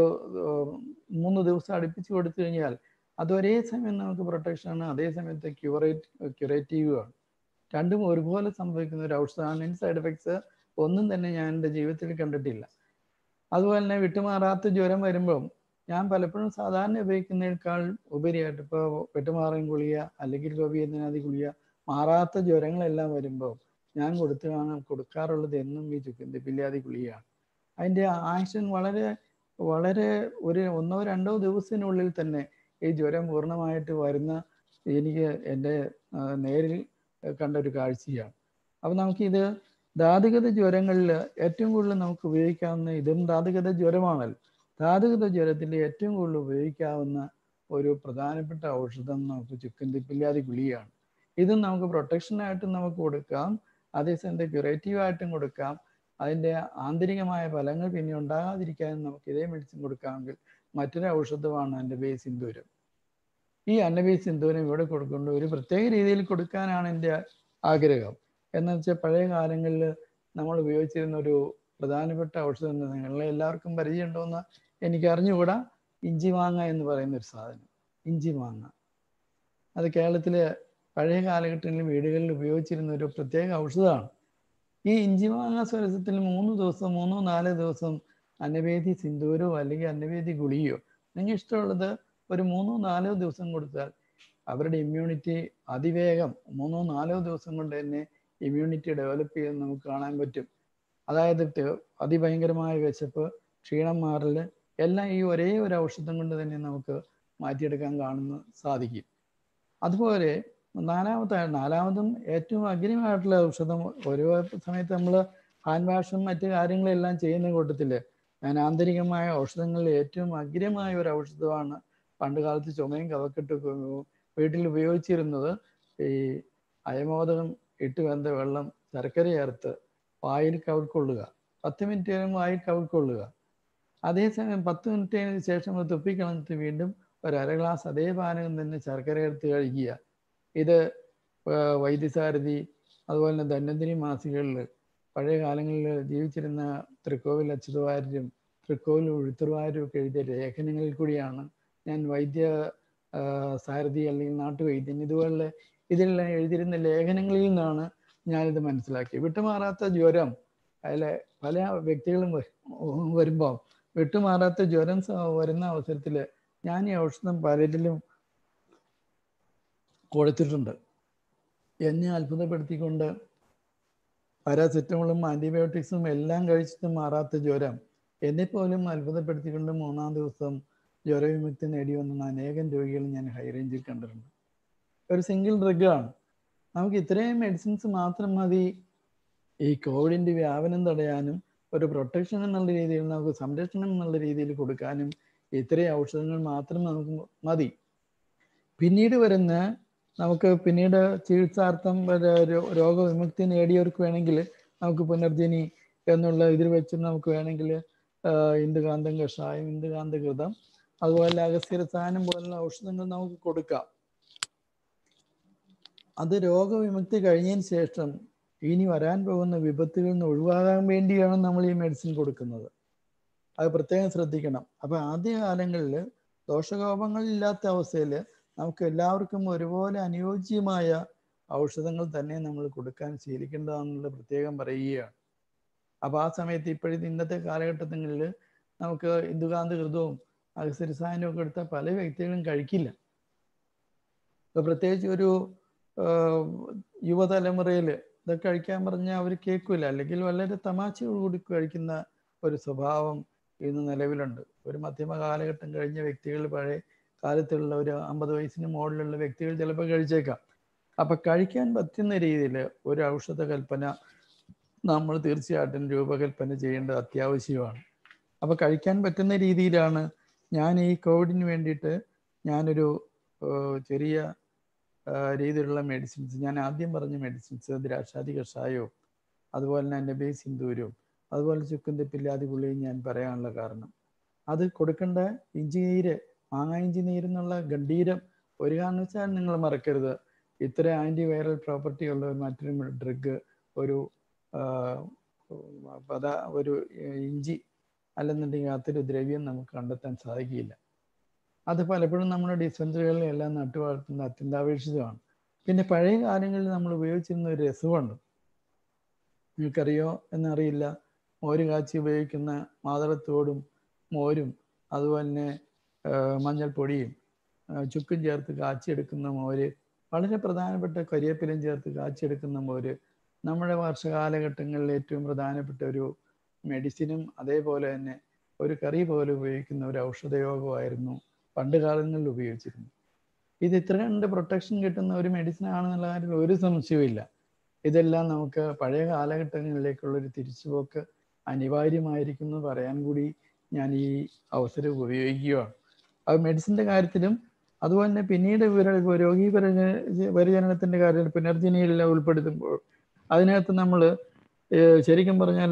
മൂന്ന് ദിവസം അടുപ്പിച്ച് കൊടുത്തു കഴിഞ്ഞാൽ അത് ഒരേ സമയം നമുക്ക് പ്രൊട്ടക്ഷനാണ് അതേ സമയത്ത് ക്യൂറേറ്റ് ക്യൂറേറ്റീവുമാണ് രണ്ടും ഒരുപോലെ സംഭവിക്കുന്ന ഒരു ഔഷധമാണ് ഇതിന് സൈഡ് എഫക്ട്സ് ഒന്നും തന്നെ ഞാൻ എൻ്റെ ജീവിതത്തിൽ കണ്ടിട്ടില്ല അതുപോലെ തന്നെ വിട്ടുമാറാത്ത ജ്വരം വരുമ്പം ഞാൻ പലപ്പോഴും സാധാരണ ഉപയോഗിക്കുന്നതിനേക്കാൾ ഉപരിയായിട്ട് ഇപ്പോൾ വിട്ടുമാറൻ ഗുളിക അല്ലെങ്കിൽ ഗോപിയന്തിനാദി ഗുളിക മാറാത്ത ജ്വരങ്ങളെല്ലാം വരുമ്പോൾ ഞാൻ കൊടുത്തു കാണാൻ കൊടുക്കാറുള്ളത് എന്നും ഈ ചുക്കിന്തിപ്പില്ലാതി ഗുളികയാണ് അതിൻ്റെ ആക്ഷൻ വളരെ വളരെ ഒരു ഒന്നോ രണ്ടോ ദിവസത്തിനുള്ളിൽ തന്നെ ഈ ജ്വരം പൂർണ്ണമായിട്ട് വരുന്ന എനിക്ക് എൻ്റെ നേരിൽ കണ്ട ഒരു കാഴ്ചയാണ് അപ്പോൾ നമുക്കിത് ധാതുഗത ജ്വരങ്ങളിൽ ഏറ്റവും കൂടുതൽ നമുക്ക് ഉപയോഗിക്കാവുന്ന ഇതും ധാതുഗത ജ്വരമാണല്ലോ ധാതുഗത ജ്വരത്തിൽ ഏറ്റവും കൂടുതൽ ഉപയോഗിക്കാവുന്ന ഒരു പ്രധാനപ്പെട്ട ഔഷധം നമുക്ക് ചുക്കൻ തിപ്പില്ലാതെ ഗുളികയാണ് ഇതും നമുക്ക് പ്രൊട്ടക്ഷനായിട്ടും നമുക്ക് കൊടുക്കാം അതേസമയത്ത് ക്യൂറേറ്റീവ് ആയിട്ടും കൊടുക്കാം അതിൻ്റെ ആന്തരികമായ ഫലങ്ങൾ പിന്നെ ഉണ്ടാകാതിരിക്കാനും നമുക്ക് ഇതേ മെഡിസിൻ കൊടുക്കാമെങ്കിൽ മറ്റൊരു ഔഷധമാണ് അന്നബേ സിന്ദൂരം ഈ അന്നബേ സിന്ദൂരം ഇവിടെ കൊടുക്കുന്നുണ്ട് ഒരു പ്രത്യേക രീതിയിൽ കൊടുക്കാനാണ് എൻ്റെ ആഗ്രഹം എന്ന് വെച്ചാൽ പഴയ കാലങ്ങളിൽ നമ്മൾ ഉപയോഗിച്ചിരുന്ന ഒരു പ്രധാനപ്പെട്ട ഔഷധം നിങ്ങളെ എല്ലാവർക്കും പരിചയമുണ്ടോ എന്ന് എനിക്ക് അറിഞ്ഞുകൂടാ ഇഞ്ചി മാങ്ങ എന്ന് പറയുന്ന ഒരു സാധനം ഇഞ്ചി മാങ്ങ അത് കേരളത്തിലെ പഴയ കാലഘട്ടങ്ങളിൽ വീടുകളിൽ ഉപയോഗിച്ചിരുന്ന ഒരു പ്രത്യേക ഔഷധമാണ് ഈ ഇഞ്ചി മാങ്ങ സ്വരസത്തിൽ മൂന്ന് ദിവസം മൂന്നോ നാലോ ദിവസം അന്നവേദി സിന്ദൂരോ അല്ലെങ്കിൽ അന്നവേദി ഗുളിയോ നിങ്ങൾ ഇഷ്ടമുള്ളത് ഒരു മൂന്നോ നാലോ ദിവസം കൊടുത്താൽ അവരുടെ ഇമ്മ്യൂണിറ്റി അതിവേഗം മൂന്നോ നാലോ ദിവസം കൊണ്ട് തന്നെ ഇമ്മ്യൂണിറ്റി ഡെവലപ്പ് ചെയ്ത് നമുക്ക് കാണാൻ പറ്റും അതായത് ത- അതിഭയങ്കരമായ വിശപ്പ് ക്ഷീണം മാറൽ എല്ലാം ഈ ഒരേ ഒരു ഔഷധം കൊണ്ട് തന്നെ നമുക്ക് മാറ്റിയെടുക്കാൻ കാണുന്ന സാധിക്കും അതുപോലെ നാലാമത്തെ നാലാമതും ഏറ്റവും അഗ്രിമായിട്ടുള്ള ഔഷധം ഓരോ സമയത്ത് നമ്മൾ ഹാൻഡ് വാഷും മറ്റു കാര്യങ്ങളെല്ലാം ചെയ്യുന്ന കൂട്ടത്തിൽ ഞാൻ ആന്തരികമായ ഔഷധങ്ങളിൽ ഏറ്റവും അഗ്രമായ ഒരു ഔഷധമാണ് പണ്ട് കാലത്ത് ചുമയും കഫക്കെട്ടൊക്കെ വീട്ടിൽ ഉപയോഗിച്ചിരുന്നത് ഈ അയമോദകം ഇട്ട് വെന്ത വെള്ളം ശർക്കര ചേർത്ത് വായിൽ കവിൾക്കൊള്ളുക പത്ത് മിനിറ്റ് നേരം വായിൽ കവിൾക്കൊള്ളുക അതേസമയം പത്ത് മിനിറ്റിന് ശേഷം അത് തുപ്പിക്കളഞ്ഞിട്ട് വീണ്ടും ഒരു അര ഗ്ലാസ് അതേ പാനകം തന്നെ ശർക്കര ചേർത്ത് കഴിക്കുക ഇത് ആ, വൈദ്യസാരഥി അതുപോലെ തന്നെ ധന്വന്തിരി മാസികകളിൽ പഴയ കാലങ്ങളിൽ ജീവിച്ചിരുന്ന തൃക്കോവിൽ അച്യുതവാര്യരും തൃക്കോവിൽ ഉഴുത്തുവാരും ഒക്കെ എഴുതിയ ലേഖനങ്ങളിൽ കൂടിയാണ് ഞാൻ വൈദ്യ ആ, സാരഥി അല്ലെങ്കിൽ നാട്ടുവൈദ്യൻ ഇതുപോലുള്ള ഇതിലെല്ലാം എഴുതിയിരുന്ന ലേഖനങ്ങളിൽ നിന്നാണ് ഞാനിത് മനസ്സിലാക്കിയത് വിട്ടുമാറാത്ത ജ്വരം അതിലെ പല വ്യക്തികളും വ- വരുമ്പോൾ വിട്ടുമാറാത്ത ജ്വരം സ- വരുന്ന അവസരത്തിൽ ഞാൻ ഈ ഔഷധം പലരിലും കൊടുത്തിട്ടുണ്ട് എന്നെ അത്ഭുതപ്പെടുത്തിക്കൊണ്ട് പാരാസെറ്റമോളും ആൻറ്റിബയോട്ടിക്സും എല്ലാം കഴിച്ചിട്ട് മാറാത്ത ജ്വരം എന്നെ പോലും അത്ഭുതപ്പെടുത്തിക്കൊണ്ട് മൂന്നാം ദിവസം ജ്വരവിമുക്തി നേടി വന്ന അനേകം രോഗികൾ ഞാൻ ഹൈ റേഞ്ചിൽ കണ്ടിട്ടുണ്ട് ഒരു സിംഗിൾ ഡ്രഗാണ് നമുക്ക് ഇത്രയും മെഡിസിൻസ് മാത്രം മതി ഈ കോവിഡിന്റെ വ്യാപനം തടയാനും ഒരു പ്രൊട്ടക്ഷൻ എന്നുള്ള രീതിയിൽ നമുക്ക് സംരക്ഷണം എന്നുള്ള രീതിയിൽ കൊടുക്കാനും ഇത്രയും ഔഷധങ്ങൾ മാത്രം നമുക്ക് മതി പിന്നീട് വരുന്ന നമുക്ക് പിന്നീട് ചികിത്സാർത്ഥം വരെ രോ- രോഗവിമുക്തി നേടിയവർക്ക് വേണമെങ്കിൽ നമുക്ക് പുനർജനി എന്നുള്ള ഇതിൽ വെച്ച് നമുക്ക് വേണമെങ്കിൽ ഇന്ദുകാന്തം കഷായം ഇന്ദുകാന്തകൃതം അതുപോലെ അഗസ്ത്യരസായനം പോലുള്ള ഔഷധങ്ങൾ നമുക്ക് കൊടുക്കാം അത് രോഗവിമുക്തി കഴിഞ്ഞതിന് ശേഷം ഇനി വരാൻ പോകുന്ന വിപത്തുകളിൽ നിന്ന് ഒഴിവാകാൻ വേണ്ടിയാണ് നമ്മൾ ഈ മെഡിസിൻ കൊടുക്കുന്നത് അത് പ്രത്യേകം ശ്രദ്ധിക്കണം അപ്പൊ ആദ്യ കാലങ്ങളിൽ ദോഷകോപങ്ങളില്ലാത്ത അവസ്ഥയിൽ നമുക്ക് എല്ലാവർക്കും ഒരുപോലെ അനുയോജ്യമായ ഔഷധങ്ങൾ തന്നെ നമ്മൾ കൊടുക്കാൻ ശീലിക്കേണ്ടതാണെന്നുള്ള പ്രത്യേകം പറയുകയാണ് അപ്പൊ ആ സമയത്ത് ഇപ്പോഴത്തെ ഇന്നത്തെ കാലഘട്ടങ്ങളിൽ നമുക്ക് ഇന്ദുകാന്ത കൃതവും അഗസരിസായനവും ഒക്കെ എടുത്ത പല വ്യക്തികളും കഴിക്കില്ല ഇപ്പൊ പ്രത്യേകിച്ച് ഒരു ആഹ് യുവതലമുറയിൽ ഇതൊക്കെ കഴിക്കാൻ പറഞ്ഞാൽ അവർ കേൾക്കില്ല അല്ലെങ്കിൽ വളരെ തമാശയോടുകൂടി കഴിക്കുന്ന ഒരു സ്വഭാവം ഇന്ന് നിലവിലുണ്ട് ഒരു മധ്യമ കാലഘട്ടം കഴിഞ്ഞ വ്യക്തികൾ പഴയ കാലത്തുള്ള ഒരു അമ്പത് വയസ്സിന് മുകളിലുള്ള വ്യക്തികൾ ചിലപ്പോൾ കഴിച്ചേക്കാം അപ്പൊ കഴിക്കാൻ പറ്റുന്ന രീതിയിൽ ഒരു ഔഷധ കൽപ്പന നമ്മൾ തീർച്ചയായിട്ടും രൂപകൽപ്പന ചെയ്യേണ്ടത് അത്യാവശ്യമാണ് അപ്പൊ കഴിക്കാൻ പറ്റുന്ന രീതിയിലാണ് ഞാൻ ഈ കോവിഡിന് വേണ്ടിയിട്ട് ഞാനൊരു ഏഹ് ചെറിയ ആഹ് രീതിയിലുള്ള മെഡിസിൻസ് ഞാൻ ആദ്യം പറഞ്ഞ മെഡിസിൻസ് ദ്രാക്ഷാദി കഷായവും അതുപോലെ തന്നെ നബേ സിന്ദൂരവും അതുപോലെ ചുക്കും തെപ്പില്ലാതി ഗുളിയും ഞാൻ പറയാനുള്ള കാരണം അത് കൊടുക്കേണ്ട ഇഞ്ചി നീര് മാങ്ങ ഇഞ്ചി നീര് എന്നുള്ള ഗംഭീരം ഒരു കാരണവശാലും നിങ്ങൾ മറക്കരുത് ഇത്ര ആന്റി വൈറൽ പ്രോപ്പർട്ടി ഉള്ള ഒരു മറ്റൊരു ഡ്രഗ് ഒരു ആഹ് പദ ഒരു ഇഞ്ചി അല്ലെന്നുണ്ടെങ്കിൽ അതൊരു ദ്രവ്യം നമുക്ക് കണ്ടെത്താൻ സാധിക്കില്ല അത് പലപ്പോഴും നമ്മുടെ ഡിസ്പെൻസറികളിൽ എല്ലാം നട്ടു വളർത്തുന്ന അത്യന്താപേക്ഷിതമാണ് പിന്നെ പഴയ കാലങ്ങളിൽ നമ്മൾ ഉപയോഗിച്ചിരുന്ന ഒരു രസമുണ്ട് നിങ്ങൾക്കറിയോ എന്നറിയില്ല മോര് കാച്ചി ഉപയോഗിക്കുന്ന മാതളത്തോടും മോരും അതുപോലെ തന്നെ ആഹ് മഞ്ഞൾപ്പൊടിയും ആഹ് ചുക്കും ചേർത്ത് കാച്ചിയെടുക്കുന്ന മോര് വളരെ പ്രധാനപ്പെട്ട കരിയേപ്പിലയും ചേർത്ത് കാച്ചിയെടുക്കുന്ന മോര് നമ്മുടെ വർഷകാലഘട്ടങ്ങളിൽ ഏറ്റവും പ്രധാനപ്പെട്ട ഒരു മെഡിസിനും അതേപോലെ തന്നെ ഒരു കറി പോലെ ഉപയോഗിക്കുന്ന ഒരു ഔഷധയോഗമായിരുന്നു പണ്ട് കാലങ്ങളിൽ ഉപയോഗിച്ചിരുന്നു ഇത് ഇത്ര കണ്ട് പ്രൊട്ടക്ഷൻ കിട്ടുന്ന ഒരു മെഡിസിൻ ആണെന്നുള്ള കാര്യത്തിൽ ഒരു സംശയവുമില്ല ഇതെല്ലാം നമുക്ക് പഴയ കാലഘട്ടങ്ങളിലേക്കുള്ള ഒരു തിരിച്ചുപോക്ക് അനിവാര്യമായിരിക്കും എന്ന് പറയാൻ കൂടി ഞാൻ ഈ അവസരം ഉപയോഗിക്കുകയാണ് അത് മെഡിസിൻ്റെ കാര്യത്തിലും അതുപോലെ തന്നെ പിന്നീട് ഇവരുടെ രോഗീ പരിച പരിചരണത്തിന്റെ കാര്യത്തിൽ പുനർജനിയെല്ലാം ഉൾപ്പെടുത്തുമ്പോൾ അതിനകത്ത് നമ്മൾ ശരിക്കും പറഞ്ഞാൽ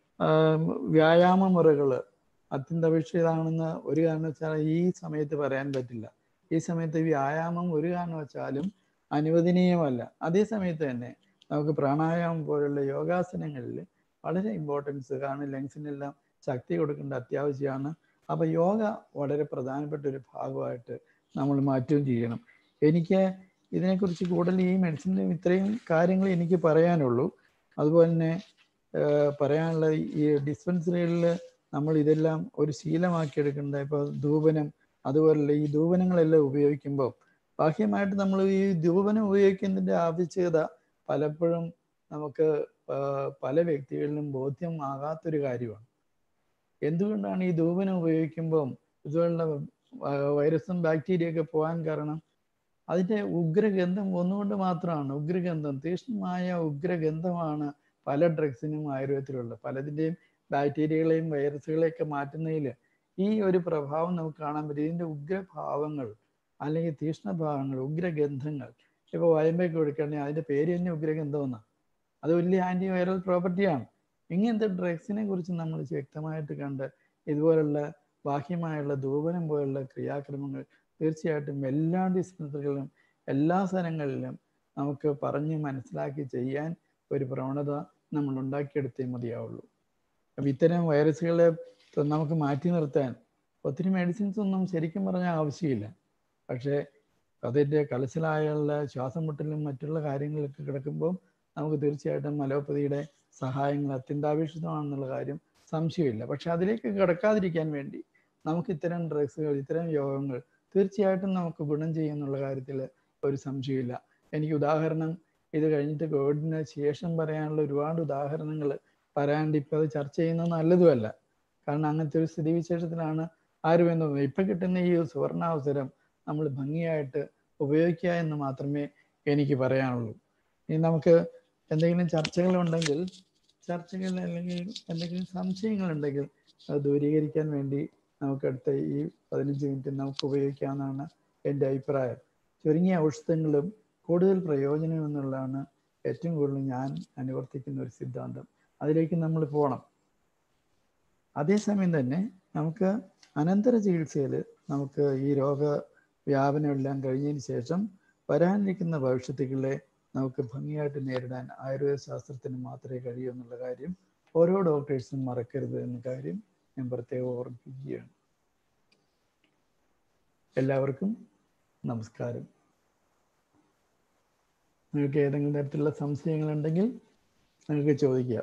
വ്യായാമ മുറകൾ അത്യന്താപേക്ഷിതാണെന്ന് ഒരു കാരണവശാൽ ഈ സമയത്ത് പറയാൻ പറ്റില്ല ഈ സമയത്ത് വ്യായാമം ഒരു കാരണവശാലും അനുവദനീയമല്ല അതേ സമയത്ത് തന്നെ നമുക്ക് പ്രാണായാമം പോലുള്ള യോഗാസനങ്ങളിൽ വളരെ ഇമ്പോർട്ടൻസ് കാരണം ലങ്സിനെല്ലാം ശക്തി കൊടുക്കേണ്ട അത്യാവശ്യമാണ് അപ്പോൾ യോഗ വളരെ പ്രധാനപ്പെട്ട ഒരു ഭാഗമായിട്ട് നമ്മൾ മാറ്റുകയും ചെയ്യണം എനിക്ക് ഇതിനെക്കുറിച്ച് കൂടുതൽ ഈ മെഡിസിൻ്റെ ഇത്രയും കാര്യങ്ങൾ എനിക്ക് പറയാനുള്ളൂ അതുപോലെ തന്നെ പറയാനുള്ള ഈ ഡിസ്പെൻസറികളിൽ നമ്മൾ ഇതെല്ലാം ഒരു ശീലമാക്കിയെടുക്കേണ്ട ഇപ്പോൾ ധൂപനം അതുപോലുള്ള ഈ ധൂപനങ്ങളെല്ലാം ഉപയോഗിക്കുമ്പോൾ ബാഹ്യമായിട്ട് നമ്മൾ ഈ ധൂപനം ഉപയോഗിക്കുന്നതിൻ്റെ ആവശ്യകത പലപ്പോഴും നമുക്ക് പല വ്യക്തികളിലും ബോധ്യമാകാത്തൊരു കാര്യമാണ് എന്തുകൊണ്ടാണ് ഈ ധൂപനം ഉപയോഗിക്കുമ്പം ഇതുപോലുള്ള വൈറസും ബാക്ടീരിയ ഒക്കെ പോകാൻ കാരണം അതിൻ്റെ ഉഗ്രഗന്ധം ഒന്നുകൊണ്ട് മാത്രമാണ് ഉഗ്രഗന്ധം തീക്ഷ്ണമായ ഉഗ്രഗന്ധമാണ് പല ഡ്രഗ്സിനും ആയുർവേദത്തിലുള്ളത് പലതിൻ്റെയും ബാക്ടീരിയകളെയും വൈറസുകളെയൊക്കെ മാറ്റുന്നതിൽ ഈ ഒരു പ്രഭാവം നമുക്ക് കാണാൻ പറ്റും ഇതിൻ്റെ ഉഗ്രഭാവങ്ങൾ അല്ലെങ്കിൽ തീക്ഷ്ണഭാവങ്ങൾ ഉഗ്രഗന്ധങ്ങൾ ഇപ്പോൾ വയമ്പയൊക്കെ കൊടുക്കുകയാണെങ്കിൽ അതിൻ്റെ പേര് തന്നെ ഉഗ്രഗന്ധം എന്നാണ് അത് വലിയ ആൻറ്റി വൈറൽ പ്രോപ്പർട്ടിയാണ് ഇങ്ങനത്തെ ഡ്രഗ്സിനെ കുറിച്ച് നമ്മൾ വ്യക്തമായിട്ട് കണ്ട് ഇതുപോലുള്ള ബാഹ്യമായുള്ള ധൂപനം പോലുള്ള ക്രിയാക്രമങ്ങൾ തീർച്ചയായിട്ടും എല്ലാ ഡിസ്പെൻസറികളിലും എല്ലാ സ്ഥലങ്ങളിലും നമുക്ക് പറഞ്ഞ് മനസ്സിലാക്കി ചെയ്യാൻ ഒരു പ്രവണത നമ്മൾ ഉണ്ടാക്കിയെടുത്തേ മതിയാവുള്ളൂ അപ്പം ഇത്തരം വൈറസുകളെ നമുക്ക് മാറ്റി നിർത്താൻ ഒത്തിരി മെഡിസിൻസ് ഒന്നും ശരിക്കും പറഞ്ഞാൽ ആവശ്യമില്ല പക്ഷേ അതിൻ്റെ കലശലായുള്ള ശ്വാസം മുട്ടലും മറ്റുള്ള കാര്യങ്ങളൊക്കെ കിടക്കുമ്പോൾ നമുക്ക് തീർച്ചയായിട്ടും അലോപ്പതിയുടെ സഹായങ്ങൾ അത്യന്താപേക്ഷിതമാണെന്നുള്ള കാര്യം സംശയമില്ല പക്ഷെ അതിലേക്ക് കിടക്കാതിരിക്കാൻ വേണ്ടി നമുക്ക് ഇത്തരം ഡ്രഗ്സുകൾ ഇത്തരം യോഗങ്ങൾ തീർച്ചയായിട്ടും നമുക്ക് ഗുണം ചെയ്യുന്നുള്ള കാര്യത്തിൽ ഒരു സംശയമില്ല എനിക്ക് ഉദാഹരണം ഇത് കഴിഞ്ഞിട്ട് കോവിഡിന് ശേഷം പറയാനുള്ള ഒരുപാട് ഉദാഹരണങ്ങൾ പറയാണ്ട് ഇപ്പം അത് ചർച്ച ചെയ്യുന്നത് നല്ലതുമല്ല കാരണം അങ്ങനത്തെ ഒരു സ്ഥിതിവിശേഷത്തിലാണ് ആരും എന്ന് തോന്നുന്നത് ഇപ്പം കിട്ടുന്ന ഈ സുവർണാവസരം നമ്മൾ ഭംഗിയായിട്ട് ഉപയോഗിക്കുക എന്ന് മാത്രമേ എനിക്ക് പറയാനുള്ളൂ ഇനി നമുക്ക് എന്തെങ്കിലും ചർച്ചകളുണ്ടെങ്കിൽ ചർച്ചകൾ അല്ലെങ്കിൽ എന്തെങ്കിലും സംശയങ്ങളുണ്ടെങ്കിൽ അത് ദൂരീകരിക്കാൻ വേണ്ടി നമുക്ക് അടുത്ത ഈ പതിനഞ്ച് മിനിറ്റ് നമുക്ക് ഉപയോഗിക്കാവുന്നതാണ് എൻ്റെ അഭിപ്രായം ചുരുങ്ങിയ ഔഷധങ്ങളും കൂടുതൽ പ്രയോജനം എന്നുള്ളതാണ് ഏറ്റവും കൂടുതൽ ഞാൻ അനുവർത്തിക്കുന്ന ഒരു സിദ്ധാന്തം അതിലേക്ക് നമ്മൾ പോകണം അതേസമയം തന്നെ നമുക്ക് അനന്തര ചികിത്സയിൽ നമുക്ക് ഈ രോഗ വ്യാപനമെല്ലാം കഴിഞ്ഞതിന് ശേഷം വരാനിരിക്കുന്ന ഭവിഷ്യത്തുകളെ നമുക്ക് ഭംഗിയായിട്ട് നേരിടാൻ ആയുർവേദ ശാസ്ത്രത്തിന് മാത്രമേ കഴിയൂ എന്നുള്ള കാര്യം ഓരോ ഡോക്ടേഴ്സും മറക്കരുത് എന്ന കാര്യം ഞാൻ പ്രത്യേകം ഓർമ്മിപ്പിക്കുകയാണ് എല്ലാവർക്കും നമസ്കാരം നിങ്ങൾക്ക് ഏതെങ്കിലും തരത്തിലുള്ള സംശയങ്ങളുണ്ടെങ്കിൽ നിങ്ങൾക്ക് ചോദിക്കാം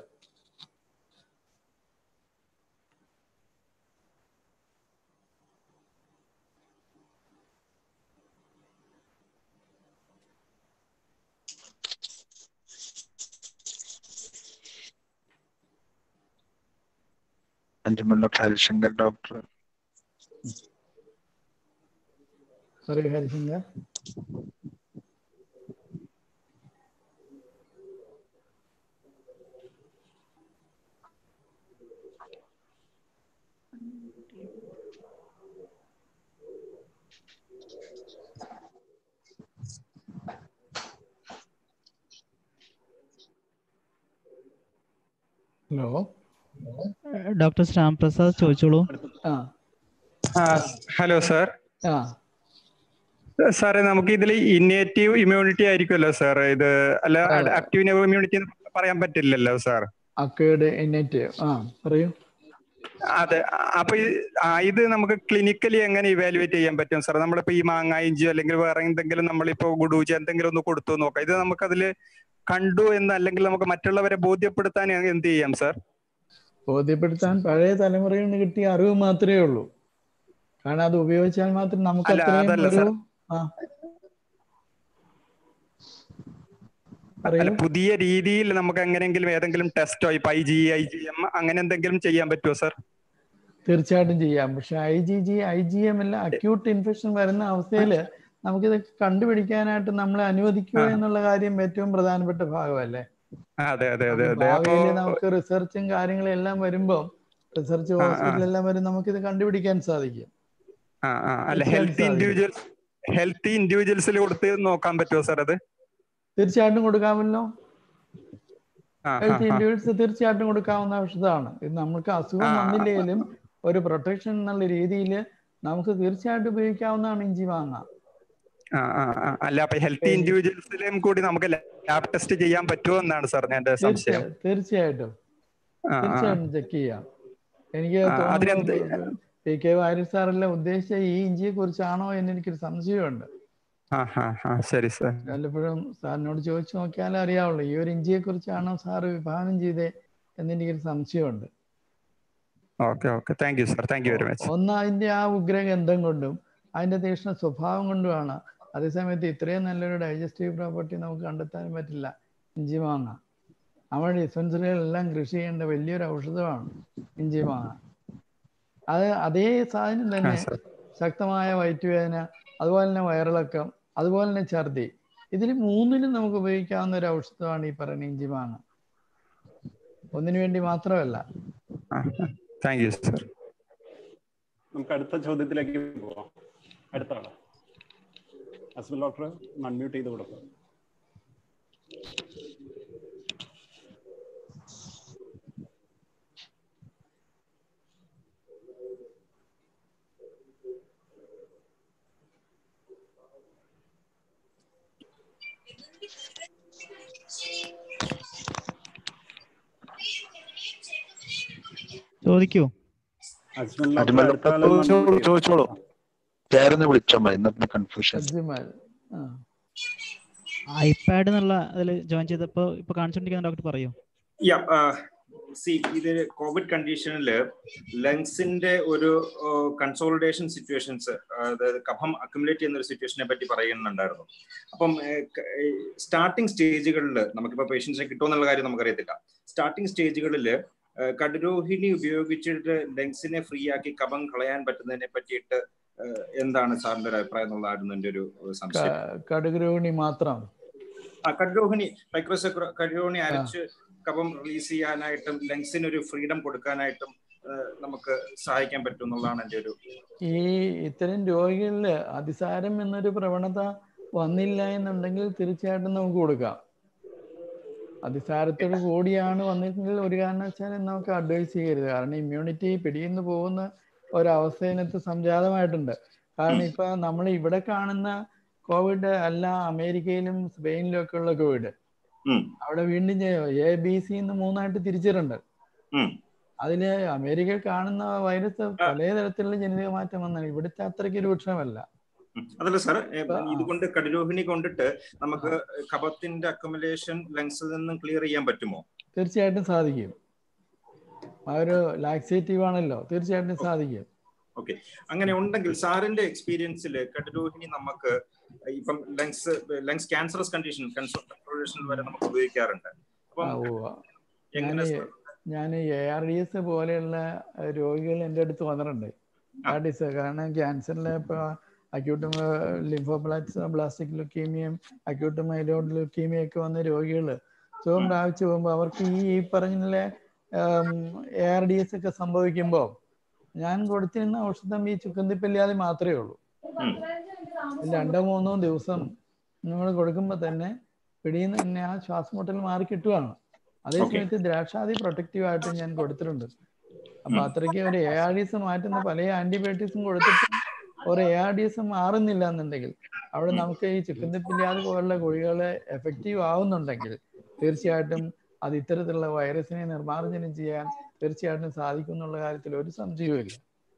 അഞ്ചുമൽ ഡോക്ടർ ഹരിശങ്കർ ഡോക്ടർ പറയൂ ഹരിശങ്കർ ഹലോ ഡോക്ടർ ശ്യാം പ്രസാദ് ചോദിച്ചോളൂ ആ ഹലോ സാർ ആ സാറേ നമുക്ക് ഇതിൽ ഇന്നേറ്റീവ് ഇമ്മ്യൂണിറ്റി ആയിരിക്കുമല്ലോ സാർ ഇത് അല്ല ആക്റ്റീവ് ഇമ്മ്യൂണിറ്റി പറയാൻ പറ്റില്ലല്ലോ സാർ അക്കേഡ് ഇന്നേറ്റ് ആ പറയൂ അതെ അപ്പൊ ഈ- ആ, ഇത് നമുക്ക് ക്ലിനിക്കലി എങ്ങനെ ഇവാലുവേറ്റ് ചെയ്യാൻ പറ്റും സാർ നമ്മളിപ്പോ ഈ മാങ്ങായിഞ്ചോ അല്ലെങ്കിൽ വേറെ എന്തെങ്കിലും നമ്മളിപ്പോ ഗുഡൂജി എന്തെങ്കിലും ഒന്ന് കൊടുത്തു നോക്കാം ഇത് നമുക്കതില് കണ്ടു എന്ന് അല്ലെങ്കിൽ നമുക്ക് മറ്റുള്ളവരെ ബോധ്യപ്പെടുത്താൻ എന്ത് ചെയ്യാം സാർ ബോധ്യപ്പെടുത്താൻ പഴയ തലമുറയിൽ നിന്ന് കിട്ടിയ അറിവ് മാത്രമേ ഉള്ളൂ കാരണം അത് ഉപയോഗിച്ചാൽ മാത്രം നമുക്ക് അല്ല, അത്രയും അതല്ല ഒരു സാർ. ആ അല്ല പുതിയ രീതിയിൽ നമുക്ക് എങ്ങനെയെങ്കിലും ഏതെങ്കിലും ടെസ്റ്റോ ഇപ്പൊ I G I G M അങ്ങനെ എന്തെങ്കിലും ചെയ്യാൻ പറ്റുമോ സാർ തീർച്ചയായിട്ടും ചെയ്യാം പക്ഷെ I G G I G M എല്ലാം അക്യൂട്ട് ഇൻഫെക്ഷൻ വരുന്ന അവസ്ഥയിൽ നമുക്കിത് കണ്ടുപിടിക്കാനായിട്ട് നമ്മളെ അനുവദിക്കുക എന്നുള്ള കാര്യം ഏറ്റവും പ്രധാനപ്പെട്ട ഭാഗമല്ലേ അതെ അതെ അതെ അതെ അപ്പോ ഭാവിയിൽ നമുക്ക് റിസർച്ചും കാര്യങ്ങളും എല്ലാം വരുമ്പോൾ റിസർച്ച് ആ, ആ. ഹോസ്പിറ്റൽ എല്ലാം വരും നമുക്കിത് കണ്ടുപിടിക്കാൻ സാധിക്കും ആ ആ അല്ല തീർച്ചയായും ഹെൽത്ത് സാധിക്കും. ഇൻഡിവിജ്വൽസ് ഹെൽത്തി ഇൻഡിവിജ്വൽസിൽ കൊടുത്ത് നോക്കാൻ പറ്റുമോ സാർ അത് തീർച്ചയായിട്ടും കൊടുക്കാമല്ലോ ആ, ആ, ഹെൽത്ത് ആ. ഇൻഡിവിജ്വൽസ് തീർച്ചയായിട്ടും കൊടുക്കാവുന്ന ഔഷധമാണ് ഇത് നമുക്ക് അസുഖം ആ, ആ. വന്നില്ലെങ്കിലും ഒരു പ്രൊട്ടക്ഷൻ എന്നുള്ള രീതിയിൽ നമുക്ക് തീർച്ചയായിട്ടും ഉപയോഗിക്കാവുന്നതാണ് ഇഞ്ചി മാങ്ങ ആ, ആ, ആ. അല്ല അപ്പൊ ഹെൽത്തി ഇൻഡിവിജ്വൽസിലും കൂടി നമുക്ക് ലാബ് ടെസ്റ്റ് ചെയ്യാൻ പറ്റുമോ എന്നാണ് സാർ എന്റെ സംശയം തീർച്ചയായും തീർച്ചയായിട്ടും ആ, ആ. തീർച്ചയായിട്ടും ചെക്ക് ചെയ്യാം എനിക്ക് ആ, അതിനെന്ത് തോന്നുന്നു പി കെ വാര്യർ സാറെല്ലാം ഉദ്ദേശിച്ച ഈ ഇഞ്ചിയെ കുറിച്ചാണോ എന്ന് എനിക്കൊരു സംശയമുണ്ട് ആ ആ ആ ശരി സാർ വല്ലപ്പോഴും സാറിനോട് ചോദിച്ചു നോക്കിയാലേ അറിയാവുള്ളൂ ഈ ഒരു ഇഞ്ചിയെ കുറിച്ചാണോ സാറ് വിഭാവനം ചെയ്തേ എന്ന് എനിക്കൊരു സംശയമുണ്ട് okay okay thank you sir thank you very much ഒന്ന് അതിന്റെ ആ ഉഗ്രഗന്ധം കൊണ്ടും അതിന്റെ തീക്ഷ്ണ സ്വഭാവം കൊണ്ടുമാണ് അതേസമയത്ത് ഇത്രയും നല്ലൊരു ഡൈജസ്റ്റീവ് പ്രോപ്പർട്ടി നമുക്ക് കണ്ടെത്താൻ പറ്റില്ല ഇഞ്ചി മാങ്ങ നമ്മുടെ ഡിസ്പെൻസറികളെല്ലാം കൃഷി ചെയ്യേണ്ട വലിയൊരു ഔഷധമാണ് ഇഞ്ചി മാങ്ങ അത് അതേ സാധനം തന്നെ ശക്തമായ വയറ്റുവേദന അതുപോലെ തന്നെ വയറിളക്കം അതുപോലെ തന്നെ ഛർദി ഇതിൽ മൂന്നിലും നമുക്ക് ഉപയോഗിക്കാവുന്ന ഒരു ഔഷധമാണ് ഈ പറയുന്ന ഇഞ്ചി മാങ്ങ ഒന്നിനു വേണ്ടി മാത്രമല്ല താങ്ക് യു സാർ നമുക്ക് അടുത്ത ചോദ്യത്തിലേക്ക് പോവാം അടുത്ത ആള് അസ്മൽ ഡോക്ടർ അൺമ്യൂട്ട് ചെയ്ത് കൊടുക്കാം ചോദിക്കൂ അജ്മൽ അജ്മൽ ഡോക്ടർ അടുത്ത ആള് ചോദിച്ചോളൂ unmute ചെയ്തു. ചോദിച്ചോളൂ പേരൊന്ന് വിളിച്ചാൽ മതി ഇന്നത്തെ കൺഫ്യൂഷൻ അജ്മൽ ആ ഐപാഡ് എന്നുള്ള അതിൽ ജോയിൻ ചെയ്തപ്പോ ഇപ്പൊ കാണിച്ചോണ്ടിരിക്കുന്ന ഡോക്ടർ പറയൂ യാ സി ഇത് കോവിഡ് കണ്ടീഷനിൽ ലങ്സിന്റെ ഒരു കൺസോളിഡേഷൻ സിറ്റുവേഷൻസ് അതായത് കഫം അക്യുമുലേറ്റ് ചെയ്യുന്ന ഒരു സിറ്റുവേഷനെ പറ്റി പറയുന്നുണ്ടായിരുന്നു അപ്പം സ്റ്റാർട്ടിംഗ് സ്റ്റേജുകളിൽ നമുക്കിപ്പോൾ പേഷ്യൻസിനെ കിട്ടുമെന്നുള്ള കാര്യം നമുക്കറിയത്തില്ല സ്റ്റാർട്ടിംഗ് സ്റ്റേജുകളിൽ കടുരോഹിണി ഉപയോഗിച്ചിട്ട് ലങ്സിനെ ഫ്രീ ആക്കി കഫം കളയാൻ പറ്റുന്നതിനെ പറ്റിയിട്ട് ഏഹ്, എന്താണ് സാറിന്റെ ഒരു അഭിപ്രായം എന്നുള്ളതായിരുന്നു എൻ്റെ ഒരു സംശയം ക- കടുകുരോഹിണി മാത്രം ആ കഡ്രോഹിണി പൈക്രോസ് കഡ്രോഹിണി അരച്ച് കഫം റിലീസ് ചെയ്യാനായിട്ടും ലങ്സിന് ഒരു ഫ്രീഡം കൊടുക്കാനായിട്ടും ഏഹ്, നമുക്ക് സഹായിക്കാൻ പറ്റും എന്നുള്ളതാണ് എൻ്റെ ഒരു ഈ ഇത്തരം രോഗികളിൽ അതിസാരം എന്നൊരു പ്രവണത വന്നില്ല എന്നുണ്ടെങ്കിൽ തീർച്ചയായിട്ടും നമുക്ക് കൊടുക്കാം അതിസാരത്തോട് കൂടിയാണ് വന്നിട്ടുണ്ടെങ്കിൽ ഒരു കാരണവശാലും നമുക്ക് അഡ്വൈസ് ചെയ്യരുത് കാരണം ഇമ്മ്യൂണിറ്റി പിടിയുന്നു പോകുന്ന ഒരവസ്ഥയിനകത്ത് സംജാതമായിട്ടുണ്ട് കാരണം ഇപ്പൊ നമ്മൾ ഇവിടെ കാണുന്ന കോവിഡ് അല്ല അമേരിക്കയിലും സ്പെയിനിലും ഒക്കെ ഉള്ള കോവിഡ് അവിടെ വീണ്ടും എ ബി സി എന്ന് മൂന്നായിട്ട് തിരിച്ചിട്ടുണ്ട് അതില് അമേരിക്കയിൽ കാണുന്ന വൈറസ് പലതരത്തിലുള്ള ജനിതക മാറ്റം വന്നാണ് ഇവിടുത്തെ അത്രയ്ക്ക് രൂക്ഷമല്ല അതല്ല സാർ ഇതുകൊണ്ട് കടുരോഹിണി കൊണ്ടിട്ട് നമുക്ക് കഫത്തിന്റെ അക്കോമഡേഷൻ ലങ്സിൽ നിന്നും ക്ലിയർ ചെയ്യാൻ പറ്റുമോ തീർച്ചയായിട്ടും സാധിക്കും ആ ഒരു ലാക്സേറ്റീവ് ആണല്ലോ തീർച്ചയായിട്ടും സാധിക്കും ഓക്കെ അങ്ങനെ ഉണ്ടെങ്കിൽ സാറിന്റെ എക്സ്പീരിയൻസിൽ കടുരോഹിണി നമുക്ക് ഇപ്പം lungs lungs cancerous condition consultation വരെ നമുക്ക് ഉപയോഗിക്കാറുണ്ട് അപ്പം ആ, ഉവ്വ. എങ്ങനെ ഞാന് ഞാൻ എ ആർ ഡി എസ് പോലെയുള്ള രോഗികൾ എൻ്റെ അടുത്ത് വന്നിട്ടുണ്ട് ആർ ഡി എസ് കാരണം ക്യാൻസറിലെ ഇപ്പോൾ acute lymphoblast blastic leukaemia acute myeloid leukaemia ഒക്കെ വന്ന രോഗികൾ സുഖം പ്രാപിച്ചു പോകുമ്പോൾ അവർക്ക് ഈ ഈ പറഞ്ഞ എ ആർ ഡി എസ് ഒക്കെ സംഭവിക്കുമ്പോൾ ഞാൻ കൊടുത്തിരുന്ന ഔഷധം ഈ ചുക്കന്തിപ്പല്ലാതെ മാത്രമേ ഉള്ളൂ രണ്ടോ മൂന്നോ ദിവസം നമ്മൾ കൊടുക്കുമ്പോൾ തന്നെ പിടിയുന്ന തന്നെ ആ ശ്വാസമുട്ടൽ മാറി കിട്ടുവാണ് അതേസമയത്ത് ദ്രാക്ഷാദി പ്രൊട്ടക്റ്റീവ് ആയിട്ട് ഞാൻ കൊടുത്തിട്ടുണ്ട് അപ്പൊ അത്രയ്ക്ക് ഒരു എ ആർ ഡി എസ് മാറ്റുന്ന പല ആന്റിബയോട്ടിക്സും കൊടുത്തിട്ടും ഒരു എ ആർ ഡി എസ് മാറുന്നില്ല എന്നുണ്ടെങ്കിൽ അവിടെ നമുക്ക് ഈ ചുക്കന്തിപ്പില്ലാതെ പോലുള്ള ഗുളികളെ എഫക്റ്റീവ് ആവുന്നുണ്ടെങ്കിൽ തീർച്ചയായിട്ടും അത് ഇത്തരത്തിലുള്ള വൈറസിനെ നിർമ്മാർജ്ജനം ചെയ്യാൻ തീർച്ചയായിട്ടും സാധിക്കും എന്നുള്ള കാര്യത്തിൽ ഒരു സംശയവുമില്ല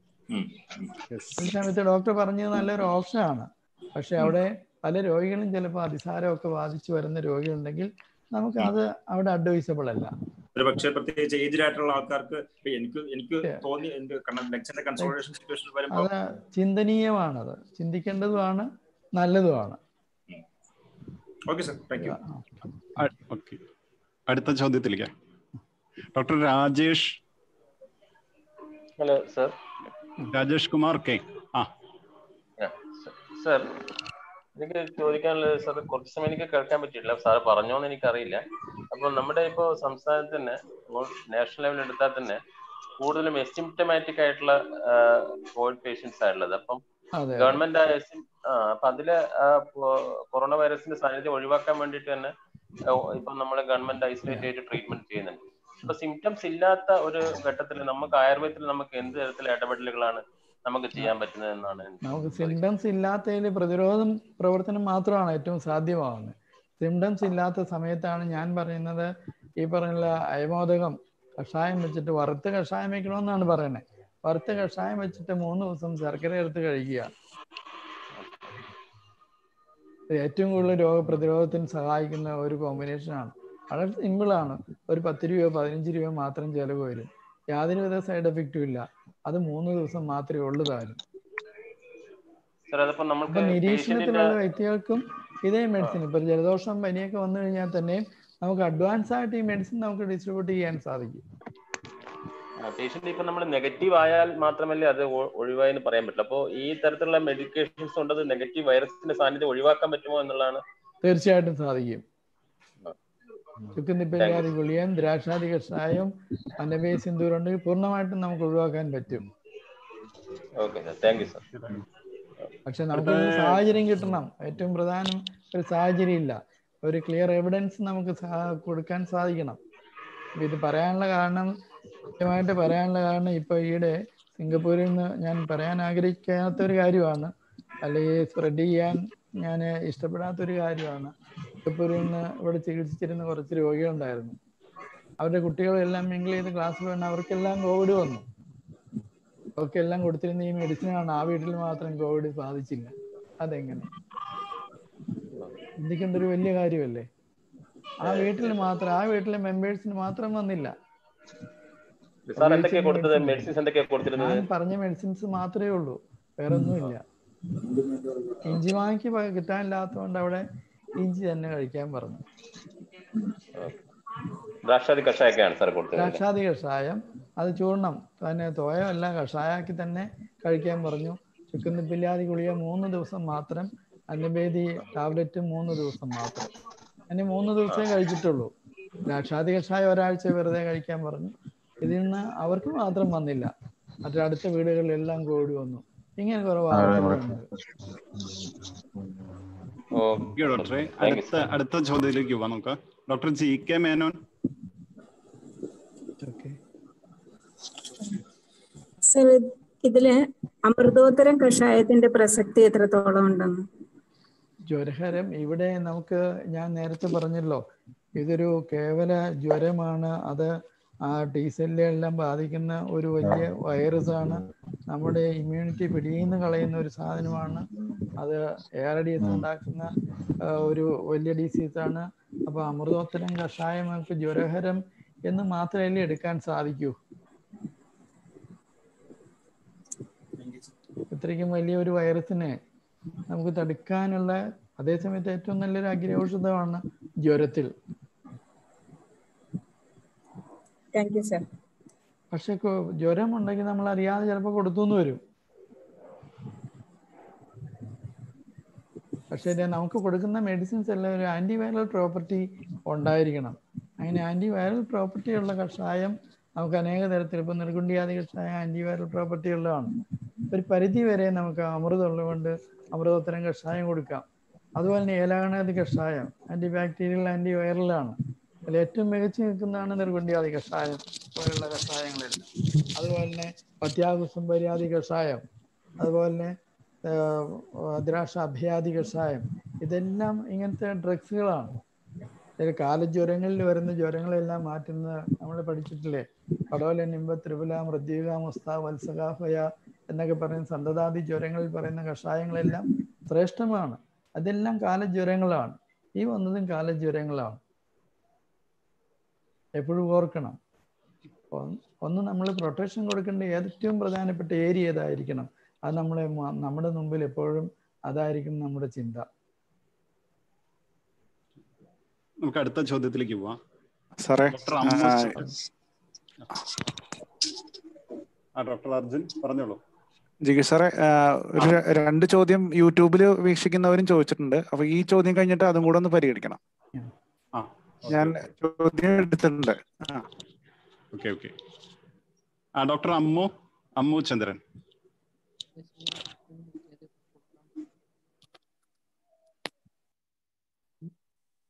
ഈ സമയത്ത് ഡോക്ടർ പറഞ്ഞത് നല്ലൊരു ഓപ്ഷനാണ് പക്ഷെ അവിടെ പല രോഗികളും ചിലപ്പോൾ അതിസാരമൊക്കെ ബാധിച്ചു വരുന്ന രോഗികളുണ്ടെങ്കിൽ നമുക്ക് അത് അവിടെ അഡ്വൈസബിൾ അല്ല ഒരു പക്ഷേ പ്രത്യേകിച്ച് ഏജ്ഡ് ആയിട്ടുള്ള ആൾക്കാർക്ക് ഇപ്പൊ എനിക്ക് എനിക്ക് തോന്നി എന്റെ ലങ്സിന്റെ കൺസോൾട്ടേഷൻ സിറ്റുവേഷൻ വരുമ്പോൾ അത് ചിന്തനീയമാണത് ചിന്തിക്കേണ്ടതുമാണ് നല്ലതുമാണ് okay sir thank you okay അടുത്ത ചോദ്യത്തിലേക്ക് doctor Rajesh hello sir Rajesh Kumar K ആ സർ എനിക്ക് ചോദിക്കാനുള്ളത് സാർ കുറച്ച് സമയം എനിക്ക് കേൾക്കാൻ പറ്റിയിട്ടില്ല സാർ പറഞ്ഞോന്ന് എനിക്കറിയില്ല അപ്പോൾ നമ്മുടെ ഇപ്പോൾ സംസ്ഥാനത്ത് തന്നെ നാഷണൽ ലെവലിൽ എടുത്താൽ തന്നെ കൂടുതലും എസിംറ്റമാറ്റിക് ആയിട്ടുള്ള കോവിഡ് പേഷ്യൻസ് ആയിട്ടുള്ളത് അപ്പം അതെ. ഗവൺമെന്റ് ആ അപ്പൊ അതില് ആ, കൊ- കൊറോണ വൈറസിന്റെ സാന്നിധ്യം ഒഴിവാക്കാൻ വേണ്ടിയിട്ട് തന്നെ ആ, ഇപ്പൊ നമ്മളെ ഗവൺമെന്റ് ഐസൊലേറ്റ് ചെയ്ത് ട്രീറ്റ്മെന്റ് ചെയ്യുന്നുണ്ട് ഇപ്പൊ സിംറ്റംസ് ഇല്ലാത്ത ഒരു ഘട്ടത്തിൽ നമുക്ക് ആയുർവേദത്തിൽ നമുക്ക് എന്ത് തരത്തിലുള്ള ഇടപെടലുകളാണ് നമുക്ക് ചെയ്യാൻ പറ്റുന്നത് എന്നാണ് എനിക്ക് നമുക്ക് സിംറ്റംസ് ഇല്ലാത്തതിൽ പ്രതിരോധം പ്രവർത്തനം മാത്രമാണ് ഏറ്റവും സാധ്യമാവുന്നത് സിംറ്റംസ് ഇല്ലാത്ത സമയത്താണ് ഞാൻ പറയുന്നത് ഈ പറഞ്ഞ അയമോദകം കഷായം വെച്ചിട്ട് വറുത്ത് കഷായം വെക്കണമെന്നാണ് പറയുന്നത് വറുത്ത് കഷായം വെച്ചിട്ട് മൂന്ന് ദിവസം ശർക്കര എടുത്ത് കഴിക്കുക ഇത് ഏറ്റവും കൂടുതൽ രോഗപ്രതിരോധത്തിന് സഹായിക്കുന്ന ഒരു കോമ്പിനേഷനാണ് വളരെ സിമ്പിളാണ് ഒരു പത്ത് രൂപയോ പതിനഞ്ച് രൂപയോ മാത്രം ചിലവ് വരും യാതൊരുവിധ സൈഡ് എഫക്റ്റും ഇല്ല അത് മൂന്ന് ദിവസം മാത്രമേ ഉള്ളൂ താനും സാർ അതിപ്പോ നമുക്ക് അപ്പൊ പേഷ്യന്റിന്റെ നിരീക്ഷണത്തിലുള്ള വ്യക്തികൾക്കും ഇതേ മെഡിസിൻ ഇപ്പൊ ജലദോഷം പനിയൊക്കെ വന്നു കഴിഞ്ഞാൽ തന്നെ നമുക്ക് അഡ്വാൻസ് ആയിട്ട് ഈ മെഡിസിൻ നമുക്ക് ഡിസ്ട്രിബ്യൂട്ട് ചെയ്യാൻ സാധിക്കും പേഷ്യന്റ് ഇപ്പൊ നമ്മൾ നെഗറ്റീവ് ആയാൽ മാത്രമല്ലേ അത് ഒ- ഒഴിവായെന്ന് പറയാൻ പറ്റില്ല അപ്പോൾ ഈ തരത്തിലുള്ള മെഡിക്കേഷൻസ് കൊണ്ടത് നെഗറ്റീവ് വൈറസിന്റെ സാന്നിധ്യം ഒഴിവാക്കാൻ പറ്റുമോ എന്നുള്ളതാണ് തീർച്ചയായിട്ടും സാധിക്കും ചുക്കുന്നിപ്പല്ലാതി ഗുളിയും ദ്രാക്ഷാദി കഷായം അനബേ സിന്ദൂറുണ്ടെങ്കിൽ പൂർണ്ണമായിട്ടും നമുക്ക് ഒഴിവാക്കാൻ പറ്റും okay sir thank you sir പക്ഷെ നമുക്ക് ഒരു സാഹചര്യം കിട്ടണം ഏറ്റവും പ്രധാനം ഒരു സാഹചര്യം ഇല്ല ഒരു ക്ലിയർ എവിഡൻസ് നമുക്ക് സാ- കൊടുക്കാൻ സാധിക്കണം അപ്പൊ ഇത് പറയാനുള്ള കാരണം കൃത്യമായിട്ട് പറയാനുള്ള കാരണം ഇപ്പൊ ഈയിടെ സിംഗപ്പൂരിൽ നിന്ന് ഞാൻ പറയാൻ ആഗ്രഹിക്കാത്ത ഒരു കാര്യമാണ് അല്ലെങ്കിൽ സ്പ്രെഡ് ചെയ്യാൻ ഞാൻ ഇഷ്ടപ്പെടാത്ത ഒരു കാര്യമാണ് സിംഗപ്പൂരിൽ നിന്ന് ഇവിടെ ചികിത്സിച്ചിരുന്ന കുറച്ച് രോഗികളുണ്ടായിരുന്നു അവരുടെ കുട്ടികളെല്ലാം മിങ്കിൾ ചെയ്ത് ക്ലാസ് വേണം അവർക്കെല്ലാം കോവിഡ് വന്നു അവർക്കെല്ലാം കൊടുത്തിരുന്ന ഈ മെഡിസിനാണ് ആ വീട്ടിൽ മാത്രം കോവിഡ് ബാധിച്ചില്ല അതെങ്ങനെ ചിന്തിക്കേണ്ട ഒരു വലിയ കാര്യമല്ലേ ആ വീട്ടിൽ മാത്രം ആ വീട്ടിലെ മെമ്പേഴ്സിന് മാത്രം വന്നില്ല സാർ എന്തൊക്കെയാ കൊടുത്തത് മെഡിസിൻസ് എന്തൊക്കെയാ കൊടുത്തിരുന്നത് ഞാൻ പറഞ്ഞ മെഡിസിൻസ് മാത്രമേ ഉള്ളൂ വേറെ ഒന്നുമില്ല ഇഞ്ചി വാങ്ങിക്ക് പ- കിട്ടാനില്ലാത്തതുകൊണ്ട് അവിടെ ഇഞ്ചി തന്നെ കഴിക്കാൻ പറഞ്ഞു ദ്രാക്ഷാദി കഷായൊക്കെയാണ് സാർ കൊടുത്തത് ദ്രാക്ഷാദി കഷായം അത് ചൂർണം തന്നെ തോയമല്ല കഷായാക്കി തന്നെ കഴിക്കാൻ പറഞ്ഞു ചുക്കുന്നിപ്പില്ലാതി ഗുളിക മൂന്ന് ദിവസം മാത്രം അന്നഭേദി ടാബ്ലറ്റ് മൂന്ന് ദിവസം മാത്രം അതിന് മൂന്ന് ദിവസമേ കഴിച്ചിട്ടുള്ളൂ ദ്രാക്ഷാദി കഷായം ഒരാഴ്ച വെറുതെ കഴിക്കാൻ പറഞ്ഞു ഇതിൽ നിന്ന് അവർക്ക് മാത്രം വന്നില്ല മറ്റേ അടുത്ത വീടുകളിലെല്ലാം കോവിഡ് വന്നു ഇങ്ങനെ കുറെ വാർത്തകളുണ്ട് ഓക്കെ ഡോക്ടറെ അടുത്ത അടുത്ത ചോദ്യത്തിലേക്ക് പോവാം നമുക്ക് doctor G K Menon sir ഇതില് അമൃതോത്തരം കഷായത്തിന്റെ പ്രസക്തി എത്രത്തോളം ഉണ്ടെന്ന് ജ്വരഹരം ഇവിടെ നമുക്ക് ഞാൻ നേരത്തെ പറഞ്ഞല്ലോ ഇതൊരു കേവല ജ്വരമാണ് അത് ആ ടി സെല്ലുകളെല്ലാം ബാധിക്കുന്ന ഒരു വലിയ വൈറസ് ആണ് നമ്മുടെ ഇമ്മ്യൂണിറ്റി പിടിയുന്ന കളയുന്ന ഒരു സാധനമാണ് അത് എയർ ഡീസ് ഉണ്ടാക്കുന്ന ആ, ഒരു വലിയ ഡിസീസ് ആണ് അപ്പൊ അമൃതോത്തരം കഷായം നമുക്ക് ജ്വരഹരം എന്ന് മാത്രമല്ലേ എടുക്കാൻ സാധിക്കൂ ഇത്രയ്ക്കും വലിയ ഒരു വൈറസിനെ നമുക്ക് തടുക്കാനുള്ള അതേസമയത്ത് ഏറ്റവും നല്ലൊരു അഗ്രൗഷധമാണ് ജ്വരത്തിൽ താങ്ക് യു സർ പക്ഷെ കൊ- ജ്വരം ഉണ്ടെങ്കിൽ നമ്മൾ അറിയാതെ ചിലപ്പോൾ കൊടുത്തു എന്ന് വരും പക്ഷേ ഇത് നമുക്ക് കൊടുക്കുന്ന മെഡിസിൻസ് എല്ലാം ഒരു ആന്റിവൈറൽ പ്രോപ്പർട്ടി ഉണ്ടായിരിക്കണം അങ്ങനെ ആന്റിവൈറൽ പ്രോപ്പർട്ടി ഉള്ള കഷായം നമുക്ക് അനേക തരത്തിൽ ഇപ്പം നിർഗുണ്ടിയാദി കഷായം ആന്റിവൈറൽ പ്രോപ്പർട്ടി ഉള്ളതാണ് ഒരു പരിധി വരെ നമുക്ക് അമൃതം ഉള്ളതുകൊണ്ട് അമൃതോത്തരം കഷായം കൊടുക്കാം അതുപോലെ തന്നെ ഏലാഗണാദി കഷായം ആന്റി ബാക്ടീരിയൽ ആന്റി വൈറലാണ് അതിൽ ഏറ്റവും മികച്ചു നിൽക്കുന്നതാണ് നിർഗുണ്ടിയാദി കഷായം പോലുള്ള കഷായങ്ങളെല്ലാം അതുപോലെ തന്നെ പത്യാകുസുംബരിയാദി കഷായം അതുപോലെ തന്നെ ദ്രാക്ഷ അഭയാദി കഷായം ഇതെല്ലാം ഇങ്ങനത്തെ ഡ്രഗ്സുകളാണ് ഇതിൽ കാലജ്വരങ്ങളിൽ വരുന്ന ജ്വരങ്ങളെല്ലാം മാറ്റുന്നത് നമ്മൾ പഠിച്ചിട്ടില്ലേ പടോല നിമ്പ ത്രിപുല മൃദ്യുക മുസ്ത വത്സകാഫയ എന്നൊക്കെ പറയുന്ന സന്തതാദി ജ്വരങ്ങളിൽ പറയുന്ന കഷായങ്ങളെല്ലാം ശ്രേഷ്ഠമാണ് അതെല്ലാം കാലജ്വരങ്ങളാണ് ഈ വന്നതും കാലജ്വരങ്ങളാണ് എപ്പോഴും ഓർക്കണം ഒന്ന് ഒന്ന് നമ്മൾ പ്രൊട്ടക്ഷൻ കൊടുക്കേണ്ട ഏറ്റവും പ്രധാനപ്പെട്ട ഏരിയ ഏതായിരിക്കണം അത് നമ്മളെ മ- നമ്മുടെ മുമ്പിൽ എപ്പോഴും അതായിരിക്കും നമ്മുടെ ചിന്ത നമുക്ക് അടുത്ത ചോദ്യത്തിലേക്ക് പോവാം സാറേ ഡോക്ടർ അമ്മു ആ, ആ ഡോക്ടർ അർജുൻ പറഞ്ഞോളൂ ജിഗി സാറേ ആ, ഒരു ര- രണ്ട് ചോദ്യം യൂട്യൂബിൽ വീക്ഷിക്കുന്നവരും ചോദിച്ചിട്ടുണ്ട് അപ്പൊ ഈ ചോദ്യം കഴിഞ്ഞിട്ട് അതും കൂടെ ഒന്ന് പരിഗണിക്കണം ആ ഞാൻ ചോദ്യം എടുത്തിട്ടുണ്ട് ആ ഓക്കെ ഓക്കെ ആ doctor Ammu Ammu Chandran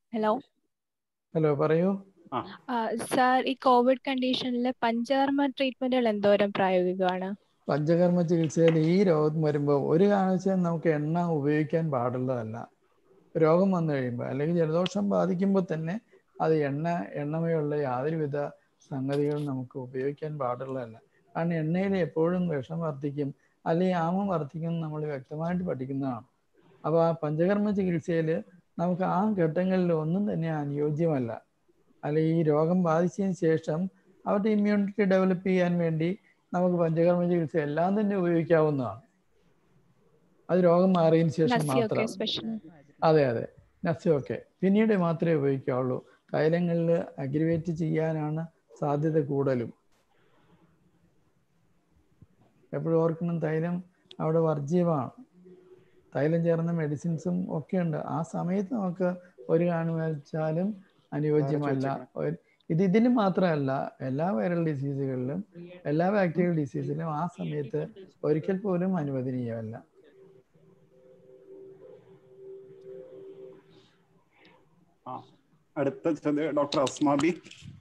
hello hello പറയൂ സാർ ഈ കോവിഡ് കണ്ടീഷനിൽ പഞ്ചകർമ്മ ട്രീറ്റ്മെന്റുകൾ എന്തോരം പ്രായോഗികമാണ് പഞ്ചകർമ്മ ചികിത്സയിൽ ഈ രോഗം വരുമ്പോൾ ഒരു കാരണവശാലും നമുക്ക് എണ്ണ ഉപയോഗിക്കാൻ പാടുള്ളതല്ല രോഗം വന്നു കഴിയുമ്പോൾ അല്ലെങ്കിൽ ജലദോഷം ബാധിക്കുമ്പോൾ തന്നെ അത് എണ്ണ എണ്ണമയുള്ള യാതൊരുവിധ സംഗതികളും നമുക്ക് ഉപയോഗിക്കാൻ പാടുള്ളതല്ല കാരണം എണ്ണയിൽ എപ്പോഴും വിഷം വർദ്ധിക്കും അല്ലെങ്കിൽ ആമം വർദ്ധിക്കും എന്ന് നമ്മൾ വ്യക്തമായിട്ട് പഠിക്കുന്നതാണ് അപ്പോൾ ആ പഞ്ചകർമ്മ ചികിത്സയിൽ നമുക്ക് ആ ഘട്ടങ്ങളിൽ ഒന്നും തന്നെ അനുയോജ്യമല്ല അല്ലെങ്കിൽ ഈ രോഗം ബാധിച്ചതിന് ശേഷം അവരുടെ ഇമ്മ്യൂണിറ്റി ഡെവലപ്പ് ചെയ്യാൻ വേണ്ടി നമുക്ക് പഞ്ചകർമ്മ ചികിത്സ എല്ലാം തന്നെ ഉപയോഗിക്കാവുന്നതാണ് അത് രോഗം മാറിയതിന് ശേഷം നസിയൊക്കെ മാത്രം സ്പെഷ്യൽ അതെ അതെ നസ്യമൊക്കെ പിന്നീട് മാത്രമേ ഉപയോഗിക്കാവുള്ളൂ തൈലങ്ങളിൽ അഗ്രിവേറ്റ് ചെയ്യാനാണ് സാധ്യത കൂടുതലും എപ്പോഴും ഓർക്കണം തൈലം അവിടെ വർജ്യമാണ് തൈലം ചേർന്ന മെഡിസിൻസും ഒക്കെ ഉണ്ട് ആ സമയത്ത് നമുക്ക് ഒരു കാരണവശാലും അനുയോജ്യമല്ല ഒരു- ഇത് ഇതിന് മാത്രമല്ല എല്ലാ വൈറൽ ഡിസീസുകളിലും എല്ലാ ബാക്ടീരിയൽ ഡിസീസിലും ആ സമയത്ത് ഒരിക്കൽ പോലും അനുവദനീയമല്ല ആ അടുത്ത ചോദ്യം ഡോക്ടർ അസ്മാബി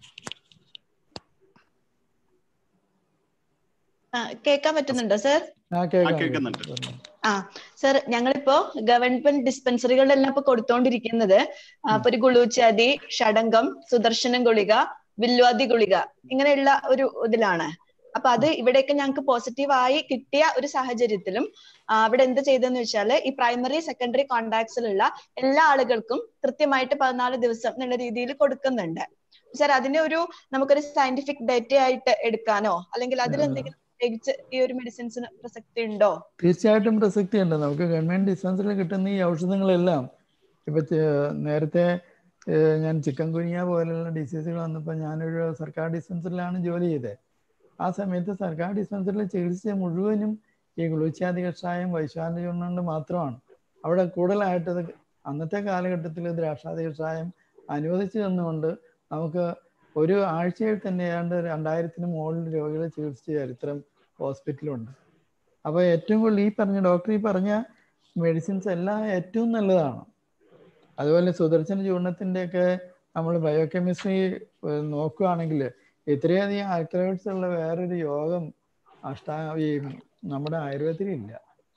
ആ, കേൾക്കാൻ പറ്റുന്നുണ്ടോ സർ ആ ആ കേൾക്കാം കേൾക്കുന്നുണ്ട് ആ സർ ഞങ്ങളിപ്പോ ഗവൺമെന്റ് ഡിസ്പെൻസറികളിലെല്ലാം ഇപ്പൊ കൊടുത്തോണ്ടിരിക്കുന്നത് ആ, ഇപ്പൊ ഒരു ഗുളൂച്ചാതി ഷഡംഗം സുദർശനം ഗുളിക വില്വാദി ഗുളിക ഇങ്ങനെയുള്ള ഒരു ഇതിലാണ് അപ്പൊ അത് ഇവിടെയൊക്കെ ഞങ്ങൾക്ക് പോസിറ്റീവ് ആയി കിട്ടിയ ഒരു സാഹചര്യത്തിലും ആ, അവിടെ എന്ത് ചെയ്തെന്ന് വെച്ചാൽ ഈ പ്രൈമറി സെക്കൻഡറി കോണ്ടാക്ട്സിലുള്ള എല്ലാ ആളുകൾക്കും കൃത്യമായിട്ട് പതിനാല് ദിവസം എന്നുള്ള രീതിയിൽ കൊടുക്കുന്നുണ്ട് സർ അതിനെ ഒരു നമുക്കൊരു സയന്റിഫിക് ഡേറ്റ ആയിട്ട് എടുക്കാനോ അല്ലെങ്കിൽ അതിലെന്തെങ്കിലും പ്രത്യേകിച്ച് ഈ ഒരു മെഡിസിൻസിന് പ്രസക്തി ഉണ്ടോ തീർച്ചയായിട്ടും പ്രസക്തിയുണ്ട് നമുക്ക് ഗവൺമെന്റ് ഡിസ്പെൻസറിൽ കിട്ടുന്ന ഈ ഔഷധങ്ങളെല്ലാം ഇപ്പൊ ചെ- നേരത്തെ ഏഹ്, ഞാൻ ചിക്കൻ കുനിയ പോലുള്ള ഡിസീസുകൾ വന്നപ്പോൾ ഞാനൊരു സർക്കാർ ഡിസ്പെൻസറിലാണ് ജോലി ചെയ്തത് ആ സമയത്ത് സർക്കാർ ഡിസ്പെൻസറിൽ ചികിത്സിച്ച മുഴുവനും ഈ ഗുളിച്ചാതി കഷായം വൈശാല ചൂർണ്ണ മാത്രമാണ് അവിടെ കൂടുതലായിട്ട് ഇത് അന്നത്തെ കാലഘട്ടത്തിൽ ദ്രാക്ഷാതി കഷായം അനുവദിച്ചു തന്നുകൊണ്ട് നമുക്ക് ഒരു ആഴ്ചയിൽ തന്നെ ഏതാണ്ട് രണ്ടായിരത്തിന് മുകളിൽ രോഗികളെ ചികിത്സിച്ച ചരിത്രം ഹോസ്പിറ്റലുണ്ട് അപ്പോൾ ഏറ്റവും കൂടുതൽ ഈ പറഞ്ഞ ഡോക്ടർ ഈ പറഞ്ഞ മെഡിസിൻസ് എല്ലാം ഏറ്റവും നല്ലതാണ് അതുപോലെ സുദർശന ചൂർണത്തിൻ്റെ ഒക്കെ നമ്മൾ ബയോകെമിസ്ട്രി നോക്കുകയാണെങ്കിൽ ഇത്രയധികം ആൽക്കലോയിഡ്സ് ഉള്ള വേറൊരു യോഗം അഷ്ടാ ഈ നമ്മുടെ ആയുർവേദത്തിലില്ല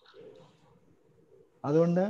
അതുകൊണ്ട്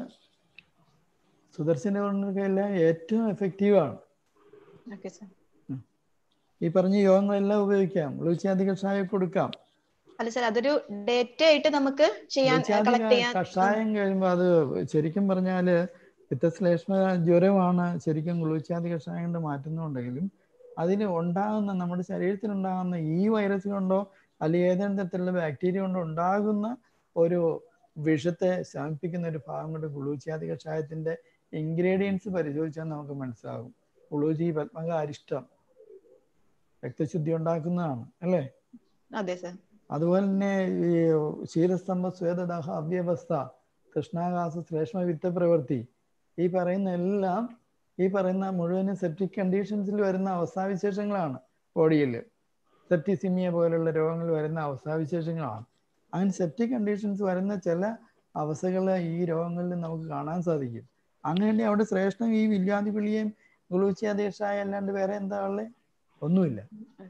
സുദർശന ചൂർണ്ണമൊക്കെ എല്ലാം ഏറ്റവും എഫക്റ്റീവാണ് ഓക്കെ സർ ഈ പറഞ്ഞ യോഗങ്ങളെല്ലാം ഉപയോഗിക്കാം ലൂച്ചാതി കഷായം കൊടുക്കാം അല്ല സർ അതൊരു ഡേറ്റ ആയിട്ട് നമുക്ക് ചെയ്യാൻ ലൂച്ചാതി കളക്ട് ചെയ്യാൻ കഷായം കഴിയുമ്പോൾ അത് ശരിക്കും പറഞ്ഞാല് പിത്തശ്ലേഷ്മ ജ്വരമാണ് ശരിക്കും ഗ്ലൂച്ചാതി കഷായം കൊണ്ട് മാറ്റുന്നുണ്ടെങ്കിലും അതിന് ഉണ്ടാകുന്ന നമ്മുടെ ശരീരത്തിൽ ഉണ്ടാകുന്ന ഈ വൈറസ് കൊണ്ടോ അല്ലെങ്കിൽ ഏതെങ്കിലും തരത്തിലുള്ള ബാക്ടീരിയ കൊണ്ടോ ഉണ്ടാകുന്ന ഒരു വിഷത്തെ ശമിപ്പിക്കുന്ന ഒരു ഭാഗം കൊണ്ട് ഗുളൂച്ചാതി കഷായത്തിന്റെ ഇൻഗ്രീഡിയൻസ് പരിശോധിച്ചാൽ നമുക്ക് മനസ്സിലാകും ഗുളൂചി പത്മക അരിഷ്ടം രക്തശുദ്ധി ഉണ്ടാക്കുന്നതാണ് അല്ലേ അതെ സർ അതുപോലെ തന്നെ ഈ ക്ഷീരസ്തംഭ സ്വേദദാഹ അവ്യവസ്ഥ കൃഷ്ണാകാസ ശ്ലേഷ്മ വിത്ത പ്രവൃത്തി ഈ പറയുന്ന എല്ലാം ഈ പറയുന്ന മുഴുവനും സെപ്റ്റിക് കണ്ടീഷൻസിൽ വരുന്ന അവസ്ഥാവിശേഷങ്ങളാണ് ബോഡിയിൽ സെപ്റ്റിസിമിയ പോലുള്ള രോഗങ്ങൾ വരുന്ന അവസ്ഥാവിശേഷങ്ങളാണ് അങ്ങനെ സെപ്റ്റിക് കണ്ടീഷൻസ് വരുന്ന ചില അവസ്ഥകൾ ഈ രോഗങ്ങളിൽ നമുക്ക് കാണാൻ സാധിക്കും അങ്ങനെ അവിടെ ശ്രേഷ്ഠം ഈ വില്യാതി പിളിയും ഗുളൂച്ചിയാദേശായ അല്ലാണ്ട് വേറെ എന്താ ഉള്ളത് ഒന്നുമില്ല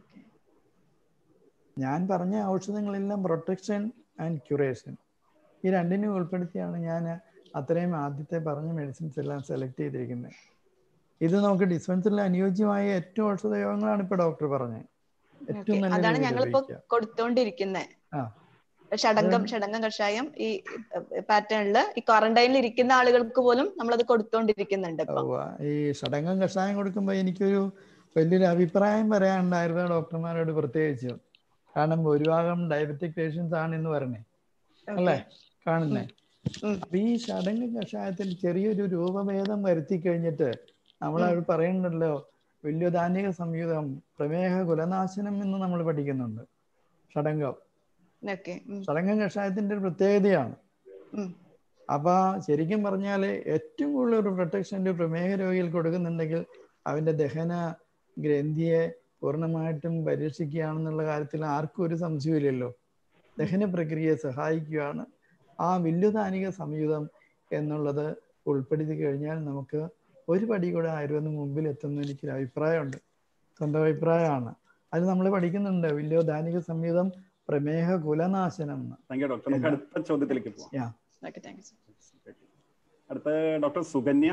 ഞാൻ പറഞ്ഞ ഔഷധങ്ങളെല്ലാം പ്രൊട്ടക്ഷൻ ആൻഡ് ക്യൂറേഷൻ ഈ രണ്ടിനും ഉൾപ്പെടുത്തിയാണ് ഞാൻ അത്രയും ആദ്യത്തെ പറഞ്ഞ മെഡിസിൻസ് എല്ലാം സെലക്ട് ചെയ്തിരിക്കുന്നത് ഇത് നമുക്ക് ഡിസ്പെൻസറിൽ അനുയോജ്യമായ ഏറ്റവും ഔഷധ യോഗങ്ങളാണ് ഇപ്പൊ ഡോക്ടർ പറഞ്ഞത് ഏറ്റവും Okay. നല്ല അതാണ് രീതിയിൽ ഞങ്ങളിപ്പോ ഉപയോഗിക്കുക കൊടുത്തോണ്ടിരിക്കുന്നത് ആ ഷടങ്കം ഷടങ്കം കഷായം ഈ പാറ്റേണിൽ ഈ ക്വാറന്റൈനിൽ ഇരിക്കുന്ന ആളുകൾക്ക് പോലും നമ്മളത് കൊടുത്തോണ്ടിരിക്കുന്നുണ്ട് ഇപ്പൊ ഉവ്വ. ഈ ഷടങ്കം കഷായം കൊടുക്കുമ്പോൾ എനിക്കൊരു വലിയൊരു അഭിപ്രായം പറയാനുണ്ടായിരുന്നു ഡോക്ടർമാരോട് പ്രത്യേകിച്ചും കാരണം ഭൂരിഭാഗം ഡയബറ്റിക് പേഷ്യൻസ് ആണ് എന്ന് പറഞ്ഞേ അല്ലേ കാണുന്നേ അപ്പൊ ഈ ഷടങ്ക കഷായത്തിൽ ചെറിയൊരു രൂപഭേദം വരുത്തി കഴിഞ്ഞിട്ട് നമ്മൾ അത് പറയുന്നുണ്ടല്ലോ വല്യോധാനിക സംയുതം പ്രമേഹ കുലനാശനം എന്ന് നമ്മൾ പഠിക്കുന്നുണ്ട് ഷടങ്കം ഓക്കെ ഷടങ്കം കഷായത്തിന്റെ ഒരു പ്രത്യേകതയാണ് അപ്പൊ ശരിക്കും പറഞ്ഞാൽ ഏറ്റവും കൂടുതൽ ഒരു പ്രൊട്ടക്ഷൻ ഒരു പ്രമേഹ രോഗിയിൽ കൊടുക്കുന്നുണ്ടെങ്കിൽ അവന്റെ ദഹന ഗ്രന്ഥിയെ പൂർണ്ണമായിട്ടും പരീക്ഷിക്കുകയാണെന്നുള്ള കാര്യത്തിൽ ആർക്കും ഒരു സംശയമില്ലല്ലോ ദഹന പ്രക്രിയയെ സഹായിക്കുകയാണ് ആ വില്ലുദാനിക സംയുതം എന്നുള്ളത് ഉൾപ്പെടുത്തി കഴിഞ്ഞാൽ നമുക്ക് ഒരു പടി കൂടെ ആയുർവേദം മുമ്പിൽ എത്തുന്ന എനിക്കൊരു അഭിപ്രായമുണ്ട് സ്വന്തം അഭിപ്രായമാണ് അത് നമ്മൾ പഠിക്കുന്നുണ്ട് വില്യോദാനിക സംയുതം പ്രമേഹ കുലനാശനം എന്ന് താങ്ക് യു ഡോക്ടർ നമുക്ക് എന്നാ? അടുത്ത ചോദ്യത്തിലേക്ക് പോവാം യാ ഓക്കെ താങ്ക് യു അടുത്ത ഡോക്ടർ സുകന്യ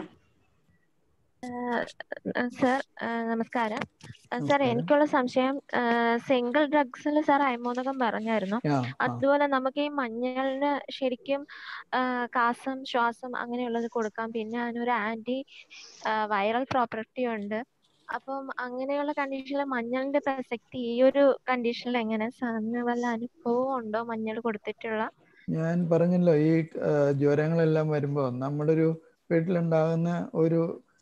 സർ നമസ്കാരം സർ നമസ്കാരം. എനിക്കുള്ള സംശയം സിംഗിൾ ഡ്രഗ്സിൽ സാർ അയമോദകം പറഞ്ഞായിരുന്നു യാ ആ അതുപോലെ നമുക്ക് ഈ മഞ്ഞളിന് ശരിക്കും ആ, കാസം ശ്വാസം അങ്ങനെയുള്ളത് കൊടുക്കാം പിന്നെ അതിനൊരു ആന്റി വൈറൽ പ്രോപ്പർട്ടി ഉണ്ട് അപ്പം അങ്ങനെയുള്ള കണ്ടീഷനിൽ മഞ്ഞളിന്റെ പ്രസക്തി ഈ ഒരു കണ്ടീഷനിൽ എങ്ങനെ സാറിന് വല്ല അനുഭവം ഉണ്ടോ മഞ്ഞൾ കൊടുത്തിട്ടുള്ള ഞാൻ പറഞ്ഞല്ലോ ഈ ആ, ജ്വരങ്ങളെല്ലാം വരുമ്പോൾ നമ്മുടെ ഒരു വീട്ടിലുണ്ടാകുന്ന ഒരു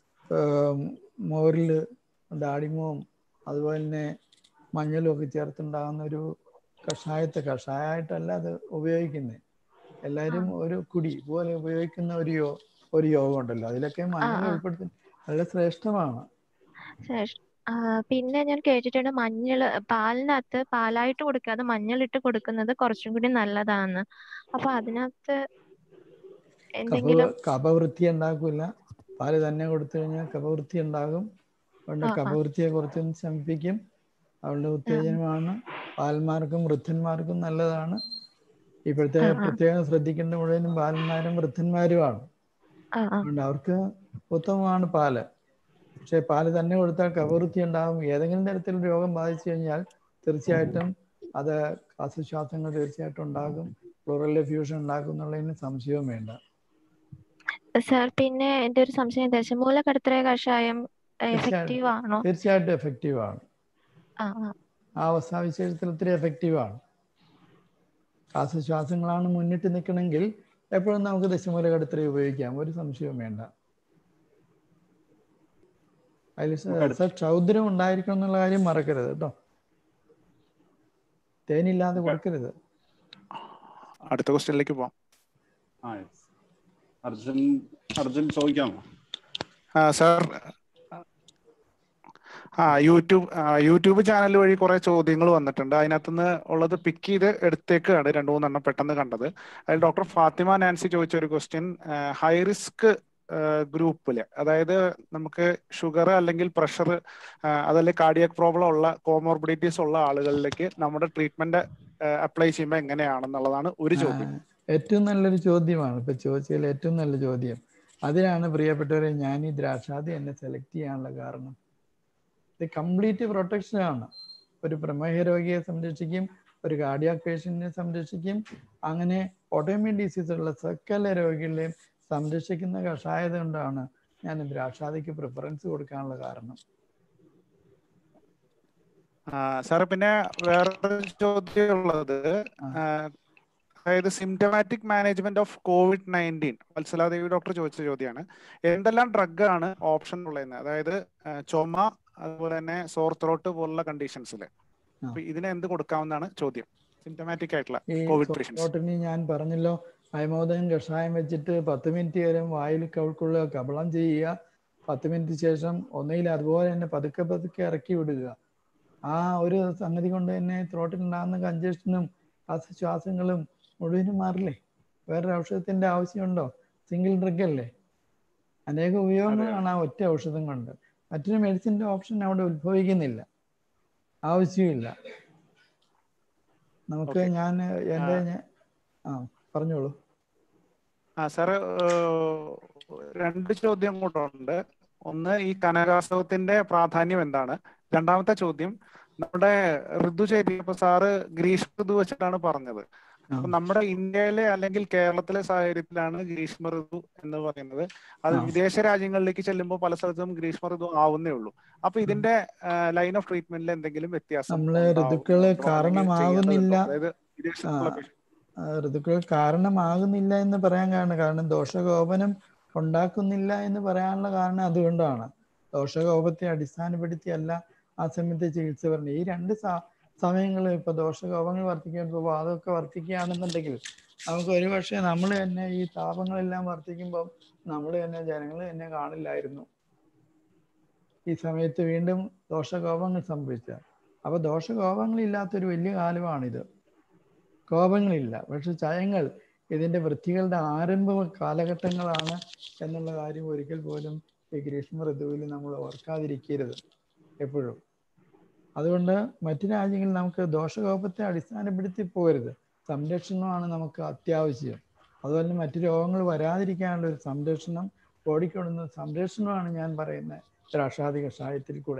മോരിൽ ഡാഡിമവും അതുപോലെ തന്നെ മഞ്ഞളും ഒക്കെ ചേർത്തുണ്ടാകുന്ന ഒരു കഷായത്തെ കഷായമായിട്ടല്ല അത് ഉപയോഗിക്കുന്നത് എല്ലാവരും ഒരു കുടി പോലെ ഉപയോഗിക്കുന്ന ഒരു യോ ഒരു യോഗം ഉണ്ടല്ലോ അതിലൊക്കെ മഞ്ഞൾ ആ. ഉൾപ്പെടുത്തി വളരെ ശ്രേഷ്ഠമാണ് ശേഷ്- ആ, പിന്നെ ഞാൻ കേട്ടിട്ടുണ്ട് മഞ്ഞൾ പാലിനകത്ത് പാലായിട്ട് കൊടുക്കാതെ മഞ്ഞളിട്ട് കൊടുക്കുന്നത് കുറച്ചും കൂടി നല്ലതാന്ന് അപ്പൊ അതിനകത്ത് കഫ എന്തെങ്കിലും കഫവൃത്തി ഉണ്ടാക്കില്ല പാല് തന്നെ കൊടുത്തു കഴിഞ്ഞാൽ കഫവൃത്തി ഉണ്ടാകും അതുകൊണ്ട് ആ, ആ. കഫവൃത്തിയെ കുറച്ചൊന്ന് ശമിപ്പിക്കും അവളുടെ ഉത്തേജനമാണ് പാൽമാർക്കും വൃദ്ധന്മാർക്കും നല്ലതാണ് ഇപ്പോഴത്തെ ആ, ആ. പ്രത്യേകം ശ്രദ്ധിക്കേണ്ട മുഴുവനും ബാലന്മാരും വൃദ്ധന്മാരുമാണ് ആ, ആ. അതുകൊണ്ട് അവർക്ക് ഉത്തമമാണ് പാല് പക്ഷെ പാല് തന്നെ കൊടുത്താൽ കഫവൃത്തി ഉണ്ടാകും ഏതെങ്കിലും തരത്തിലുള്ള രോഗം ബാധിച്ചു കഴിഞ്ഞാൽ തീർച്ചയായിട്ടും അത് ശ്വാസോച്ഛ്വാസങ്ങൾ തീർച്ചയായിട്ടും ഉണ്ടാകും പ്ലൂറൽ ഫ്യൂഷൻ ഉണ്ടാക്കും എന്നുള്ളതിന് സംശയവും വേണ്ട സാർ പിന്നെ എന്റെ ഒരു സംശയം ദശമൂല കടത്തര കഷായം എഫക്റ്റീവ് തീർച്ചയായിട്ടും ആണോ തീർച്ചയായിട്ടും എഫക്റ്റീവ് ആണ് ആ ആ ആ അവസ്ഥാവിശേഷത്തിൽ ഒത്തിരി എഫക്റ്റീവ് ആണ് ശ്വാസോച്ഛ്വാസങ്ങളാണ് മുന്നിട്ട് നിൽക്കണമെങ്കിൽ എപ്പോഴും നമുക്ക് ദശമൂല കടത്തര ഉപയോഗിക്കാം ഒരു സംശയവും വേണ്ട അതിൽ സർ ക്ഷൗദ്രം ഉണ്ടായിരിക്കണം എന്നുള്ള കാര്യം മറക്കരുത് കേട്ടോ തേനില്ലാതെ കൊടുക്കരുത് അടുത്ത ക്വസ്റ്റ്യനിലേക്ക് പോവാം ആ yes. അർജുൻ അർജുൻ ചോദിക്കാമോ ആ സാർ ആ യൂട്യൂബ് ആ, യൂട്യൂബ് ചാനൽ വഴി കുറെ ചോദ്യങ്ങൾ വന്നിട്ടുണ്ട് അതിനകത്തുനിന്ന് ഉള്ളത് പിക്ക് ചെയ്ത് എടുത്തേക്കാണ് രണ്ടു മൂന്നെണ്ണം പെട്ടെന്ന് കണ്ടത് അതിൽ ഡോക്ടർ ഫാത്തിമ നാൻസി ചോദിച്ച ഒരു ക്വസ്റ്റ്യൻ ഹൈ റിസ്ക് ഗ്രൂപ്പില് അതായത് നമുക്ക് ഷുഗർ അല്ലെങ്കിൽ പ്രഷർ അതല്ലെങ്കിൽ കാർഡിയക് പ്രോബ്ലം ഉള്ള കോമോർബിഡിറ്റീസ് ഉള്ള ആളുകളിലേക്ക് നമ്മുടെ ട്രീറ്റ്മെന്റ് അപ്ലൈ ചെയ്യുമ്പോൾ എങ്ങനെയാണെന്നുള്ളതാണ് ഒരു ചോദ്യം ഏറ്റവും നല്ലൊരു ചോദ്യമാണ് ഇപ്പൊ ചോദിച്ചതിൽ ഏറ്റവും നല്ല ചോദ്യം അതിനാണ് പ്രിയപ്പെട്ടവരെ ഞാൻ ഈ ദ്രാക്ഷാദി എന്നെ സെലക്ട് ചെയ്യാനുള്ള കാരണം ഇത് കംപ്ലീറ്റ് പ്രൊട്ടക്ഷൻ ആണ് ഒരു പ്രമേഹ രോഗിയെ സംരക്ഷിക്കും ഒരു കാർഡിയാക് പേഷ്യന്റിനെ സംരക്ഷിക്കും അങ്ങനെ ഓട്ടോമ്യൂൺ ഡിസീസ് ഉള്ള സകല രോഗികളെയും സംരക്ഷിക്കുന്ന കഷായത് കൊണ്ടാണ് ഞാൻ ദ്രാക്ഷാദിക്ക് പ്രിഫറൻസ് കൊടുക്കാനുള്ള കാരണം സാറ് പിന്നെ വേറൊരു ചോദ്യം ഉള്ളത് ആ, അതായത് symptomatic management of Covid nineteen Vatsaladevi doctor ചോദിച്ച ചോദ്യമാണ് എന്തെല്ലാം ഡ്രഗ് ആണ് ഓപ്ഷൻ ഉള്ളതെന്ന് അതായത് ആ, ചുമ അതുപോലെ തന്നെ സോർ ത്രോട്ട് പോലുള്ള കണ്ടീഷൻസിൽ അപ്പൊ ഇതിന് എന്ത് കൊടുക്കാവുന്നതാണ് ചോദ്യം സിംറ്റമാറ്റിക് ആയിട്ടുള്ള ഈ കോവിഡ് പേഷ്യൻസ് സോട്ടോട്ടിനി ഞാൻ പറഞ്ഞല്ലോ അയമോദകം കഷായം വെച്ചിട്ട് പത്ത് മിനിറ്റ് നേരം വായിൽ കവിൾക്കുള്ള കബളം ചെയ്യുക പത്ത് മിനിറ്റ് ശേഷം ഒന്നുകിൽ അതുപോലെ തന്നെ പതുക്കെ പതുക്കെ ഇറക്കി വിടുക ആ ഒരു സംഗതി കൊണ്ട് തന്നെ ത്രോട്ടിലുണ്ടാകുന്ന കഞ്ചക്ഷനും ശ്വാസങ്ങളും മുഴുവനും മാറില്ലേ വേറൊരു ഔഷധത്തിന്റെ ആവശ്യമുണ്ടോ സിംഗിൾ ഡ്രഗ് അല്ലേ അനേക ഉപയോഗങ്ങളാണ് ആ ഒറ്റ ഔഷധം കൊണ്ട് മറ്റൊരു മെഡിസിൻ്റെ ഓപ്ഷൻ അവിടെ ഉത്ഭവിക്കുന്നില്ല ആവശ്യമില്ല നമുക്ക് Okay. ഞാൻ എൻ്റെ ആ. ഞാൻ- ആ പറഞ്ഞോളൂ ആ സാറ് രണ്ട് ചോദ്യം കൂടെ ഉണ്ട് ഒന്ന് ഈ കനകാസവത്തിന്റെ പ്രാധാന്യം എന്താണ് രണ്ടാമത്തെ ചോദ്യം നമ്മുടെ ഋതുചര്യ ഇപ്പൊ സാറ് ഗ്രീഷ്മ ഋതു വെച്ചിട്ടാണ് പറഞ്ഞത് അപ്പൊ നമ്മുടെ ഇന്ത്യയിലെ അല്ലെങ്കിൽ കേരളത്തിലെ സാഹചര്യത്തിലാണ് ഗ്രീഷ്മ ഋതു എന്ന് പറയുന്നത് അത് ആ. വിദേശ രാജ്യങ്ങളിലേക്ക് ചെല്ലുമ്പോൾ പല സ്ഥലത്തും ഗ്രീഷ്മ ഋതു ആവുന്നേ ഉള്ളൂ അപ്പൊ ഇതിന്റെ ലൈൻ ഓഫ് ട്രീറ്റ്മെന്റിൽ എന്തെങ്കിലും വ്യത്യാസം നമ്മള് ഉണ്ടാവുന്നുണ്ടോ? ഋതുക്കള് അല്ലെങ്കിൽ കാരണമാകുന്നില്ല ചെയ്യേണ്ടതുണ്ടോ? അതായത് ആ, വിദേശത്തുള്ള ആ, ഋതുക്കൾ കാരണമാകുന്നില്ല എന്ന് പറയാൻ കാരണം കാരണം ദോഷകോപനം ഉണ്ടാക്കുന്നില്ല എന്ന് പറയാനുള്ള കാരണം അതുകൊണ്ടാണ് ദോഷകോപത്തെ അടിസ്ഥാനപ്പെടുത്തിയല്ല ആ സമയത്ത് ചികിത്സ പറഞ്ഞത് ഈ രണ്ട് സമയങ്ങളിൽ ഇപ്പൊ ദോഷകോപങ്ങൾ വർദ്ധിക്കുമ്പോൾ വാദമൊക്കെ വർദ്ധിക്കുകയാണെന്നുണ്ടെങ്കിൽ നമുക്ക് ഒരുപക്ഷെ നമ്മൾ തന്നെ ഈ താപങ്ങളെല്ലാം വർദ്ധിക്കുമ്പോൾ നമ്മൾ തന്നെ ജനങ്ങൾ തന്നെ കാണില്ലായിരുന്നു ഈ സമയത്ത് വീണ്ടും ദോഷകോപങ്ങൾ സംഭവിച്ച അപ്പൊ ദോഷകോപങ്ങളില്ലാത്തൊരു വലിയ കാലമാണിത് കോപങ്ങളില്ല പക്ഷെ ചയങ്ങൾ ഇതിന്റെ വൃത്തികളുടെ ആരംഭ കാലഘട്ടങ്ങളാണ് എന്നുള്ള കാര്യം ഒരിക്കൽ പോലും ഈ ഗ്രീഷ്മ ഋതുവിൽ നമ്മൾ ഓർക്കാതിരിക്കരുത് എപ്പോഴും അതുകൊണ്ട് മറ്റു രാജ്യങ്ങളിൽ നമുക്ക് ദോഷകോപത്തെ അടിസ്ഥാനപ്പെടുത്തി പോകരുത് സംരക്ഷണമാണ് നമുക്ക് അത്യാവശ്യം അതുപോലെ മറ്റു രോഗങ്ങൾ വരാതിരിക്കാനുള്ള ഒരു സംരക്ഷണം ഓടിക്കൊടുന്ന സംരക്ഷണമാണ് ഞാൻ പറയുന്ന ദ്രാക്ഷാദി കഷായത്തിൽ കൂടെ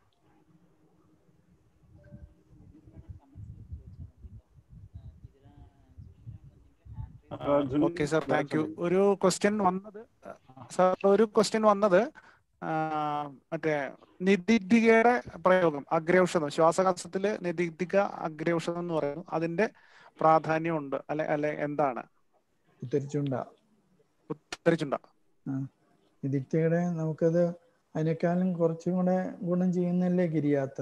ഓക്കെ സാർ താങ്ക് യു ഒരു ക്വസ്റ്റ്യൻ വന്നത് സാർ ഒരു ക്വസ്റ്റ്യൻ വന്നത് ആ, മറ്റേ നിധിധികയുടെ പ്രയോഗം അഗ്രൗഷധം ശ്വാസകോശത്തില് നിധിധിക അഗ്രൗഷധം എന്ന് പറയുന്നു അതിന്റെ പ്രാധാന്യമുണ്ട് അല്ലെ അല്ലെ എന്താണ് ഉത്തരിച്ചുണ്ട ഉത്തരിച്ചുണ്ട നിധിക്തയുടെ നമുക്കത് അതിനേക്കാളും കുറച്ചും കൂടെ ഗുണം ചെയ്യുന്നല്ലേ കിരിയാത്ത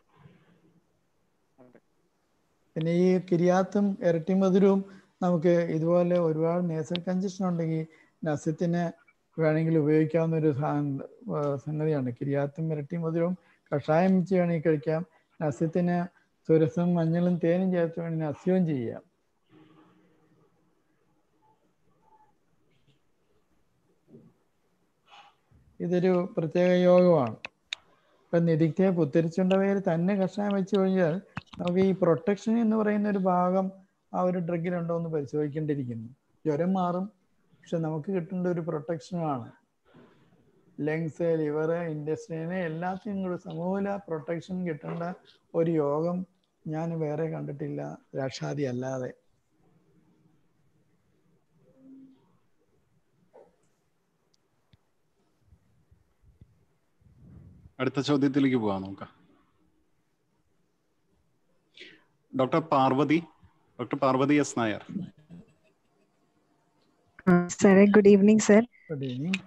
പിന്നെ ഈ കിരിയാത്തും ഇരട്ടി മധുരവും നമുക്ക് ഇതുപോലെ ഒരുപാട് നേസൽ കഞ്ചഷൻ ഉണ്ടെങ്കിൽ നസ്യത്തിന് വേണമെങ്കിൽ ഉപയോഗിക്കാവുന്ന ഒരു സാ- ആ, സംഗതിയാണ് കിരിയാത്തും ഇരട്ടി മധുരവും കഷായം വെച്ച് വേണമെങ്കിൽ കഴിക്കാം നസ്യത്തിന് സുരസും മഞ്ഞളും തേനും ചേർത്ത് വേണമെങ്കിൽ നസ്യവും ചെയ്യാം ഇതൊരു പ്രത്യേക യോഗമാണ് ഇപ്പം നിധിക്തയെ പുത്തരിച്ചുണ്ട പേര് തന്നെ കഷായം വെച്ച് കഴിഞ്ഞാൽ നമുക്ക് ഈ പ്രൊട്ടക്ഷൻ എന്ന് പറയുന്ന ഒരു ഭാഗം ആ ഒരു ഡ്രഗിലുണ്ടോ എന്ന് പരിശോധിക്കേണ്ടിയിരിക്കുന്നു ജ്വരം മാറും പക്ഷെ നമുക്ക് കിട്ടേണ്ട ഒരു പ്രൊട്ടക്ഷനാണ് ലങ്സ് ലിവർ ഇൻഡസ്ട്രീനെ എല്ലാത്തിനും കൂടി സമൂല പ്രൊട്ടക്ഷൻ കിട്ടേണ്ട ഒരു യോഗം ഞാൻ വേറെ കണ്ടിട്ടില്ല രാക്ഷാദി അല്ലാതെ അടുത്ത ചോദ്യത്തിലേക്ക് പോവാം നോക്കാം doctor Parvathi doctor Parvathi S Nair സാറേ good evening sir good evening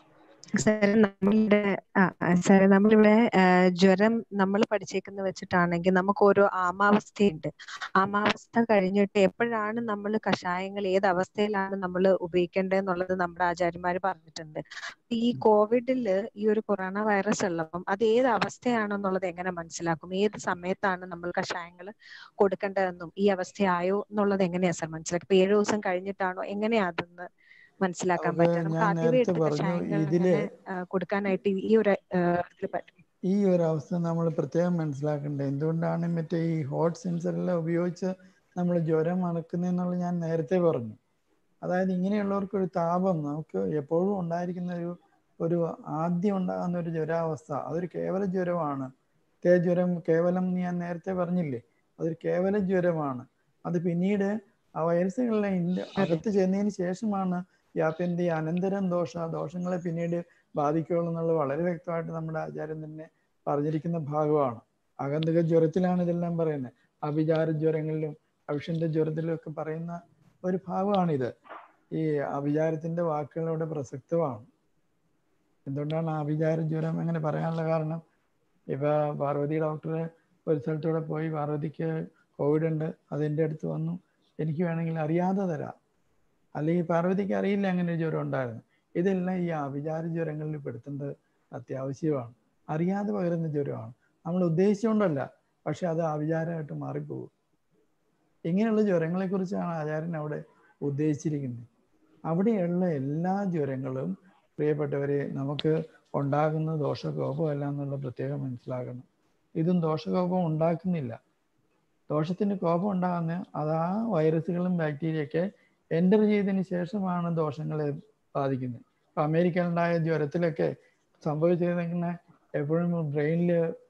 സാറേ നമ്മളുടെ ആ, ആ, സാറേ നമ്മളിവിടെ ആ, ജ്വരം നമ്മൾ പഠിച്ചേക്കുന്ന വെച്ചിട്ടാണെങ്കിൽ നമുക്ക് ഓരോ ആമാവസ്ഥയുണ്ട് ആമാവസ്ഥ കഴിഞ്ഞിട്ട് എപ്പോഴാണ് നമ്മൾ കഷായങ്ങൾ ഏത് അവസ്ഥയിലാണ് നമ്മൾ ഉപയോഗിക്കേണ്ടതെന്നുള്ളത് നമ്മുടെ ആചാര്യന്മാർ പറഞ്ഞിട്ടുണ്ട് ഈ കോവിഡില് ഈ ഒരു കൊറോണ വൈറസ് ഉള്ളപ്പം അത് ഏത് അവസ്ഥയാണെന്നുള്ളത് എങ്ങനെ മനസ്സിലാക്കും ഏത് സമയത്താണ് നമ്മൾ കഷായങ്ങൾ കൊടുക്കേണ്ടതെന്നും ഈ അവസ്ഥയായോ എന്നുള്ളത് എങ്ങനെയാ സാർ മനസ്സിലാക്കുക ഇപ്പൊ ഏഴു ദിവസം കഴിഞ്ഞിട്ടാണോ എങ്ങനെയാ അതെന്ന് മനസ്സിലാക്കാൻ അത് പറ്റുക നമുക്ക് ഞാൻ ആദ്യമേ നേരത്തെ എടുത്ത പറഞ്ഞു കഷായങ്ങൾ ഇതില് എങ്ങനെ ആ, കൊടുക്കാനായിട്ട് ഈ ഒരു ആ, ഇതില് പറ്റും ഈ ഒരു അവസ്ഥ നമ്മൾ പ്രത്യേകം മനസ്സിലാക്കേണ്ടത് എന്തുകൊണ്ടാണ് മറ്റേ ഈ ഹോട്ട് സെൻസറെല്ലാം ഉപയോഗിച്ച് നമ്മൾ ജ്വരം അണക്കുന്നതെന്നുള്ളത് ഞാൻ നേരത്തെ പറഞ്ഞു അതായത് ഇങ്ങനെയുള്ളവർക്ക് ഒരു താപം നമുക്ക് എപ്പോഴും ഉണ്ടായിരിക്കുന്ന ഒരു ഒരു ആദ്യം ഉണ്ടാകുന്ന ഒരു ജ്വരാവസ്ഥ അതൊരു കേവല ജ്വരമാണ് തേജ്വരം കേവലം എന്ന് ഞാൻ നേരത്തെ പറഞ്ഞില്ലേ അതൊരു കേവല ജ്വരമാണ് അത് പിന്നീട് ആ വൈറസുകളിലെ ഇല്ല- അകത്ത് ചെന്നതിന് ശേഷമാണ് വ്യാപ്യന്തി അനന്തരം ദോഷ ദോഷങ്ങളെ പിന്നീട് ബാധിക്കുകയുള്ളൂ എന്നുള്ളത് വളരെ വ്യക്തമായിട്ട് നമ്മുടെ ആചാര്യം തന്നെ പറഞ്ഞിരിക്കുന്ന ഭാഗമാണ് ആഗന്തുക ജ്വരത്തിലാണ് ഇതെല്ലാം പറയുന്നത് അഭിചാര ജ്വരങ്ങളിലും അവിഷന്റെ ജ്വരത്തിലും ഒക്കെ പറയുന്ന ഒരു ഭാഗമാണിത് ഈ അഭിചാരത്തിന്റെ വാക്കുകളോട് പ്രസക്തമാണ് എന്തുകൊണ്ടാണ് അഭിചാര ജ്വരം അങ്ങനെ പറയാനുള്ള കാരണം ഇപ്പൊ പാർവതി ഡോക്ടറെ ഒരു സ്ഥലത്തൂടെ പോയി പാർവതിക്ക് കോവിഡ് ഉണ്ട് അതെൻ്റെ അടുത്ത് വന്നു എനിക്ക് വേണമെങ്കിൽ അറിയാതെ തരാം അല്ലെങ്കിൽ പാർവതിക്ക് അറിയില്ല അങ്ങനെ ഒരു ജ്വരം ഉണ്ടായിരുന്നു ഇതെല്ലാം ഈ അഭിചാര ജ്വരങ്ങളിൽ പെടുത്തേണ്ടത് അത്യാവശ്യമാണ് അറിയാതെ പകരുന്ന ജ്വരമാണ് നമ്മൾ ഉദ്ദേശിച്ചുകൊണ്ടല്ല പക്ഷെ അത് അവിചാരമായിട്ട് മാറിപ്പോകും ഇങ്ങനെയുള്ള ജ്വരങ്ങളെ കുറിച്ചാണ് ആചാര്യൻ അവിടെ ഉദ്ദേശിച്ചിരിക്കുന്നത് അവിടെയുള്ള എല്ലാ ജ്വരങ്ങളും പ്രിയപ്പെട്ടവരെ നമുക്ക് ഉണ്ടാകുന്ന ദോഷകോപമല്ല എന്നുള്ള പ്രത്യേകം മനസ്സിലാക്കണം ഇതും ദോഷകോപം ഉണ്ടാക്കുന്നില്ല ദോഷത്തിന് കോപം ഉണ്ടാകുന്ന അത് ആ വൈറസുകളും ബാക്ടീരിയൊക്കെ എൻ്റർ ചെയ്തതിന് ശേഷമാണ് ദോഷങ്ങളെ ബാധിക്കുന്നത് ഇപ്പം അമേരിക്കയിലുണ്ടായ ജ്വരത്തിലൊക്കെ സംഭവിച്ചിരുന്ന എപ്പോഴും ബ്രെയിനിൽ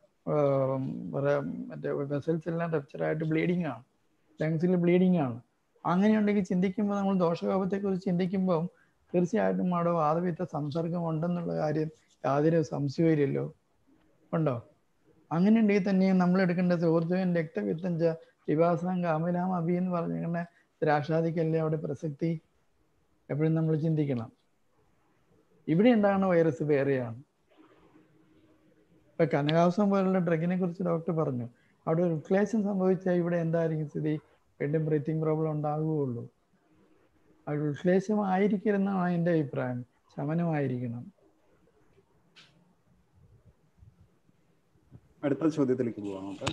മറ്റേ വെസൽസ് എല്ലാം റപ്ചറായിട്ട് ബ്ലീഡിങ് ആണ് ലങ്സിൽ ബ്ലീഡിങ് ആണ് അങ്ങനെയുണ്ടെങ്കിൽ ചിന്തിക്കുമ്പോൾ നമ്മൾ ദോഷകോപത്തെക്കുറിച്ച് ചിന്തിക്കുമ്പോൾ തീർച്ചയായിട്ടും അവിടെ വാദവിത്ത സംസർഗം ഉണ്ടെന്നുള്ള കാര്യം യാതൊരു സംശയമില്ലല്ലോ ഉണ്ടോ അങ്ങനെ ഉണ്ടെങ്കിൽ തന്നെ നമ്മൾ എടുക്കേണ്ട സുഹൃത്തുവൻ രക്തവിത്തം ച വിവാസം കാമലാം അഭി എന്ന് പറഞ്ഞിങ്ങനെ രാക്ഷാദിക്കല്ലേ അവിടെ പ്രസക്തി എപ്പോഴും നമ്മൾ ചിന്തിക്കണം ഇവിടെ ഉണ്ടാകുന്ന വൈറസ് വേറെയാണ് ഇപ്പൊ കനകാവസം പോലുള്ള ഡ്രഗിനെ കുറിച്ച് ഡോക്ടർ പറഞ്ഞു അവിടെ ഒരു ഉത്ക്ലേശം സംഭവിച്ചാൽ ഇവിടെ എന്തായിരിക്കും സ്ഥിതി വീണ്ടും ബ്രീത്തിങ് പ്രോബ്ലം ഉണ്ടാകുകയുള്ളൂ അത് ഉത്ക്ലേശമായിരിക്കരുതെന്നാണ് എൻ്റെ അഭിപ്രായം ശമനമായിരിക്കണം അടുത്ത ചോദ്യത്തിലേക്ക് പോവാം നമുക്ക്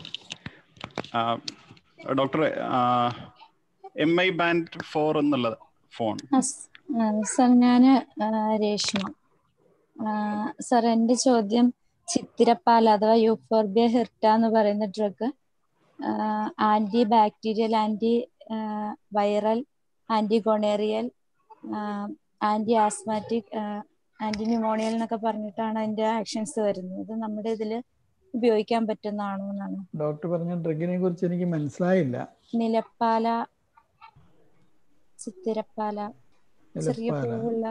doctor M I band four എന്നുള്ള ഫോൺ സർ ഞാൻ രേഷ്മ സാർ എൻ്റെ ചോദ്യം ചിത്തിരപ്പാൽ അഥവാ യൂഫോർബിയ ഹിർട്ട എന്ന് പറയുന്ന drug anti bacterial anti viral anti gonorrhoeal anti asthmatic anti pneumonial എന്നൊക്കെ പറഞ്ഞിട്ടാണ് അതിന്റെ ആക്ഷൻസ് വരുന്നത് ഇത് നമ്മുടെ ഇതിൽ ഉപയോഗിക്കാൻ പറ്റുന്നതാണോ എന്നാണ് ഡോക്ടർ പറഞ്ഞ ഡ്രഗിനെ കുറിച്ച് എനിക്ക് മനസ്സിലായില്ല നിലപ്പാല ചിത്തിരപ്പാല ചെറിയ നിലപ്പാല പൂവുള്ള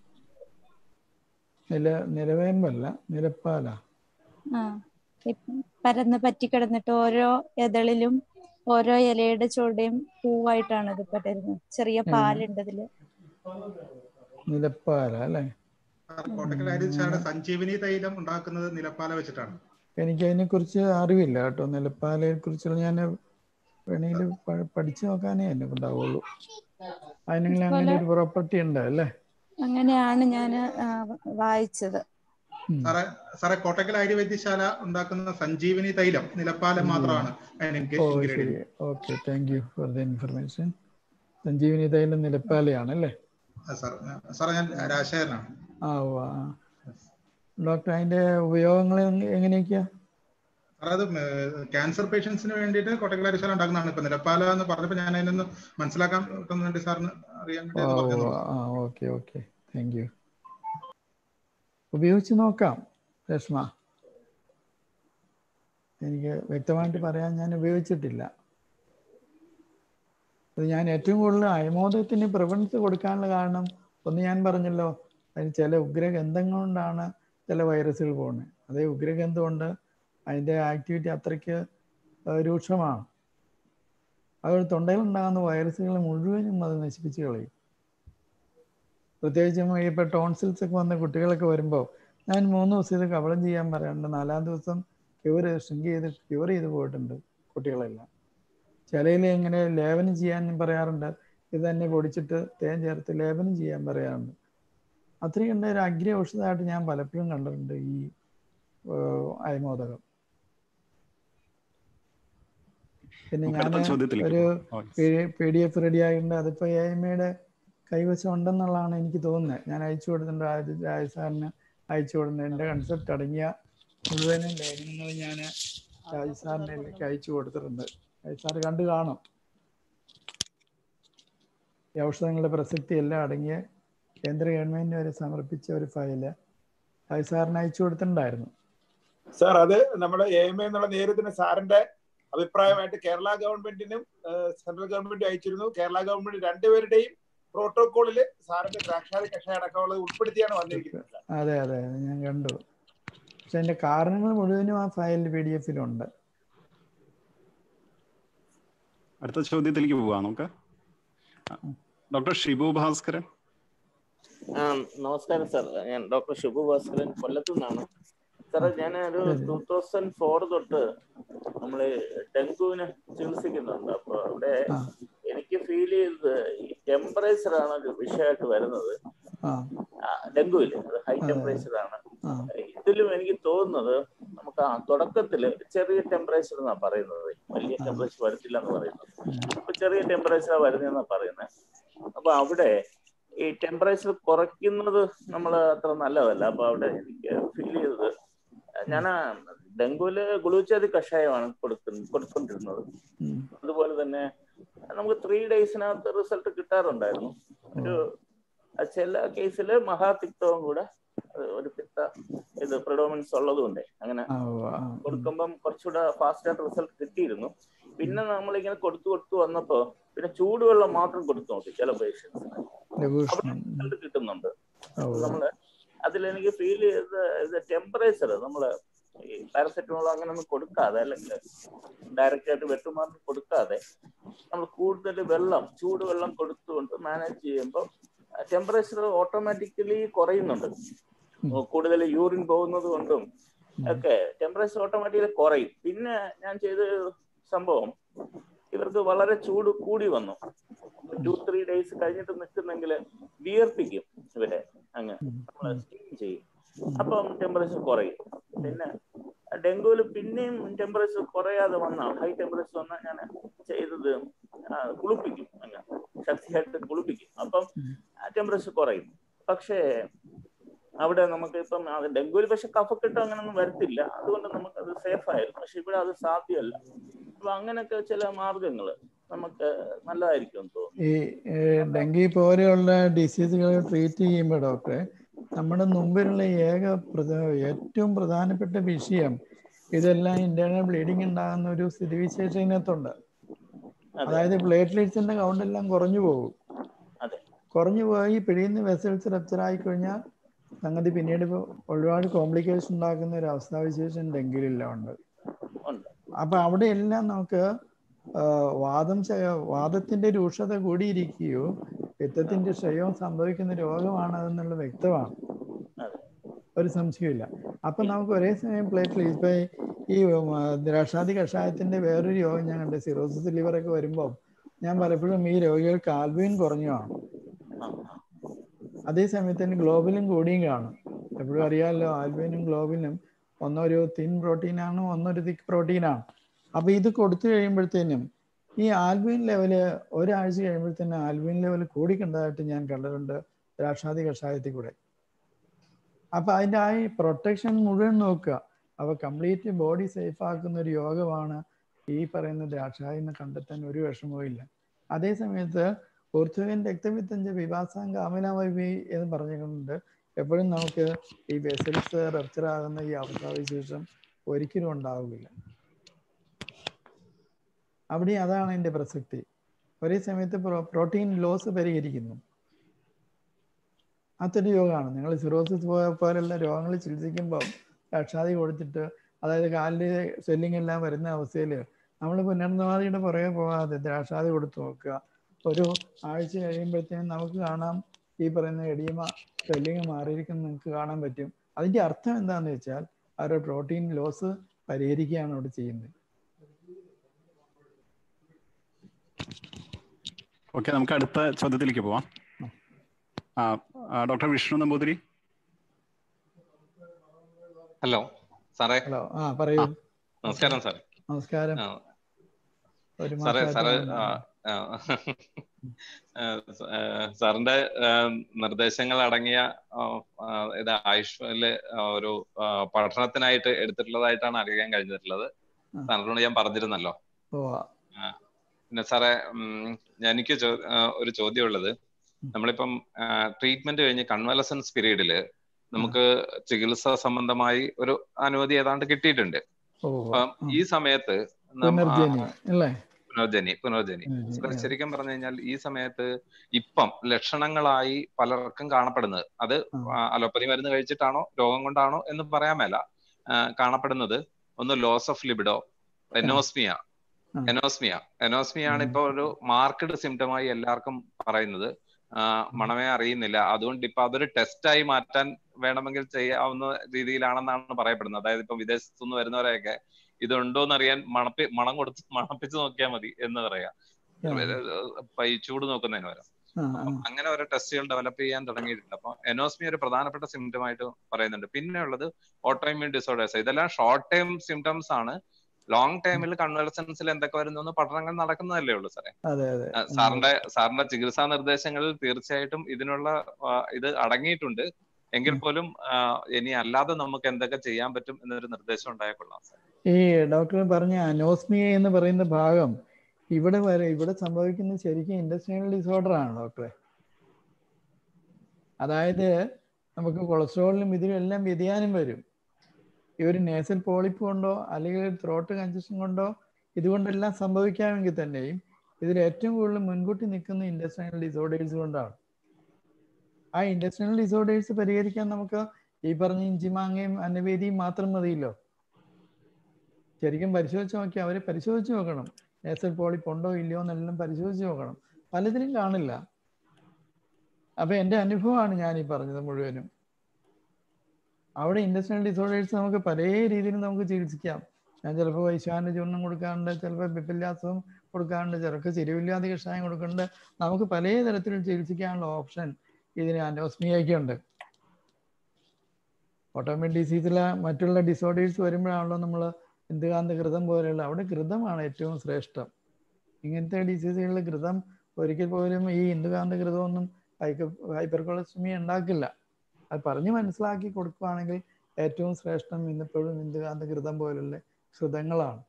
നില നിലവേമ്പല്ല നിലപ്പാല ആ ഇപ്പം പരന്ന് പറ്റിക്കിടന്നിട്ട് ഓരോ എതളിലും ഓരോ ഇലയുടെ ചുവടെയും പൂവായിട്ടാണ് ഇത് പടരുന്നത് ചെറിയ ഉം. പാലുണ്ട് ഇതില് നിലപ്പാല അല്ലേ കോട്ടക്കൽ ആര്യശാല സഞ്ജീവനി തൈലം ഉണ്ടാക്കുന്നത് നിലപ്പാല വെച്ചിട്ടാണ് എനിക്ക് അതിനെ കുറിച്ച് അറിവില്ല കേട്ടോ നിലപ്പാലയെ കുറിച്ചുള്ള ഞാൻ വേണമെങ്കിൽ പ- പഠിച്ചു നോക്കാനേ എന്നെ ഉണ്ടാവുള്ളൂ അതിനെങ്കിൽ അങ്ങനെ ഒരു പ്രോപ്പർട്ടി ഉണ്ട് അല്ലേ അങ്ങനെയാണ് ഞാൻ വായിച്ചത് സാറേ സാറേ കോട്ടക്കൽ ആര്യവൈദ്യശാല ഉണ്ടാക്കുന്ന സഞ്ജീവനി തൈലം നിലപ്പാലം മാത്രമാണ് അതിന് ഓ ശരി ingredient okay thank you for the information Sanjeevani തൈലം നിലപ്പാലയാണ് അല്ലേ സാർ സാറേ ഞാൻ രാജശേഖരനാണ് ആ ഉവ്വ്, ആ ഡോക്ടർ അതിന്റെ ഉപയോഗങ്ങൾ എങ്ങ- എങ്ങനെയൊക്കെയാ സാറേ അത് ക്യാൻസർ പേഷ്യൻസിന് വേണ്ടിയിട്ട് കോട്ടക്കൽ ആര്യശാല ഉണ്ടാക്കുന്നതാണ് ഇപ്പൊ നിലപ്പാല എന്ന് പറഞ്ഞപ്പോൾ ഞാൻ അതിനൊന്ന് മനസ്സിലാക്കാൻ വേണ്ടി സാറിന് അറിയാൻ വേണ്ടി ആ ഒന്ന് ഉവ്വ്, പറഞ്ഞു ആ ഓക്കെ ഓക്കെ താങ്ക് യു ഉപയോഗിച്ച് നോക്കാം രശ്മ എനിക്ക് വ്യക്തമായിട്ട് പറയാൻ ഞാൻ ഉപയോഗിച്ചിട്ടില്ല അത് ഞാൻ ഏറ്റവും കൂടുതൽ അയമോദത്തിന് പ്രിഫറൻസ് കൊടുക്കാനുള്ള കാരണം ഒന്ന് ഞാൻ പറഞ്ഞല്ലോ അതിന് ചില ഉഗ്രഗന്ധങ്ങൾ കൊണ്ടാണ് ചില വൈറസുകൾ പോകുന്നത് അതേ ഉഗ്രഗന്ധം കൊണ്ട് അതിൻ്റെ ആക്ടിവിറ്റി അത്രയ്ക്ക് ഏഹ് രൂക്ഷമാണ് അതുകൊണ്ട് തൊണ്ടയിലുണ്ടാകുന്ന വൈറസുകൾ മുഴുവനും അത് നശിപ്പിച്ച് കളയും പ്രത്യേകിച്ചും ഇപ്പോൾ ടോൺസിൽസ് ഒക്കെ വന്ന കുട്ടികളൊക്കെ വരുമ്പോൾ ഞാൻ മൂന്ന് ദിവസം ഇത് കവളം ചെയ്യാൻ പറയാറുണ്ട് നാലാം ദിവസം ക്യൂർ ഷ്രിങ്ക് ചെയ്ത് ക്യൂർ ചെയ്ത് പോയിട്ടുണ്ട് കുട്ടികളെല്ലാം ചിലയിൽ ഇങ്ങനെ ലേപനം ചെയ്യാൻ പറയാറുണ്ട് ഇത് തന്നെ പൊടിച്ചിട്ട് തേൻ ചേർത്ത് ലേപനം ചെയ്യാൻ പറയാറുണ്ട് അത്രയും കണ്ട ഒരു അഗ്രി ഔഷധമായിട്ട് ഞാൻ പലപ്പോഴും കണ്ടിട്ടുണ്ട് ഈ ഏഹ്, അയമോദകം പിന്നെ നമുക്ക് ഞാൻ അടുത്ത ചോദ്യത്തിലേക്ക് ഒരു പോകാം. ഓ, പി ഡി എഫ് റെഡി ആയിട്ടുണ്ട് അതിപ്പോൾ എ എം എയുടെ കൈവശം ഉണ്ടെന്നുള്ളതാണ് എനിക്ക് തോന്നുന്നത് ഞാൻ അയച്ചു കൊടുത്തിട്ടുണ്ട് രാജ രാജ് സാറിന് അയച്ചു കൊടുത്തിട്ടുണ്ട് എൻ്റെ കൺസെപ്റ്റ് അടങ്ങിയ മുഴുവനും ലേഖനങ്ങൾ ഞാൻ രാജ് സാറിനിലേക്ക് അയച്ചു കൊടുത്തിട്ടുണ്ട് രാജ് സാറ് കണ്ടു കാണും ഈ ഔഷധങ്ങളുടെ പ്രസക്തി എല്ലാം അടങ്ങിയ കേന്ദ്ര ഗവൺമെന്റിന് വരെ സമർപ്പിച്ച ഒരു ഫയല് രാജ് സാറിന് അയച്ചു കൊടുത്തിട്ടുണ്ടായിരുന്നു സാർ അത് നമ്മുടെ എ എം എന്നുള്ള നേരത്തിന് സാറിന്റെ അഭിപ്രായമായിട്ട് കേരള ഗവൺമെന്റിനും സെൻട്രൽ ഗവൺമെന്റും അയച്ചിരുന്നു കേരള ഗവൺമെന്റ് രണ്ടുപേരുടെയും പ്രോട്ടോകോളിൽ സാറിന്റെ ദ്രാക്ഷാരി കഷായ അടക്കമുള്ളത് ഉൾപ്പെടുത്തിയാണ് വന്നിരിക്കുന്നത് അതെ അതെ അതെ, ഞാൻ കണ്ടു പക്ഷെ അതിന്റെ കാരണങ്ങൾ മുഴുവനും ആ ഫയലിൽ പി ഡി എഫിലുണ്ട് അടുത്ത ചോദ്യത്തിലേക്ക് പോവാം നമുക്ക് ഡോക്ടർ ഷിബു ഭാസ്കരൻ ആ നമസ്കാരം സാർ ഞാൻ ഡോക്ടർ ശുഭു ഭാസ്കരൻ കൊല്ലത്തു നിന്നാണ് സാറേ ഞാൻ ഒരു ടൂ തൗസൻഡ് ഫോർ തൊട്ട് നമ്മള് ഡെങ്കുവിനെ ചികിത്സിക്കുന്നുണ്ട് അപ്പൊ അവിടെ എനിക്ക് ഫീൽ ചെയ്തത് ഈ ടെമ്പറേച്ചർ ആണ് ഒരു വിഷയമായിട്ട് വരുന്നത് ആ ആ, ഡെങ്കുവില് അത് ഹൈ ടെമ്പറേച്ചർ ആണ് ആ ഇതിലും എനിക്ക് തോന്നുന്നത് നമുക്ക് ആ തുടക്കത്തില് ചെറിയ ടെമ്പറേച്ചർ എന്നാ പറയുന്നത് വലിയ ടെമ്പറേച്ചർ വരത്തില്ല എന്ന് പറയുന്നത് അപ്പൊ ചെറിയ ടെമ്പറേച്ചർ വരുന്നതെന്നാ പറയുന്നത് അപ്പൊ അവിടെ ഈ ടെമ്പറേച്ചർ കുറയ്ക്കുന്നത് നമ്മൾ അത്ര നല്ലതല്ല അപ്പൊ അവിടെ എനിക്ക് ഫീൽ ചെയ്തത് ഞാൻ ഡെങ്കുവില് ഗുളിച്ചാതി കഷായമാണ് കൊടുക്കുന്ന കൊടുക്കൊണ്ടിരുന്നത് അതുപോലെ തന്നെ നമുക്ക് ത്രീ ഡേയ്സിനകത്ത് റിസൾട്ട് കിട്ടാറുണ്ടായിരുന്നു ഒരു ചില കേസിൽ മഹാപിത്തവും കൂടെ അത് ഒരു പിത്ത ഇത് പ്രിഡോമിനൻസ് ഉള്ളതുകൊണ്ട് അങ്ങനെ ആ ഉവ്വ്, ആ കൊടുക്കുമ്പം കുറച്ചുകൂടെ ഫാസ്റ്റ് ആയിട്ട് റിസൾട്ട് കിട്ടിയിരുന്നു പിന്നെ നമ്മളിങ്ങനെ കൊടുത്തു കൊടുത്തു വന്നപ്പോ പിന്നെ ചൂടുവെള്ളം മാത്രം കൊടുത്തു നോക്കി ചില പേഷ്യൻസിന് ലഘൂഷണം റിസൾട്ട് കിട്ടുന്നുണ്ട് ഓ നമ്മള് അതിലെനിക്ക് ഫീൽ ചെയ്ത് ഇത് ടെമ്പറേച്ചർ നമ്മള് ഈ പാരസെറ്റമോൾ അങ്ങനെ ഒന്നും കൊടുക്കാതെ അല്ലെങ്കിൽ ഡയറക്റ്റ് ആയിട്ട് വെട്ടുമാർക്ക് കൊടുക്കാതെ നമ്മൾ കൂടുതൽ വെള്ളം ചൂടുവെള്ളം കൊടുത്തുകൊണ്ട് മാനേജ് ചെയ്യുമ്പോൾ ടെമ്പറേച്ചർ ഓട്ടോമാറ്റിക്കലി കുറയുന്നുണ്ട് കൂടുതൽ യൂറിൻ പോകുന്നത് കൊണ്ടും ഒക്കെ ടെമ്പറേച്ചർ ഓട്ടോമാറ്റിക്കലി കുറയും പിന്നെ ഞാൻ ചെയ്ത സംഭവം ഇവർക്ക് വളരെ ചൂട് കൂടി വന്നു ടു ത്രീ ഡേയ്സ് കഴിഞ്ഞിട്ട് നിൽക്കുന്നെങ്കിൽ വിയർപ്പിക്കും ഇവരെ അങ്ങ് നമ്മൾ സ്റ്റീം ചെയ്യും അപ്പം ടെമ്പറേച്ചർ കുറയും പിന്നെ ഡെങ്കുവിൽ പിന്നെയും ടെമ്പറേച്ചർ കുറയാതെ വന്നാൽ ഹൈ ടെമ്പറേച്ചർ വന്നാൽ ഞാൻ ചെയ്തത് ആ, കുളിപ്പിക്കും അങ്ങ് ശക്തിയായിട്ട് കുളിപ്പിക്കും അപ്പം ടെമ്പറേച്ചർ കുറയും പക്ഷേ അവിടെ നമുക്ക് ഇപ്പം അത് ഡെങ്കുവിൽ പക്ഷെ കഫക്കെട്ട് അങ്ങനൊന്നും വരത്തില്ല അതുകൊണ്ട് നമുക്ക് അത് സേഫ് ആയിരുന്നു പക്ഷെ ഇവിടെ അത് സാധ്യമല്ല അപ്പൊ അങ്ങനെയൊക്കെ ചില മാർഗങ്ങൾ നമുക്ക് നല്ലതായിരിക്കും എന്ന് തോന്നുന്നു ഈ ഏഹ്, ഡെങ്കി പോലെയുള്ള ഡിസീസുകൾ ട്രീറ്റ് ചെയ്യുമ്പോൾ ഡോക്ടറെ നമ്മുടെ മുമ്പിലുള്ള ഏക പ്രധ- ഏറ്റവും പ്രധാനപ്പെട്ട വിഷയം ഇതെല്ലാം ഇന്റേണൽ ബ്ലീഡിങ് ഉണ്ടാകുന്ന ഒരു സ്ഥിതിവിശേഷം ഇതിനകത്തുണ്ട് അതായത് പ്ലേറ്റ്ലെറ്റ്സിന്റെ കൗണ്ട് എല്ലാം കുറഞ്ഞു പോകും അതെ കുറഞ്ഞു പോയി പിഴിയുന്ന വെസൽസ് റപ്ചർ ആയി കഴിഞ്ഞാൽ സംഗതി പിന്നീട് ഇപ്പൊ ഒരുപാട് കോംപ്ലിക്കേഷൻ ഉണ്ടാക്കുന്ന ഒരു അവസ്ഥാവിശേഷം ഡെങ്കിയിലെല്ലാം ഉണ്ട് ഉണ്ട് അപ്പൊ അവിടെ എല്ലാം നമുക്ക് ആ, വാദം ച- വാദത്തിന്റെ രൂക്ഷത കൂടിയിരിക്കുകയോ പിത്തത്തിന്റെ ക്ഷയവും സംഭവിക്കുന്ന രോഗമാണതെന്നുള്ളത് വ്യക്തമാണ് അതെ ഒരു സംശയമില്ല അപ്പൊ നമുക്ക് ഒരേ സമയം പ്ലേറ്റിൽ ഇപ്പൊ ഈ ഉം, ആ, ദ്രാക്ഷാദി കഷായത്തിന്റെ വേറൊരു രോഗം ഞാൻ കണ്ട് സിറോസിസ് ലിവർ ഒക്കെ വരുമ്പോൾ ഞാൻ പലപ്പോഴും ഈ രോഗികൾക്ക് ആൽബുമിൻ കുറഞ്ഞു കാണും അതേ സമയത്ത് തന്നെ ഗ്ലോബിനും കൂടിയും കാണും എപ്പോഴും അറിയാമല്ലോ ആൽബുമിനും ഗ്ലോബിനും ഒന്നൊരു തിൻ പ്രോട്ടീനാണ് ഒന്നൊരു തിക്ക് പ്രോട്ടീനാണ് അപ്പൊ ഇത് കൊടുത്തു കഴിയുമ്പോഴത്തേനും ഈ ആൽബുമിൻ ലെവല് ഒരാഴ്ച കഴിയുമ്പോഴത്തേനും ആൽബുമിൻ ലെവൽ കൂടിക്കണ്ടതായിട്ട് ഞാൻ കണ്ടിട്ടുണ്ട് ദ്രാക്ഷാദി കഷായത്തിൽ കൂടെ അപ്പൊ അതിന്റെ ആ പ്രൊട്ടക്ഷൻ മുഴുവൻ നോക്കുക അപ്പൊ കംപ്ലീറ്റ് ബോഡി സേഫ് ആക്കുന്ന ഒരു യോഗമാണ് ഈ പറയുന്ന ദ്രാക്ഷായി എന്ന് കണ്ടെത്താൻ ഒരു വിഷമവും ഇല്ല അതേ സമയത്ത് ഓർത്തുവൻ രക്തവിത്തഞ്ച വിവാസാംഗ അമലാവൈവി എന്ന് പറഞ്ഞിട്ടുണ്ട് എപ്പോഴും നമുക്ക് ഈ വെസൽസ് റപ്ചർ ആകുന്ന ഈ അവസ്ഥാവിശേഷം ഒരിക്കലും ഉണ്ടാവുകയില്ല അവിടെ അതാണ് എൻ്റെ പ്രസക്തി ഒരേ സമയത്ത് പ്രോട്ടീൻ ലോസ് പരിഹരിക്കുന്നു അതൊരു യോഗമാണ് നിങ്ങൾ സിറോസിസ് പോലുള്ള രോഗങ്ങൾ ചികിത്സിക്കുമ്പോൾ രക്ഷാതി കൊടുത്തിട്ട് അതായത് കാലിൻ്റെ സ്വെല്ലിംഗ് എല്ലാം വരുന്ന അവസ്ഥയിൽ നമ്മൾ പുനർനവാദിയുടെ പുറകെ പോകാതെ ദ്രാക്ഷാതി കൊടുത്തു നോക്കുക ഒരു ആഴ്ച കഴിയുമ്പോഴത്തേനും നമുക്ക് കാണാം ഈ പറയുന്ന എഡിയമ സ്വെല്ലിങ് മാറിയിരിക്കുന്ന നിങ്ങൾക്ക് കാണാൻ പറ്റും അതിന്റെ അർത്ഥം എന്താണെന്ന് വെച്ചാൽ അവരുടെ പ്രോട്ടീൻ ലോസ് പരിഹരിക്കുകയാണ് അവിടെ ചെയ്യുന്നത് ഓക്കെ നമുക്ക് അടുത്ത ചോദ്യത്തിലേക്ക് പോവാം ആ ആ, ഡോക്ടർ വിഷ്ണു നമ്പൂതിരി ഹലോ സാറേ ഹലോ ആ പറയൂ നമസ്കാരം സാർ നമസ്കാരം ആ, ഒരു സാറേ സാറ് മാസമായിട്ട് ആ, ആ, ആ, സ- ആ, സാറിന്റെ ആ, നിർദ്ദേശങ്ങൾ അടങ്ങിയ ആ, ആ, ഇത് ആയുഷ്മല് ഒരു ആ, പഠനത്തിനായിട്ട് എടുത്തിട്ടുള്ളതായിട്ടാണ് അറിയാൻ കഴിഞ്ഞിട്ടുള്ളത് സാറിനോട് ഞാൻ പറഞ്ഞിരുന്നല്ലോ ഓ ആ, പിന്നെ സാറേ ഉം, എനിക്ക് ചോ- ആ, ഒരു ചോദ്യമുള്ളത് നമ്മളിപ്പം ട്രീറ്റ്മെന്റ് കഴിഞ്ഞ് കൺവലസൻസ് പീരീഡില് നമുക്ക് ചികിത്സ സംബന്ധമായി ഒരു അനുമതി ഏതാണ്ട് കിട്ടിയിട്ടുണ്ട് ഓ അപ്പം ഈ സമയത്ത് നം- ആ, പുനർജനി അല്ലേ പുനർജനി പുനർജനി പുനർജനി, ആ. ശരിക്കും പറഞ്ഞു കഴിഞ്ഞാൽ ഈ സമയത്ത് ഇപ്പം ലക്ഷണങ്ങളായി പലർക്കും കാണപ്പെടുന്നത് അത് അലോപ്പതി മരുന്ന് കഴിച്ചിട്ടാണോ രോഗം കൊണ്ടാണോ എന്ന് പറയാൻ മേല ആ, കാണപ്പെടുന്നത് ഒന്ന് loss of libido anosmia anosmia anosmia ആണ് ഇപ്പൊ ഒരു മാർക്കഡ് സിംറ്റമായി എല്ലാവർക്കും പറയുന്നത് ആ, മണമേ അറിയുന്നില്ല അതുകൊണ്ട് ഇപ്പൊ അതൊരു ടെസ്റ്റായി മാറ്റാൻ വേണമെങ്കിൽ ചെയ്യാവുന്ന രീതിയിലാണെന്നാണ് പറയപ്പെടുന്നത് അതായത് ഇപ്പൊ വിദേശത്തു നിന്ന് വരുന്നവരെയൊക്കെ ഇതുണ്ടോന്ന് അറിയാൻ മണപ്പി മണം കൊടുത്ത് മണപ്പിച്ച് നോക്കിയാൽ മതി എന്ന് പറയാ ഇപ്പൊ ഈ ചൂട് നോക്കുന്നതിന് പകരം ആ, ആ. അപ്പം അങ്ങനെ ഓരോ ടെസ്റ്റുകൾ ഡെവലപ്പ് ചെയ്യാൻ തുടങ്ങിയിട്ടുണ്ട് അപ്പൊ എനോസ്മി ഒരു പ്രധാനപ്പെട്ട സിംറ്റം ആയിട്ട് പറയുന്നുണ്ട് പിന്നെ ഉള്ളത് ഓട്ടോഇമ്യൂൺ ഡിസോർഡേഴ്സ് ഇതെല്ലാം ഷോർട്ട് ടൈം സിംറ്റംസ് ആണ് ലോങ് ടൈമിൽ കൺവലസൻസിൽ എന്തൊക്കെ വരുന്നു എന്ന് പഠനങ്ങൾ നടക്കുന്നതല്ലേ ഉള്ളൂ സാറേ അതെ അതെ ആ, സാറിന്റെ സാറിന്റെ ചികിത്സാ നിർദ്ദേശങ്ങളിൽ തീർച്ചയായിട്ടും ഇതിനുള്ള ആ, ഇത് അടങ്ങിയിട്ടുണ്ട് എങ്കിൽ പോലും ആ, ഇനി അല്ലാതെ നമുക്ക് എന്തൊക്കെ ചെയ്യാൻ പറ്റും എന്നൊരു നിർദ്ദേശം ഉണ്ടായാൽ കൊള്ളാം സാർ ഈ ഡോക്ടർ പറഞ്ഞ അനോസ്മിയ എന്ന് പറയുന്ന ഭാഗം ഇവിടെ വരെ ഇവിടെ സംഭവിക്കുന്നത് ശരിക്കും ഇൻഡസ്ട്രിയൽ ഡിസോർഡർ ആണ് ഡോക്ടറെ അതായത് നമുക്ക് കൊളസ്ട്രോളിലും ഇതിലും എല്ലാം വ്യതിയാനം വരും ഈ ഒരു നേസൽ പോളിപ്പ് കൊണ്ടോ അല്ലെങ്കിൽ ത്രോട്ട് കഞ്ചഷൻ കൊണ്ടോ ഇതുകൊണ്ടെല്ലാം സംഭവിക്കാമെങ്കിൽ തന്നെയും ഇതിൽ ഏറ്റവും കൂടുതൽ മുൻകൂട്ടി നിൽക്കുന്ന ഇൻഡസ്ട്രിയൽ ഡിസോർഡേഴ്സ് കൊണ്ടാണ് ആ ഇൻഡസ്ട്രിയൽ ഡിസോർഡേഴ്സ് പരിഹരിക്കാൻ നമുക്ക് ഈ പറഞ്ഞ ഇഞ്ചിമാങ്ങയും അന്നവേദിയും മാത്രം മതിയല്ലോ ശരിക്കും പരിശോധിച്ച് നോക്കി അവരെ പരിശോധിച്ച് നോക്കണം നേസൽ പോളിപ്പ് ഉണ്ടോ ഇല്ലയോ എന്നെല്ലാം പരിശോധിച്ച് നോക്കണം പലതിലും കാണില്ല അപ്പൊ എൻ്റെ അനുഭവമാണ് ഞാൻ ഈ പറഞ്ഞത് മുഴുവനും അവിടെ ഇൻഡസ്ട്രിയൽ ഡിസോർഡേഴ്സ് നമുക്ക് പല രീതിയിലും നമുക്ക് ചികിത്സിക്കാം ഞാൻ ചിലപ്പോൾ വൈശ്വാന ചൂർണം കൊടുക്കാറുണ്ട് ചിലപ്പോൾ ബിപ്പില്ലാസവും കൊടുക്കാറുണ്ട് ചിലർക്ക് ചിരുവില്ലാതെ കഷായം കൊടുക്കുന്നുണ്ട് നമുക്ക് പല തരത്തിലും ചികിത്സിക്കാനുള്ള ഓപ്ഷൻ ഇതിന് അനോസ്മിയൊക്കെ ഉണ്ട് ഓട്ടോമിക് ഡിസീസിലെ മറ്റുള്ള ഡിസോർഡേഴ്സ് വരുമ്പോഴാണല്ലോ നമ്മൾ എന്തുകാന്ത ഘൃതം പോലെയുള്ള അവിടെ ഘൃതമാണ് ഏറ്റവും ശ്രേഷ്ഠം ഇങ്ങനത്തെ ഡിസീസുകളിൽ ഘൃതം ഒരിക്കൽ പോലും ഈ ഇന്ദുകാന്ത ഘൃതമൊന്നും ഹൈപ്പർ കൊളസ്ട്രമി ഉണ്ടാക്കില്ല അത് പറഞ്ഞ് മനസ്സിലാക്കി കൊടുക്കുകയാണെങ്കിൽ ഏറ്റവും ശ്രേഷ്ഠം ഇന്നിപ്പോഴും ഇന്ദുകാന്ത ഘൃതം പോലുള്ള ഘൃതങ്ങളാണ്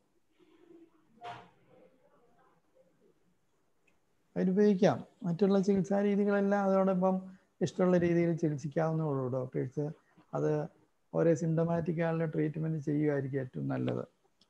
അതിനുപയോഗിക്കാം മറ്റുള്ള ചികിത്സാ രീതികളെല്ലാം അതോടൊപ്പം ഇഷ്ടമുള്ള രീതിയിൽ ചികിത്സിക്കാവുന്നേ ഉള്ളൂ ഡോക്ടേഴ്സ് അത് ഓരോ സിംറ്റമാറ്റിക് ആയുള്ള ട്രീറ്റ്മെന്റ് ചെയ്യുമായിരിക്കും ഏറ്റവും നല്ലത്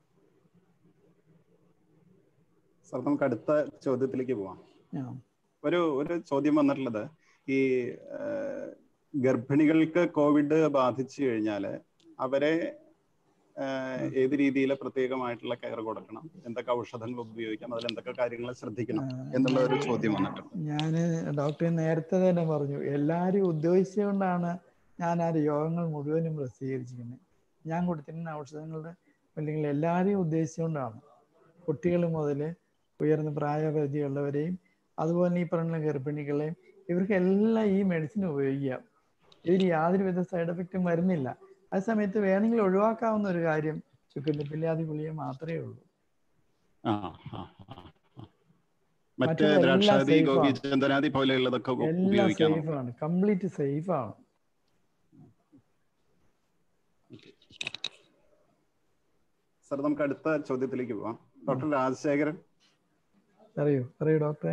സാർ നമുക്ക് അടുത്ത ചോദ്യത്തിലേക്ക് പോവാം ആ. ഒരു ഒരു ചോദ്യം വന്നിട്ടുള്ളത് ഈ ആ, ഗർഭിണികൾക്ക് കോവിഡ് ബാധിച്ചു കഴിഞ്ഞാല് അവരെ ആ, ഏത് രീതിയിൽ പ്രത്യേകമായിട്ടുള്ള കെയർ കൊടുക്കണം എന്തൊക്കെ ഔഷധങ്ങൾ ഉപയോഗിക്കാം അതിൽ എന്തൊക്കെ കാര്യങ്ങൾ ശ്രദ്ധിക്കണം എന്നുള്ള ഒരു ചോദ്യം വന്നിട്ടുണ്ട് ഞാൻ ഡോക്ടറെ നേരത്തെ തന്നെ പറഞ്ഞു എല്ലാവരും ഉദ്ദേശിച്ചുകൊണ്ടാണ് ഞാൻ ആ രോഗങ്ങൾ മുഴുവനും പ്രസിദ്ധീകരിച്ചിരിക്കുന്നത് ഞാൻ കൊടുത്തിരുന്ന ഔഷധങ്ങളുടെ അല്ലെങ്കിൽ എല്ലാവരെയും ഉദ്ദേശിച്ചുകൊണ്ടാണ് കുട്ടികൾ മുതൽ ഉയർന്ന പ്രായപരിധിയുള്ളവരെയും അതുപോലെ ഈ പറഞ്ഞ ഗർഭിണികളെയും ഇവർക്കെല്ലാം ഈ മെഡിസിൻ ഉപയോഗിക്കാം ഇതിന് യാതൊരുവിധ സൈഡ് എഫക്റ്റും വരുന്നില്ല ആ സമയത്ത് വേണമെങ്കിൽ ഒഴിവാക്കാവുന്ന ഒരു കാര്യം ചുക്കുന്നിപ്പില്ലാതെ ഗുളിക മാത്രമേ ഉള്ളൂ ആ ആ, ആ, ആ. മറ്റ് മറ്റുള്ളതെല്ലാം ദ്രാക്ഷാദി safe ഗോപി ആണ്. ചന്ദനാദി പോലെയുള്ളതൊക്കെ ഉപ- എല്ലാം ഉപയോഗിക്കാമോ സേഫ് ആണ് കംപ്ലീറ്റ് സേഫ് ആണ് സാർ നമുക്ക് അടുത്ത ചോദ്യത്തിലേക്ക് പോവാം ഡോക്ടർ രാജശേഖരൻ അറിയോ അറിയോ ഡോക്ടറെ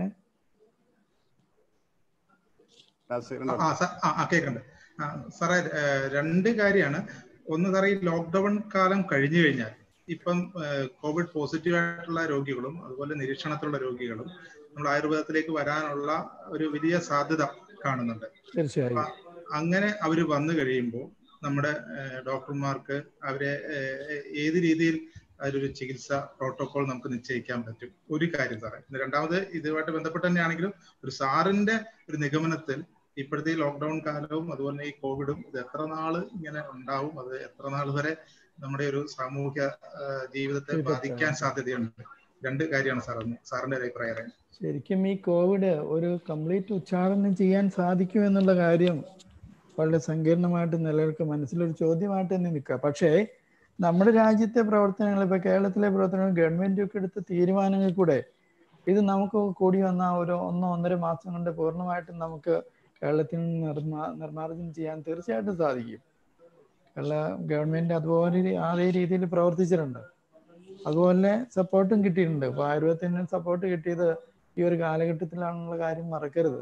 രാജശേഖരൻ ആ സ- ആ, ആ, കേൾക്കണ്ട് ആ, സാറേ ഏ, രണ്ട് കാര്യമാണ് ഒന്ന് സാറേ ഈ ലോക്ക്ഡൌൺ കാലം കഴിഞ്ഞു കഴിഞ്ഞാൽ ഇപ്പം ഏ, കോവിഡ് പോസിറ്റീവ് ആയിട്ടുള്ള രോഗികളും അതുപോലെ നിരീക്ഷണത്തിലുള്ള രോഗികളും നമ്മൾ ആയുർവേദത്തിലേക്ക് വരാനുള്ള ഒരു വലിയ സാധ്യത കാണുന്നുണ്ട് തീർച്ചയായും അപ്പൊ അങ്ങനെ അവർ വന്നു കഴിയുമ്പോൾ നമ്മുടെ ഏ, ഡോക്ടർമാർക്ക് അവരെ ഏ, ഏത് രീതിയിൽ അതിലൊരു ചികിത്സ പ്രോട്ടോകോൾ നമുക്ക് നിശ്ചയിക്കാൻ പറ്റും ഒരു കാര്യം സാറേ പിന്നെ രണ്ടാമത് ഇതുമായിട്ട് ബന്ധപ്പെട്ട് തന്നെയാണെങ്കിലും ഒരു സാറിന്റെ ഒരു നിഗമനത്തിൽ ഇപ്പോഴത്തെ ഈ ലോക്ക്ഡൌൺ കാലവും അതുപോലെ ഈ കോവിഡും ഇത് എത്ര നാള് ഇങ്ങനെ ഉണ്ടാവും അത് എത്ര നാൾ വരെ നമ്മുടെ ഒരു സാമൂഹ്യ ആ, ജീവിതത്തെ ജീവിതത്തെ. ബാധിക്കാൻ സാധ്യതയുണ്ട് രണ്ട് കാര്യമാണ് സാർ ഒന്ന് സാറിന്റെ ഒരു അഭിപ്രായം അറിയാൻ ശരിക്കും ഈ കോവിഡ് ഒരു കംപ്ലീറ്റ് ഉച്ചാടനം ചെയ്യാൻ സാധിക്കും എന്നുള്ള കാര്യം വളരെ സങ്കീർണമായിട്ട് നിലനിൽക്കും മനസ്സിലൊരു ചോദ്യമായിട്ട് തന്നെ നിൽക്കുക പക്ഷേ നമ്മുടെ രാജ്യത്തെ പ്രവർത്തനങ്ങൾ ഇപ്പൊ കേരളത്തിലെ പ്രവർത്തനങ്ങൾ ഗവൺമെന്റ് ഒക്കെ എടുത്ത തീരുമാനങ്ങൾ കൂടെ ഇത് നമുക്ക് കൂടി വന്ന ഒരു ഒന്നോ ഒന്നര മാസം കൊണ്ട് പൂർണ്ണമായിട്ടും നമുക്ക് കേരളത്തിൽ നിന്ന് നിർമ്മാ നിർമ്മാർജ്ജനം ചെയ്യാൻ തീർച്ചയായിട്ടും സാധിക്കും കേരള ഗവൺമെന്റ് അതുപോലെ രീ- അതേ രീതിയിൽ പ്രവർത്തിച്ചിട്ടുണ്ട് അതുപോലെ സപ്പോർട്ടും കിട്ടിയിട്ടുണ്ട് ഇപ്പൊ ആയുർവേദത്തിന് സപ്പോർട്ട് കിട്ടിയത് ഈ ഒരു കാലഘട്ടത്തിലാണെന്നുള്ള കാര്യം മറക്കരുത്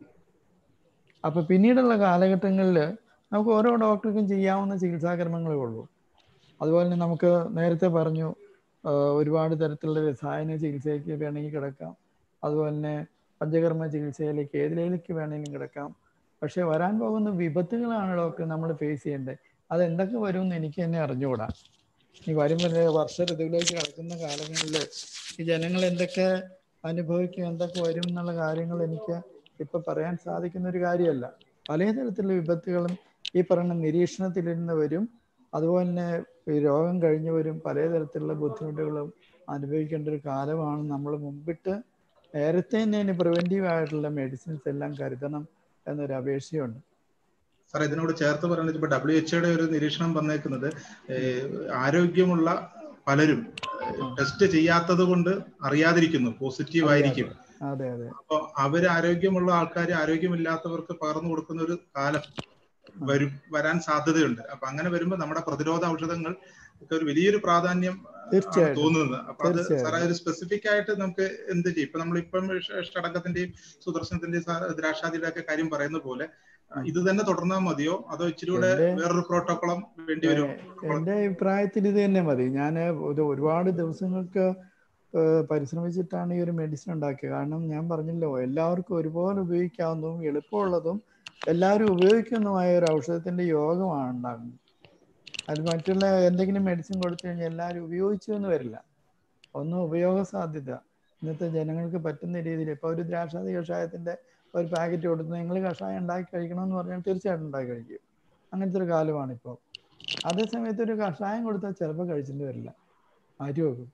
അപ്പൊ പിന്നീടുള്ള കാലഘട്ടങ്ങളിൽ നമുക്ക് ഓരോ ഡോക്ടർക്കും ചെയ്യാവുന്ന ചികിത്സാക്രമങ്ങളേ ഉള്ളൂ അതുപോലെ തന്നെ നമുക്ക് നേരത്തെ പറഞ്ഞു ആ, ഒരുപാട് തരത്തിലുള്ള രസായന ചികിത്സയ്ക്ക് വേണമെങ്കിൽ കിടക്കാം അതുപോലെ തന്നെ പഞ്ചകർമ്മ ചികിത്സയിലേക്ക് ഏതിലേക്ക് വേണമെങ്കിലും കിടക്കാം പക്ഷെ വരാൻ പോകുന്ന വിപത്തുകളാണ് ഡോക്ടർ നമ്മൾ ഫേസ് ചെയ്യേണ്ടത് അത് എന്തൊക്കെ വരുമെന്ന് എനിക്ക് തന്നെ അറിഞ്ഞുകൂടാ ഈ വരും വരെ വർഷ ഋതുവിലേക്ക് കടക്കുന്ന കാലങ്ങളിൽ ഈ ജനങ്ങൾ എന്തൊക്കെ അനുഭവിക്കും എന്തൊക്കെ വരും എന്നുള്ള കാര്യങ്ങൾ എനിക്ക് ഇപ്പൊ പറയാൻ സാധിക്കുന്ന ഒരു കാര്യമല്ല പലതരത്തിലുള്ള വിപത്തുകളും ഈ പറയുന്ന നിരീക്ഷണത്തിലിരുന്ന് വരും അതുപോലെ തന്നെ ഈ രോഗം കഴിഞ്ഞവരും പലതരത്തിലുള്ള ബുദ്ധിമുട്ടുകളും അനുഭവിക്കേണ്ട ഒരു കാലമാണ് നമ്മൾ മുമ്പിട്ട് നേരത്തെ തന്നെ അതിന് പ്രിവെന്റീവ് ആയിട്ടുള്ള മെഡിസിൻസ് എല്ലാം കരുതണം എന്നൊരു അപേക്ഷയുണ്ട് സാർ ഇതിനോട് ചേർത്ത് പറയുന്നത് ഇപ്പൊ ഡബ്ല്യു എച്ച്ഒയുടെ ഒരു നിരീക്ഷണം വന്നേക്കുന്നത് ഏഹ്, ആരോഗ്യമുള്ള പലരും ടെസ്റ്റ് ചെയ്യാത്തത് കൊണ്ട് അറിയാതിരിക്കുന്നു പോസിറ്റീവ് ആയിരിക്കും അതെ അതെ അപ്പൊ അവര് ആരോഗ്യമുള്ള ആൾക്കാർ ആരോഗ്യമില്ലാത്തവർക്ക് പകർന്നു കൊടുക്കുന്ന ഒരു കാലം വരും വരാൻ സാധ്യതയുണ്ട് അപ്പൊ അങ്ങനെ വരുമ്പോ നമ്മുടെ പ്രതിരോധ ഔഷധങ്ങൾ ഒക്കെ ഒരു വലിയൊരു പ്രാധാന്യം ആണ് തീർച്ചയായിട്ടും. തോന്നുന്നത് അപ്പൊ അത് തീർച്ചയായിട്ടും. സാറേ ഒരു സ്പെസിഫിക് ആയിട്ട് നമുക്ക് എന്ത് ചെയ്യും ഇപ്പൊ നമ്മളിപ്പം ഷ- ഷടകത്തിന്റെയും സുദർശനത്തിന്റെയും സാ- ദ്രാക്ഷാദിയുടെ ഒക്കെ കാര്യം പറയുന്ന പോലെ ഇത് തന്നെ തുടർന്നാൽ മതിയോ അതോ ഇച്ചിരി കൂടെ എന്റെ- വേറൊരു പ്രോട്ടോക്കോളം വേണ്ടി വരുമോ എൻ്റെ അഭിപ്രായത്തിൽ ഇത് തന്നെ മതി ഞാൻ ഒരു ഒരുപാട് ദിവസങ്ങൾക്ക് ഏഹ് പരിശ്രമിച്ചിട്ടാണ് ഈ ഒരു മെഡിസിൻ ഉണ്ടാക്കിയത് കാരണം ഞാൻ പറഞ്ഞല്ലോ എല്ലാവർക്കും ഒരുപോലെ ഉപയോഗിക്കാവുന്നതും എളുപ്പമുള്ളതും എല്ലാവരും ഉപയോഗിക്കുന്നതുമായ ഒരു ഔഷധത്തിന്റെ യോഗമാണ് ഉണ്ടാകുന്നത് അത് മറ്റുള്ള എന്തെങ്കിലും മെഡിസിൻ കൊടുത്തു കഴിഞ്ഞാൽ എല്ലാവരും ഉപയോഗിച്ചു എന്ന് വരില്ല ഒന്ന് ഉപയോഗ സാധ്യത ഇന്നത്തെ ജനങ്ങൾക്ക് പറ്റുന്ന രീതിയിൽ ഇപ്പോൾ ഒരു ദ്രാക്ഷാതി കഷായത്തിന്റെ ഒരു പാക്കറ്റ് കൊടുത്ത് നിങ്ങൾ കഷായം ഉണ്ടാക്കി കഴിക്കണമെന്ന് പറഞ്ഞാൽ തീർച്ചയായിട്ടും ഉണ്ടാക്കി കഴിക്കും അങ്ങനത്തെ ഒരു കാലമാണ് ഇപ്പോൾ അതേ സമയത്ത് ഒരു കഷായം കൊടുത്താൽ ചിലപ്പോൾ കഴിച്ചിട്ട് വരില്ല മാറ്റി വെക്കും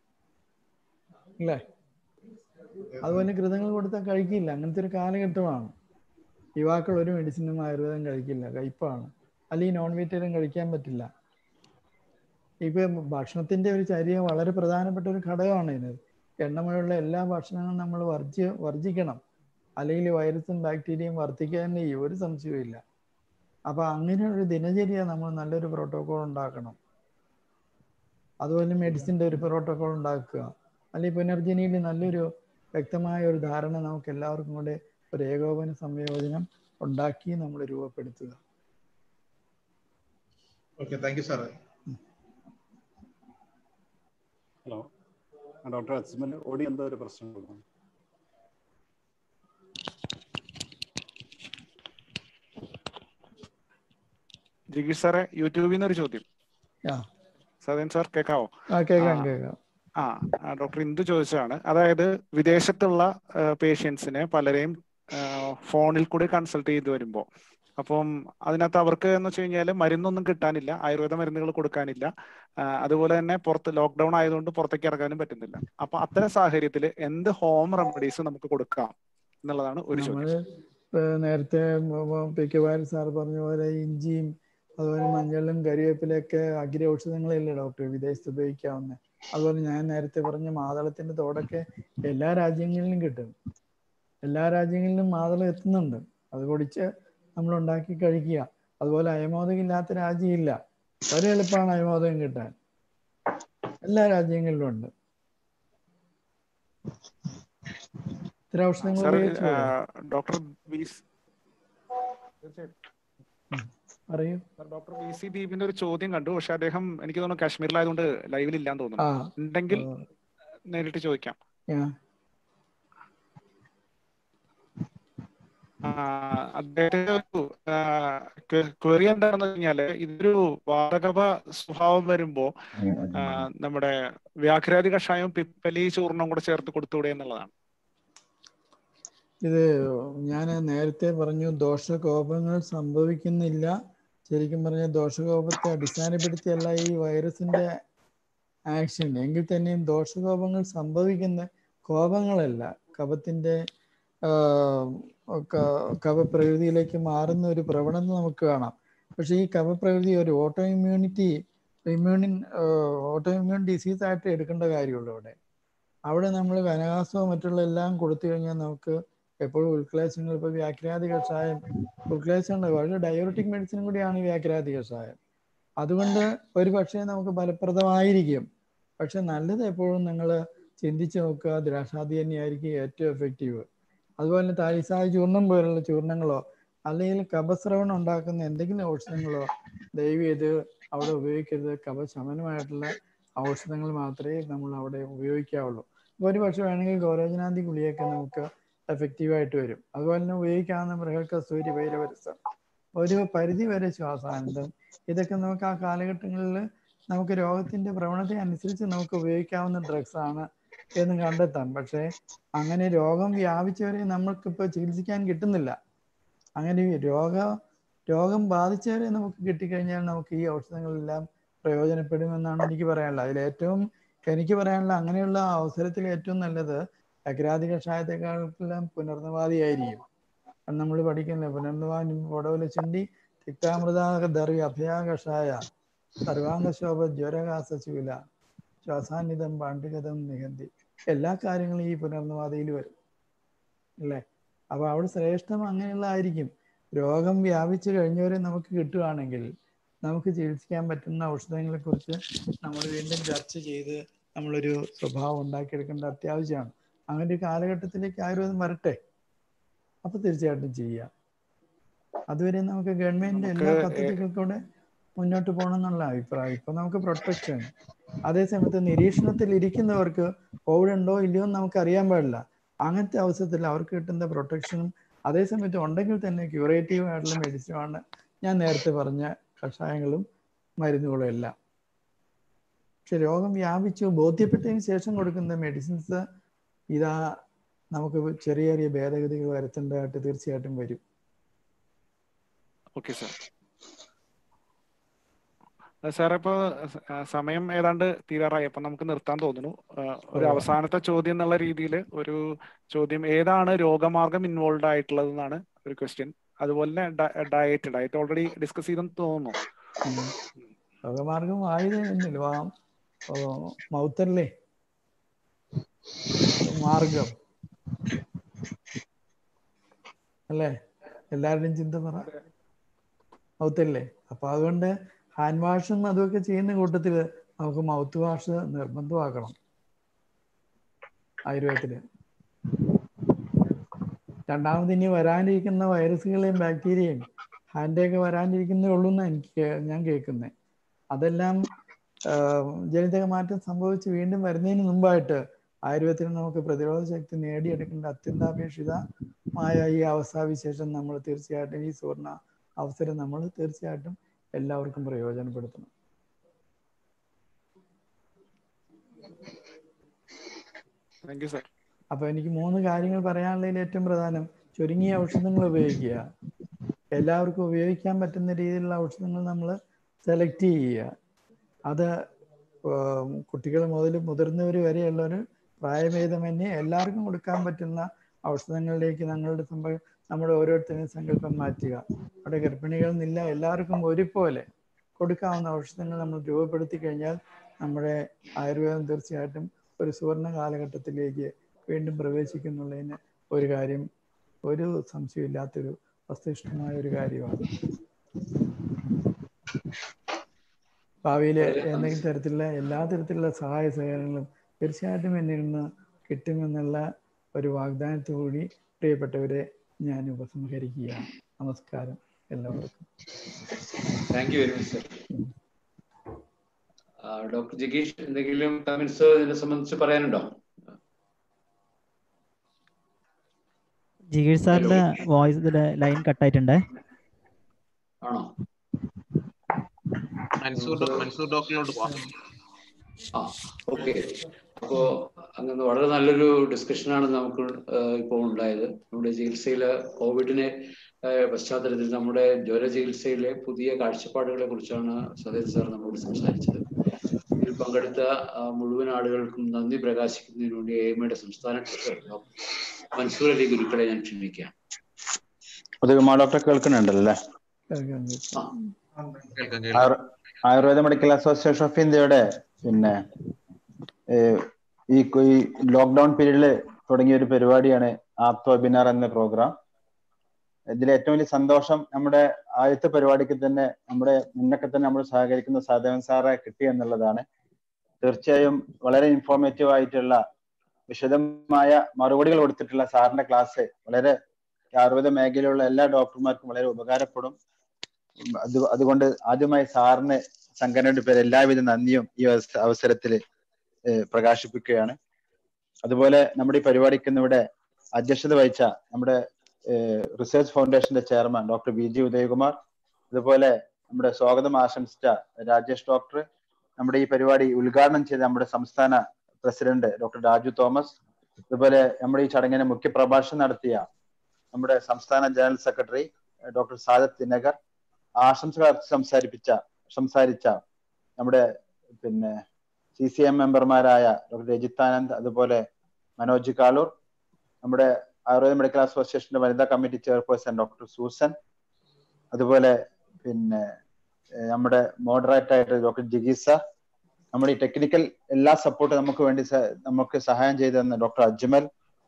അല്ലേ അതുപോലെ കൃതങ്ങൾ കൊടുത്താൽ കഴിക്കില്ല അങ്ങനത്തെ ഒരു കാലഘട്ടമാണ് യുവാക്കൾ ഒരു മെഡിസിനും ആയുർവേദം കഴിക്കില്ല കയ്പാണ് അല്ലെങ്കിൽ നോൺ വെജിറ്റേറിയൻ കഴിക്കാൻ പറ്റില്ല ഇപ്പൊ ഭക്ഷണത്തിന്റെ ഒരു ചര്യ വളരെ പ്രധാനപ്പെട്ട ഒരു ഘടകമാണ് ഇതിന് എണ്ണമയുള്ള എല്ലാ ഭക്ഷണങ്ങളും നമ്മൾ വർജ്യ വർജിക്കണം അല്ലെങ്കിൽ വൈറസും ബാക്ടീരിയയും വർദ്ധിക്കാൻ തന്നെ ചെയ്യും ഒരു സംശയവും ഇല്ല അപ്പൊ അങ്ങനെ ഒരു ദിനചര്യ നമ്മൾ നല്ലൊരു പ്രോട്ടോകോൾ ഉണ്ടാക്കണം അതുപോലെ മെഡിസിൻ്റെ ഒരു പ്രോട്ടോകോൾ ഉണ്ടാക്കുക അല്ലെങ്കിൽ പുനർജനിയിൽ നല്ലൊരു വ്യക്തമായ ഒരു ധാരണ നമുക്ക് എല്ലാവർക്കും കൂടെ ഒരു ഏകോപന സംയോജനം ഉണ്ടാക്കി നമ്മൾ രൂപപ്പെടുത്തുക ഓക്കെ താങ്ക് യു സാറേ ഹലോ ഡോക്ടർ അച്മൽ ഓടി എന്തോ ഒരു പ്രശ്നം കൊടുക്കണം ജിഗീഷ് സാറെ യൂട്യൂബിൽ നിന്ന് ഒരു ചോദ്യം ആ സതൻ സാർ കേൾക്കാവോ ആ കേൾക്കാം കേൾക്കാം ആ ആ, ഡോക്ടർ ഇന്ദു ചോദിച്ചതാണ് അതായത് വിദേശത്തുള്ള പേഷ്യൻസിനെ പലരെയും ആ, ഫോണിൽ കൂടി കൺസൾട്ട് ചെയ്ത് വരുമ്പോൾ അപ്പം അതിനകത്ത് അവർക്ക് എന്ന് വെച്ച് കഴിഞ്ഞാൽ മരുന്നൊന്നും കിട്ടാനില്ല ആയുർവേദ മരുന്നുകൾ കൊടുക്കാനില്ല ആ, അതുപോലെ തന്നെ പുറത്ത് ലോക്ക്ഡൌൺ ആയതുകൊണ്ട് പുറത്തേക്ക് ഇറങ്ങാനും പറ്റുന്നില്ല അപ്പൊ അത്തരം സാഹചര്യത്തിൽ എന്ത് ഹോം റെമഡീസ് നമുക്ക് കൊടുക്കാം എന്നുള്ളതാണ് ഒരു നമ്മൾ ചോദ്യം നേരത്തെ പി കെ വാരി സാർ പറഞ്ഞ പോലെ ഇഞ്ചിയും അതുപോലെ മഞ്ഞളും കരിവേപ്പിലൊക്കെ അഗ്രി ഔഷധങ്ങളല്ലേ ഡോക്ടർ വിദേശത്ത് ഉപയോഗിക്കാവുന്ന അതുപോലെ ഞാൻ നേരത്തെ പറഞ്ഞ മാതളത്തിന്റെ തോടൊക്കെ എല്ലാ രാജ്യങ്ങളിലും കിട്ടും എല്ലാ രാജ്യങ്ങളിലും മാതളം എത്തുന്നുണ്ട് അത് പൊടിച്ച് നമ്മൾ ഉണ്ടാക്കി കഴിക്കുക അതുപോലെ അയമോദകം ഇല്ലാത്ത രാജ്യമില്ല വളരെ എളുപ്പമാണ് അയമോദകം കിട്ടാൻ എല്ലാ രാജ്യങ്ങളിലും ഉണ്ട് ഇത്തരം ഔഷധങ്ങൾ സാർ ഉപയോഗിച്ചു ഡോക്ടർ ബീസ് പറയൂ സാർ, ഡോക്ടർ വി സി ദീപിന്റെ ഒരു ചോദ്യം കണ്ടു പക്ഷെ അദ്ദേഹം എനിക്ക് തോന്നുന്നു കാശ്മീരിലായതുകൊണ്ട് ലൈവിൽ ഇല്ലാന്ന് ആ തോന്നുന്നു ഉണ്ടെങ്കിൽ നേരിട്ട് ചോദിക്കാം ഞാൻ ആ, അദ്ദേഹത്തിന്റെ ഒരു ക്വറി എന്താണെന്ന് കഴിഞ്ഞാല് ഇതൊരു വാതകപ സ്വഭാവം വരുമ്പോ ആ, നമ്മുടെ വ്യാഘ്രാതി കഷായവും പിപ്പലി ചൂർണം കൂടെ ചേർത്ത് കൊടുത്തൂടെ എന്നുള്ളതാണ് ഇത് ഞാൻ നേരത്തെ പറഞ്ഞു ദോഷകോപങ്ങൾ സംഭവിക്കുന്നില്ല ശരിക്കും പറഞ്ഞാൽ ദോഷകോപത്തെ അടിസ്ഥാനപ്പെടുത്തിയല്ല ഈ വൈറസിന്റെ ആക്ഷൻ എങ്കിൽ തന്നെയും ദോഷകോപങ്ങൾ സംഭവിക്കുന്ന കോപങ്ങളല്ല കഫത്തിന്റെ കഫപ്രകൃതിയിലേക്ക് മാറുന്ന ഒരു പ്രവണത നമുക്ക് കാണാം പക്ഷേ ഈ കഫപ്രകൃതി ഒരു ഓട്ടോ ഇമ്മ്യൂണിറ്റി ഇമ്മ്യൂണിൻ ഓട്ടോ ഇമ്മ്യൂൺ ഡിസീസ് ആയിട്ട് എടുക്കേണ്ട കാര്യമുള്ളൂ അവിടെ അവിടെ നമ്മൾ വനവാസമോ മറ്റുള്ള എല്ലാം കൊടുത്തു കഴിഞ്ഞാൽ നമുക്ക് എപ്പോഴും ഉൾക്ലേശങ്ങൾ ഇപ്പോൾ വ്യാഖ്യാതി കഷായം ഉൾക്ലേശമുണ്ട് വളരെ ഡയോറിറ്റിക് മെഡിസിൻ കൂടിയാണ് ഈ വ്യാഖ്യാതി കഷായം അതുകൊണ്ട് ഒരു പക്ഷേ നമുക്ക് ഫലപ്രദമായിരിക്കും പക്ഷെ നല്ലത് എപ്പോഴും നിങ്ങൾ ചിന്തിച്ച് നോക്കുക ദ്രാക്ഷാദി തന്നെയായിരിക്കും ഏറ്റവും എഫക്റ്റീവ് അതുപോലെ താലിസായ ചൂർണം പോലുള്ള ചൂർണങ്ങളോ അല്ലെങ്കിൽ കപസ്രവണം ഉണ്ടാക്കുന്ന എന്തെങ്കിലും ഔഷധങ്ങളോ ദയവ് ചെയ്ത് അവിടെ ഉപയോഗിക്കരുത് കപശമനമായിട്ടുള്ള ഔഷധങ്ങൾ മാത്രമേ നമ്മൾ അവിടെ ഉപയോഗിക്കാവുള്ളൂ അപ്പോൾ ഒരു പക്ഷെ വേണമെങ്കിൽ ഗൗരവജനാന്തി ഗുളിയൊക്കെ നമുക്ക് എഫക്റ്റീവായിട്ട് വരും അതുപോലെ തന്നെ ഉപയോഗിക്കാവുന്ന മൃഗക്കസ്തൂരി വൈരവരസം ഒരു പരിധി വരെ ശ്വാസാനന്ദം ഇതൊക്കെ നമുക്ക് ആ കാലഘട്ടങ്ങളിൽ നമുക്ക് രോഗത്തിന്റെ പ്രവണത അനുസരിച്ച് നമുക്ക് ഉപയോഗിക്കാവുന്ന ഡ്രഗ്സ് ആണ് എന്ന് കണ്ടെത്താം പക്ഷേ അങ്ങനെ രോഗം വ്യാപിച്ചവരെ നമ്മൾക്കിപ്പോൾ ചികിത്സിക്കാൻ കിട്ടുന്നില്ല അങ്ങനെ ഈ രോഗ രോഗം ബാധിച്ചവരെ നമുക്ക് കിട്ടിക്കഴിഞ്ഞാൽ നമുക്ക് ഈ ഔഷധങ്ങളെല്ലാം പ്രയോജനപ്പെടുമെന്നാണ് എനിക്ക് പറയാനുള്ളത് അതിൽ ഏറ്റവും എനിക്ക് പറയാനുള്ള അങ്ങനെയുള്ള അവസരത്തിൽ ഏറ്റവും നല്ലത് അഗ്രാധി കഷായത്തെക്കാളെല്ലാം പുനർനവാദിയായിരിക്കും അത് നമ്മൾ പഠിക്കുന്നില്ല പുനർനവാദി പൊടവല ചുണ്ടി തിക്താമൃതാക ദർവി അഭയാ കഷായ സർവാംഗശോഭ ജ്വരകാസശൂല ശ്വാസാന്വിതം പാണ്ഡികതം നികന്തി എല്ലാ കാര്യങ്ങളും ഈ പുനർനവാദിയിൽ വരും അല്ലേ അപ്പൊ അവിടെ ശ്രേഷ്ഠം അങ്ങനെയുള്ള ആയിരിക്കും രോഗം വ്യാപിച്ചു കഴിഞ്ഞവരെ നമുക്ക് കിട്ടുകയാണെങ്കിൽ നമുക്ക് ചികിത്സിക്കാൻ പറ്റുന്ന ഔഷധങ്ങളെ കുറിച്ച് നമ്മൾ വീണ്ടും ചർച്ച ചെയ്ത് നമ്മളൊരു സ്വഭാവം ഉണ്ടാക്കിയെടുക്കേണ്ട അത്യാവശ്യമാണ് അങ്ങനെ ഒരു കാലഘട്ടത്തിലേക്ക് ആയുർവേദം വരട്ടെ അപ്പൊ തീർച്ചയായിട്ടും ചെയ്യാം അതുവരെ നമുക്ക് ഗവൺമെന്റിന്റെ എല്ലാ നമുക്ക് പദ്ധതികൾക്കൂടെ മുന്നോട്ട് പോകണം എന്നുള്ള അഭിപ്രായം ഇപ്പൊ നമുക്ക് പ്രൊട്ടക്ഷൻ അതേസമയത്ത് നിരീക്ഷണത്തിൽ ഇരിക്കുന്നവർക്ക് കോവിഡ് ഉണ്ടോ ഇല്ലയോ എന്ന് നമുക്ക് അറിയാൻ പാടില്ല അങ്ങനത്തെ അവസരത്തിൽ അവർക്ക് കിട്ടുന്ന പ്രൊട്ടക്ഷനും അതേസമയത്ത് ഉണ്ടെങ്കിൽ തന്നെ ക്യൂറേറ്റീവ് ആയിട്ടുള്ള മെഡിസിനാണ് ഞാൻ നേരത്തെ പറഞ്ഞ കഷായങ്ങളും മരുന്നുകളും എല്ലാം പക്ഷെ രോഗം വ്യാപിച്ചു ബോധ്യപ്പെട്ടതിന് ശേഷം കൊടുക്കുന്ന മെഡിസിൻസ് ഇതാ നമുക്ക് ചെറിയ ചെറിയ ഭേദഗതികൾ വരുത്തേണ്ടതായിട്ട് തീർച്ചയായിട്ടും വരും ഓക്കെ സാർ സാർ ഇപ്പൊ സമയം ഏതാണ്ട് തീരാറായി അപ്പൊ നമുക്ക് നിർത്താൻ തോന്നുന്നു ആ, ഒരു ഓ. അവസാനത്തെ ചോദ്യം എന്നുള്ള രീതിയിൽ ഒരു ചോദ്യം ഏതാണ് രോഗമാർഗം ഇൻവോൾവ് ആയിട്ടുള്ളത് എന്നാണ് ഒരു ക്വസ്റ്റ്യൻ അതുപോലെ തന്നെ ഡയറ്റ് ഡയറ്റ് ഓൾറെഡി ഡിസ്കസ് ചെയ്തെന്ന് തോന്നുന്നു ഉം. രോഗമാർഗം വായുതേ എന്നില്ല വാ ഓ, മൗത്തല്ലേ മാർഗം അല്ലേ എല്ലാവരുടെയും ചിന്ത പറ മൗത്തല്ലേ അപ്പൊ അതുകൊണ്ട് ഹാൻഡ് വാഷും അതൊക്കെ ചെയ്യുന്ന കൂട്ടത്തിൽ നമുക്ക് മൗത്ത് വാഷ് നിർബന്ധമാക്കണം ആയുർവേദത്തില് രണ്ടാമത് ഇനി വരാനിരിക്കുന്ന വൈറസുകളെയും ബാക്ടീരിയയും ഹാൻഡൊക്കെ വരാനിരിക്കുന്നേ ഉള്ളൂ എന്നാണ് എനിക്ക് ഞാൻ കേൾക്കുന്നത് അതെല്ലാം ജനിതക മാറ്റം സംഭവിച്ച് വീണ്ടും വരുന്നതിന് മുമ്പായിട്ട് ആയുർവേദത്തിൽ നമുക്ക് പ്രതിരോധ ശക്തി നേടിയെടുക്കേണ്ട അത്യന്താപേക്ഷിതമായ ഈ അവസ്ഥാവിശേഷം നമ്മൾ തീർച്ചയായിട്ടും ഈ സുവർണ അവസരം നമ്മൾ തീർച്ചയായിട്ടും എല്ലാവർക്കും പ്രയോജനപ്പെടുത്തണം താങ്ക് യു സർ അപ്പൊ എനിക്ക് മൂന്ന് കാര്യങ്ങൾ പറയാനുള്ളതിൽ ഏറ്റവും പ്രധാനം ചുരുങ്ങിയ ഔഷധങ്ങൾ ഉപയോഗിക്കുക എല്ലാവർക്കും ഉപയോഗിക്കാൻ പറ്റുന്ന രീതിയിലുള്ള ഔഷധങ്ങൾ നമ്മൾ സെലക്ട് ചെയ്യുക അത് കുട്ടികൾ മുതൽ മുതിർന്നവർ വരെയുള്ളവർ പ്രായഭേദമന്യേ എല്ലാവർക്കും കൊടുക്കാൻ പറ്റുന്ന ഔഷധങ്ങളിലേക്ക് ഞങ്ങളുടെ സംഭവ നമ്മുടെ ഓരോരുത്തരും സങ്കല്പം മാറ്റുക അവിടെ ഗർഭിണികൾ എന്നില്ല എല്ലാവർക്കും ഒരുപോലെ കൊടുക്കാവുന്ന ഔഷധങ്ങൾ നമ്മൾ രൂപപ്പെടുത്തി കഴിഞ്ഞാൽ നമ്മുടെ ആയുർവേദം തീർച്ചയായിട്ടും ഒരു സുവർണ കാലഘട്ടത്തിലേക്ക് വീണ്ടും പ്രവേശിക്കുന്നുള്ളതിന് ഒരു കാര്യം ഒരു സംശയമില്ലാത്തൊരു വസ്തുനിഷ്ഠമായ ഒരു കാര്യമാണ് ഭാവിയിൽ എന്തെങ്കിലും തരത്തിലുള്ള എല്ലാ തരത്തിലുള്ള സഹായ സഹകരണങ്ങളും തീർച്ചയായിട്ടും എന്നിൽ നിന്ന് കിട്ടുമെന്നുള്ള ഒരു വാഗ്ദാനത്തോടുകൂടി പ്രിയപ്പെട്ടവരെ ഞാൻ ഉപസംഹരിക്കുകയാണ് നമസ്കാരം എല്ലാവർക്കും thank you very much sir doctor ജഗീഷ് എന്തെങ്കിലും കമന്റ്സ് ഇതിനെ സംബന്ധിച്ച് പറയാനുണ്ടോ ജിഗീഷ് സാറിന്റെ വോയിസ് ഇതിലെ ലൈൻ കട്ടായിട്ടുണ്ടേ ആണോ മൻസൂർ ഡോ- മൻസൂർ ഡോക്ടറിനോട് പോവാം ആ ഓക്കെ അപ്പോ അങ്ങനെ വളരെ നല്ലൊരു ഡിസ്കഷനാണ് നമുക്ക് ഇപ്പോൾ ഉണ്ടായത് നമ്മുടെ ചികിത്സയില് കോവിഡിനെ ഏഹ്, പശ്ചാത്തലത്തിൽ നമ്മുടെ ജ്വര ചികിത്സയിലെ പുതിയ കാഴ്ചപ്പാടുകളെ കുറിച്ചാണ് സതീഷ് സാർ നമ്മളോട് സംസാരിച്ചത് ഇതിൽ പങ്കെടുത്ത ആ, മുഴുവൻ ആളുകൾക്കും നന്ദി പ്രകാശിക്കുന്നതിന് വേണ്ടി എഎംഎയുടെ സംസ്ഥാന ട്രഷറർ ഡോക്ടർ മൻസൂർ അലി ഗുരുക്കളെ ഞാൻ ക്ഷണിക്കാം ഉദയകുമാർ ഡോക്ടർ കേൾക്കുന്നുണ്ടല്ലോ Ayur- Ayurveda medical association of ഇന്ത്യയുടെ പിന്നെ ഏഹ്, ഈ കൊ- ഈ ലോക്ക്ഡൌൺ പീരീഡിൽ തുടങ്ങിയ ഒരു പരിപാടിയാണ് ആപ്ത് വെബിനാർ എന്ന പ്രോഗ്രാം ഇതിൽ ഏറ്റവും വലിയ സന്തോഷം നമ്മുടെ ആദ്യത്തെ പരിപാടിക്ക് തന്നെ നമ്മുടെ മുന്നൊക്കെ തന്നെ നമ്മൾ സഹകരിക്കുന്ന സഹദേവൻ സാറെ കിട്ടി എന്നുള്ളതാണ് തീർച്ചയായും വളരെ ഇൻഫോർമേറ്റീവ് ആയിട്ടുള്ള വിശദമായ മറുപടികൾ കൊടുത്തിട്ടുള്ള സാറിന്റെ ക്ലാസ് വളരെ ആയുർവേദ മേഖലയിലുള്ള എല്ലാ ഡോക്ടർമാർക്കും വളരെ ഉപകാരപ്പെടും ഉം, അത് അതുകൊണ്ട് ആദ്യമായി സാറിന് സംഘടനയുടെ പേര് എല്ലാവിധ നന്ദിയും ഈ അവസ- അവസരത്തിൽ ഏഹ്, പ്രകാശിപ്പിക്കുകയാണ് അതുപോലെ നമ്മുടെ ഈ പരിപാടിക്ക് ഇന്ന് ഇവിടെ അധ്യക്ഷത വഹിച്ച നമ്മുടെ റിസർച്ച് ഫൗണ്ടേഷന്റെ chairman doctor V G Udayakumar അതുപോലെ നമ്മുടെ സ്വാഗതം ആശംസിച്ച രാജേഷ് ഡോക്ടർ നമ്മുടെ ഈ പരിപാടി ഉദ്ഘാടനം ചെയ്ത നമ്മുടെ സംസ്ഥാന പ്രസിഡന്റ് ഡോക്ടർ രാജു തോമസ് അതുപോലെ നമ്മുടെ ഈ ചടങ്ങിന് മുഖ്യ പ്രഭാഷണം നടത്തിയ നമ്മുടെ സംസ്ഥാന general secretary doctor Sadath Dinakar ആശംസകൾ അർപ്പിച്ച് സംസാരിപ്പിച്ച സംസാരിച്ച നമ്മുടെ പിന്നെ സി സി എം മെമ്പർമാരായ ഡോക്ടർ രജിത് ആനന്ദ് അതുപോലെ മനോജ് കാളൂർ നമ്മുടെ ആയുർവേദ മെഡിക്കൽ അസോസിയേഷന്റെ വനിതാ കമ്മിറ്റി ചെയർപേഴ്സൺ ഡോക്ടർ സൂസൻ അതുപോലെ പിന്നെ ഏഹ് നമ്മുടെ മോഡറേറ്റ് ആയിട്ട് ഡോക്ടർ ജിഗീസ നമ്മുടെ ഈ ടെക്നിക്കൽ എല്ലാ സപ്പോർട്ടും നമുക്ക് വേണ്ടി സ- നമുക്ക് സഹായം ചെയ്തു തന്ന ഡോക്ടർ അജ്മൽ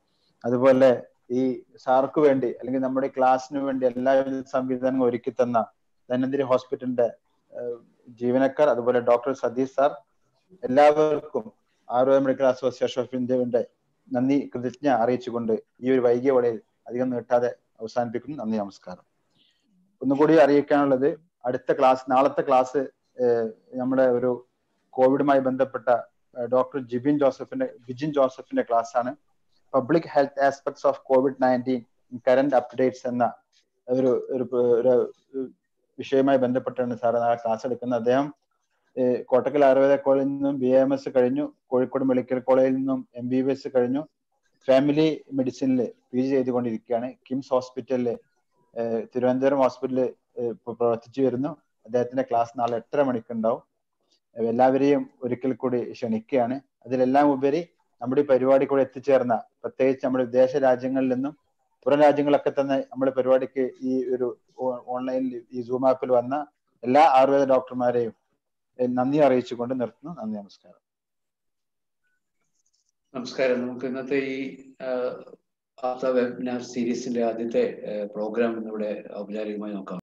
അതുപോലെ ഈ സാർക്ക് വേണ്ടി അല്ലെങ്കിൽ നമ്മുടെ ക്ലാസ്സിന് വേണ്ടി എല്ലാവിധ സംവിധാനങ്ങളും ഒരുക്കി തന്ന ധനന്തിരി ഹോസ്പിറ്റലിന്റെ ഏഹ് ജീവനക്കാർ അതുപോലെ ഡോക്ടർ സതീഷ് സാർ എല്ലാവർക്കും ആയുർവേദ മെഡിക്കൽ അസോസിയേഷൻ ഓഫ് ഇന്ത്യയുടെ നന്ദി കൃതജ്ഞ അറിയിച്ചുകൊണ്ട് ഈ ഒരു വൈകിയ വേളയിൽ അധികം നീട്ടാതെ അവസാനിപ്പിക്കുന്നു നന്ദി നമസ്കാരം ഒന്നുകൂടി അറിയിക്കാനുള്ളത് അടുത്ത ക്ലാസ് നാളത്തെ ക്ലാസ് ഏഹ് നമ്മുടെ ഒരു കോവിഡുമായി ബന്ധപ്പെട്ട ഡോക്ടർ ജിബിൻ ജോസഫിന്റെ ബിജിൻ ജോസഫിന്റെ ക്ലാസ് ആണ് public health aspects of Covid nineteen current updates എന്ന ഒരു ഒരു ഒരു വിഷയവുമായി ബന്ധപ്പെട്ടാണ് സാർ നാളെ ക്ലാസ് എടുക്കുന്നത് അദ്ദേഹം ഏഹ് കോട്ടക്കൽ ആയുർവേദ കോളേജിൽ നിന്നും ബി എം എസ് കഴിഞ്ഞു കോഴിക്കോട് മെഡിക്കൽ കോളേജിൽ നിന്നും എം ബി ബി എസ് കഴിഞ്ഞു ഫാമിലി മെഡിസിനിൽ പി ജി ചെയ്തുകൊണ്ടിരിക്കുകയാണ് കിംസ് ഹോസ്പിറ്റലിൽ തിരുവനന്തപുരം ഹോസ്പിറ്റലിൽ ഇപ്പോൾ പ്രവർത്തിച്ചു വരുന്നു അദ്ദേഹത്തിന്റെ ക്ലാസ് നാളെ എട്ടര മണിക്ക് ഉണ്ടാവും ഏഹ് എല്ലാവരെയും ഒരിക്കൽ കൂടി ക്ഷണിക്കുകയാണ് അതിലെല്ലാം ഉപരി നമ്മുടെ ഈ പരിപാടി കൂടെ എത്തിച്ചേർന്ന പ്രത്യേകിച്ച് നമ്മുടെ വിദേശ രാജ്യങ്ങളിൽ നിന്നും പുറം രാജ്യങ്ങളൊക്കെ തന്നെ നമ്മുടെ പരിപാടിക്ക് ഈ ഒരു ഓൺലൈനിൽ ഈ സൂം ആപ്പിൽ വന്ന എല്ലാ ആയുർവേദ ഡോക്ടർമാരെയും ഏഹ് നന്ദി അറിയിച്ചുകൊണ്ട് നിർത്തുന്നു നന്ദി നമസ്കാരം നമസ്കാരം നമുക്ക് ഇന്നത്തെ ഈ ആഹ്, വാർത്താ വെബിനാർ സീരീസിന്റെ ആദ്യത്തെ പ്രോഗ്രാം ഇവിടെ ഔപചാരികമായി നോക്കാം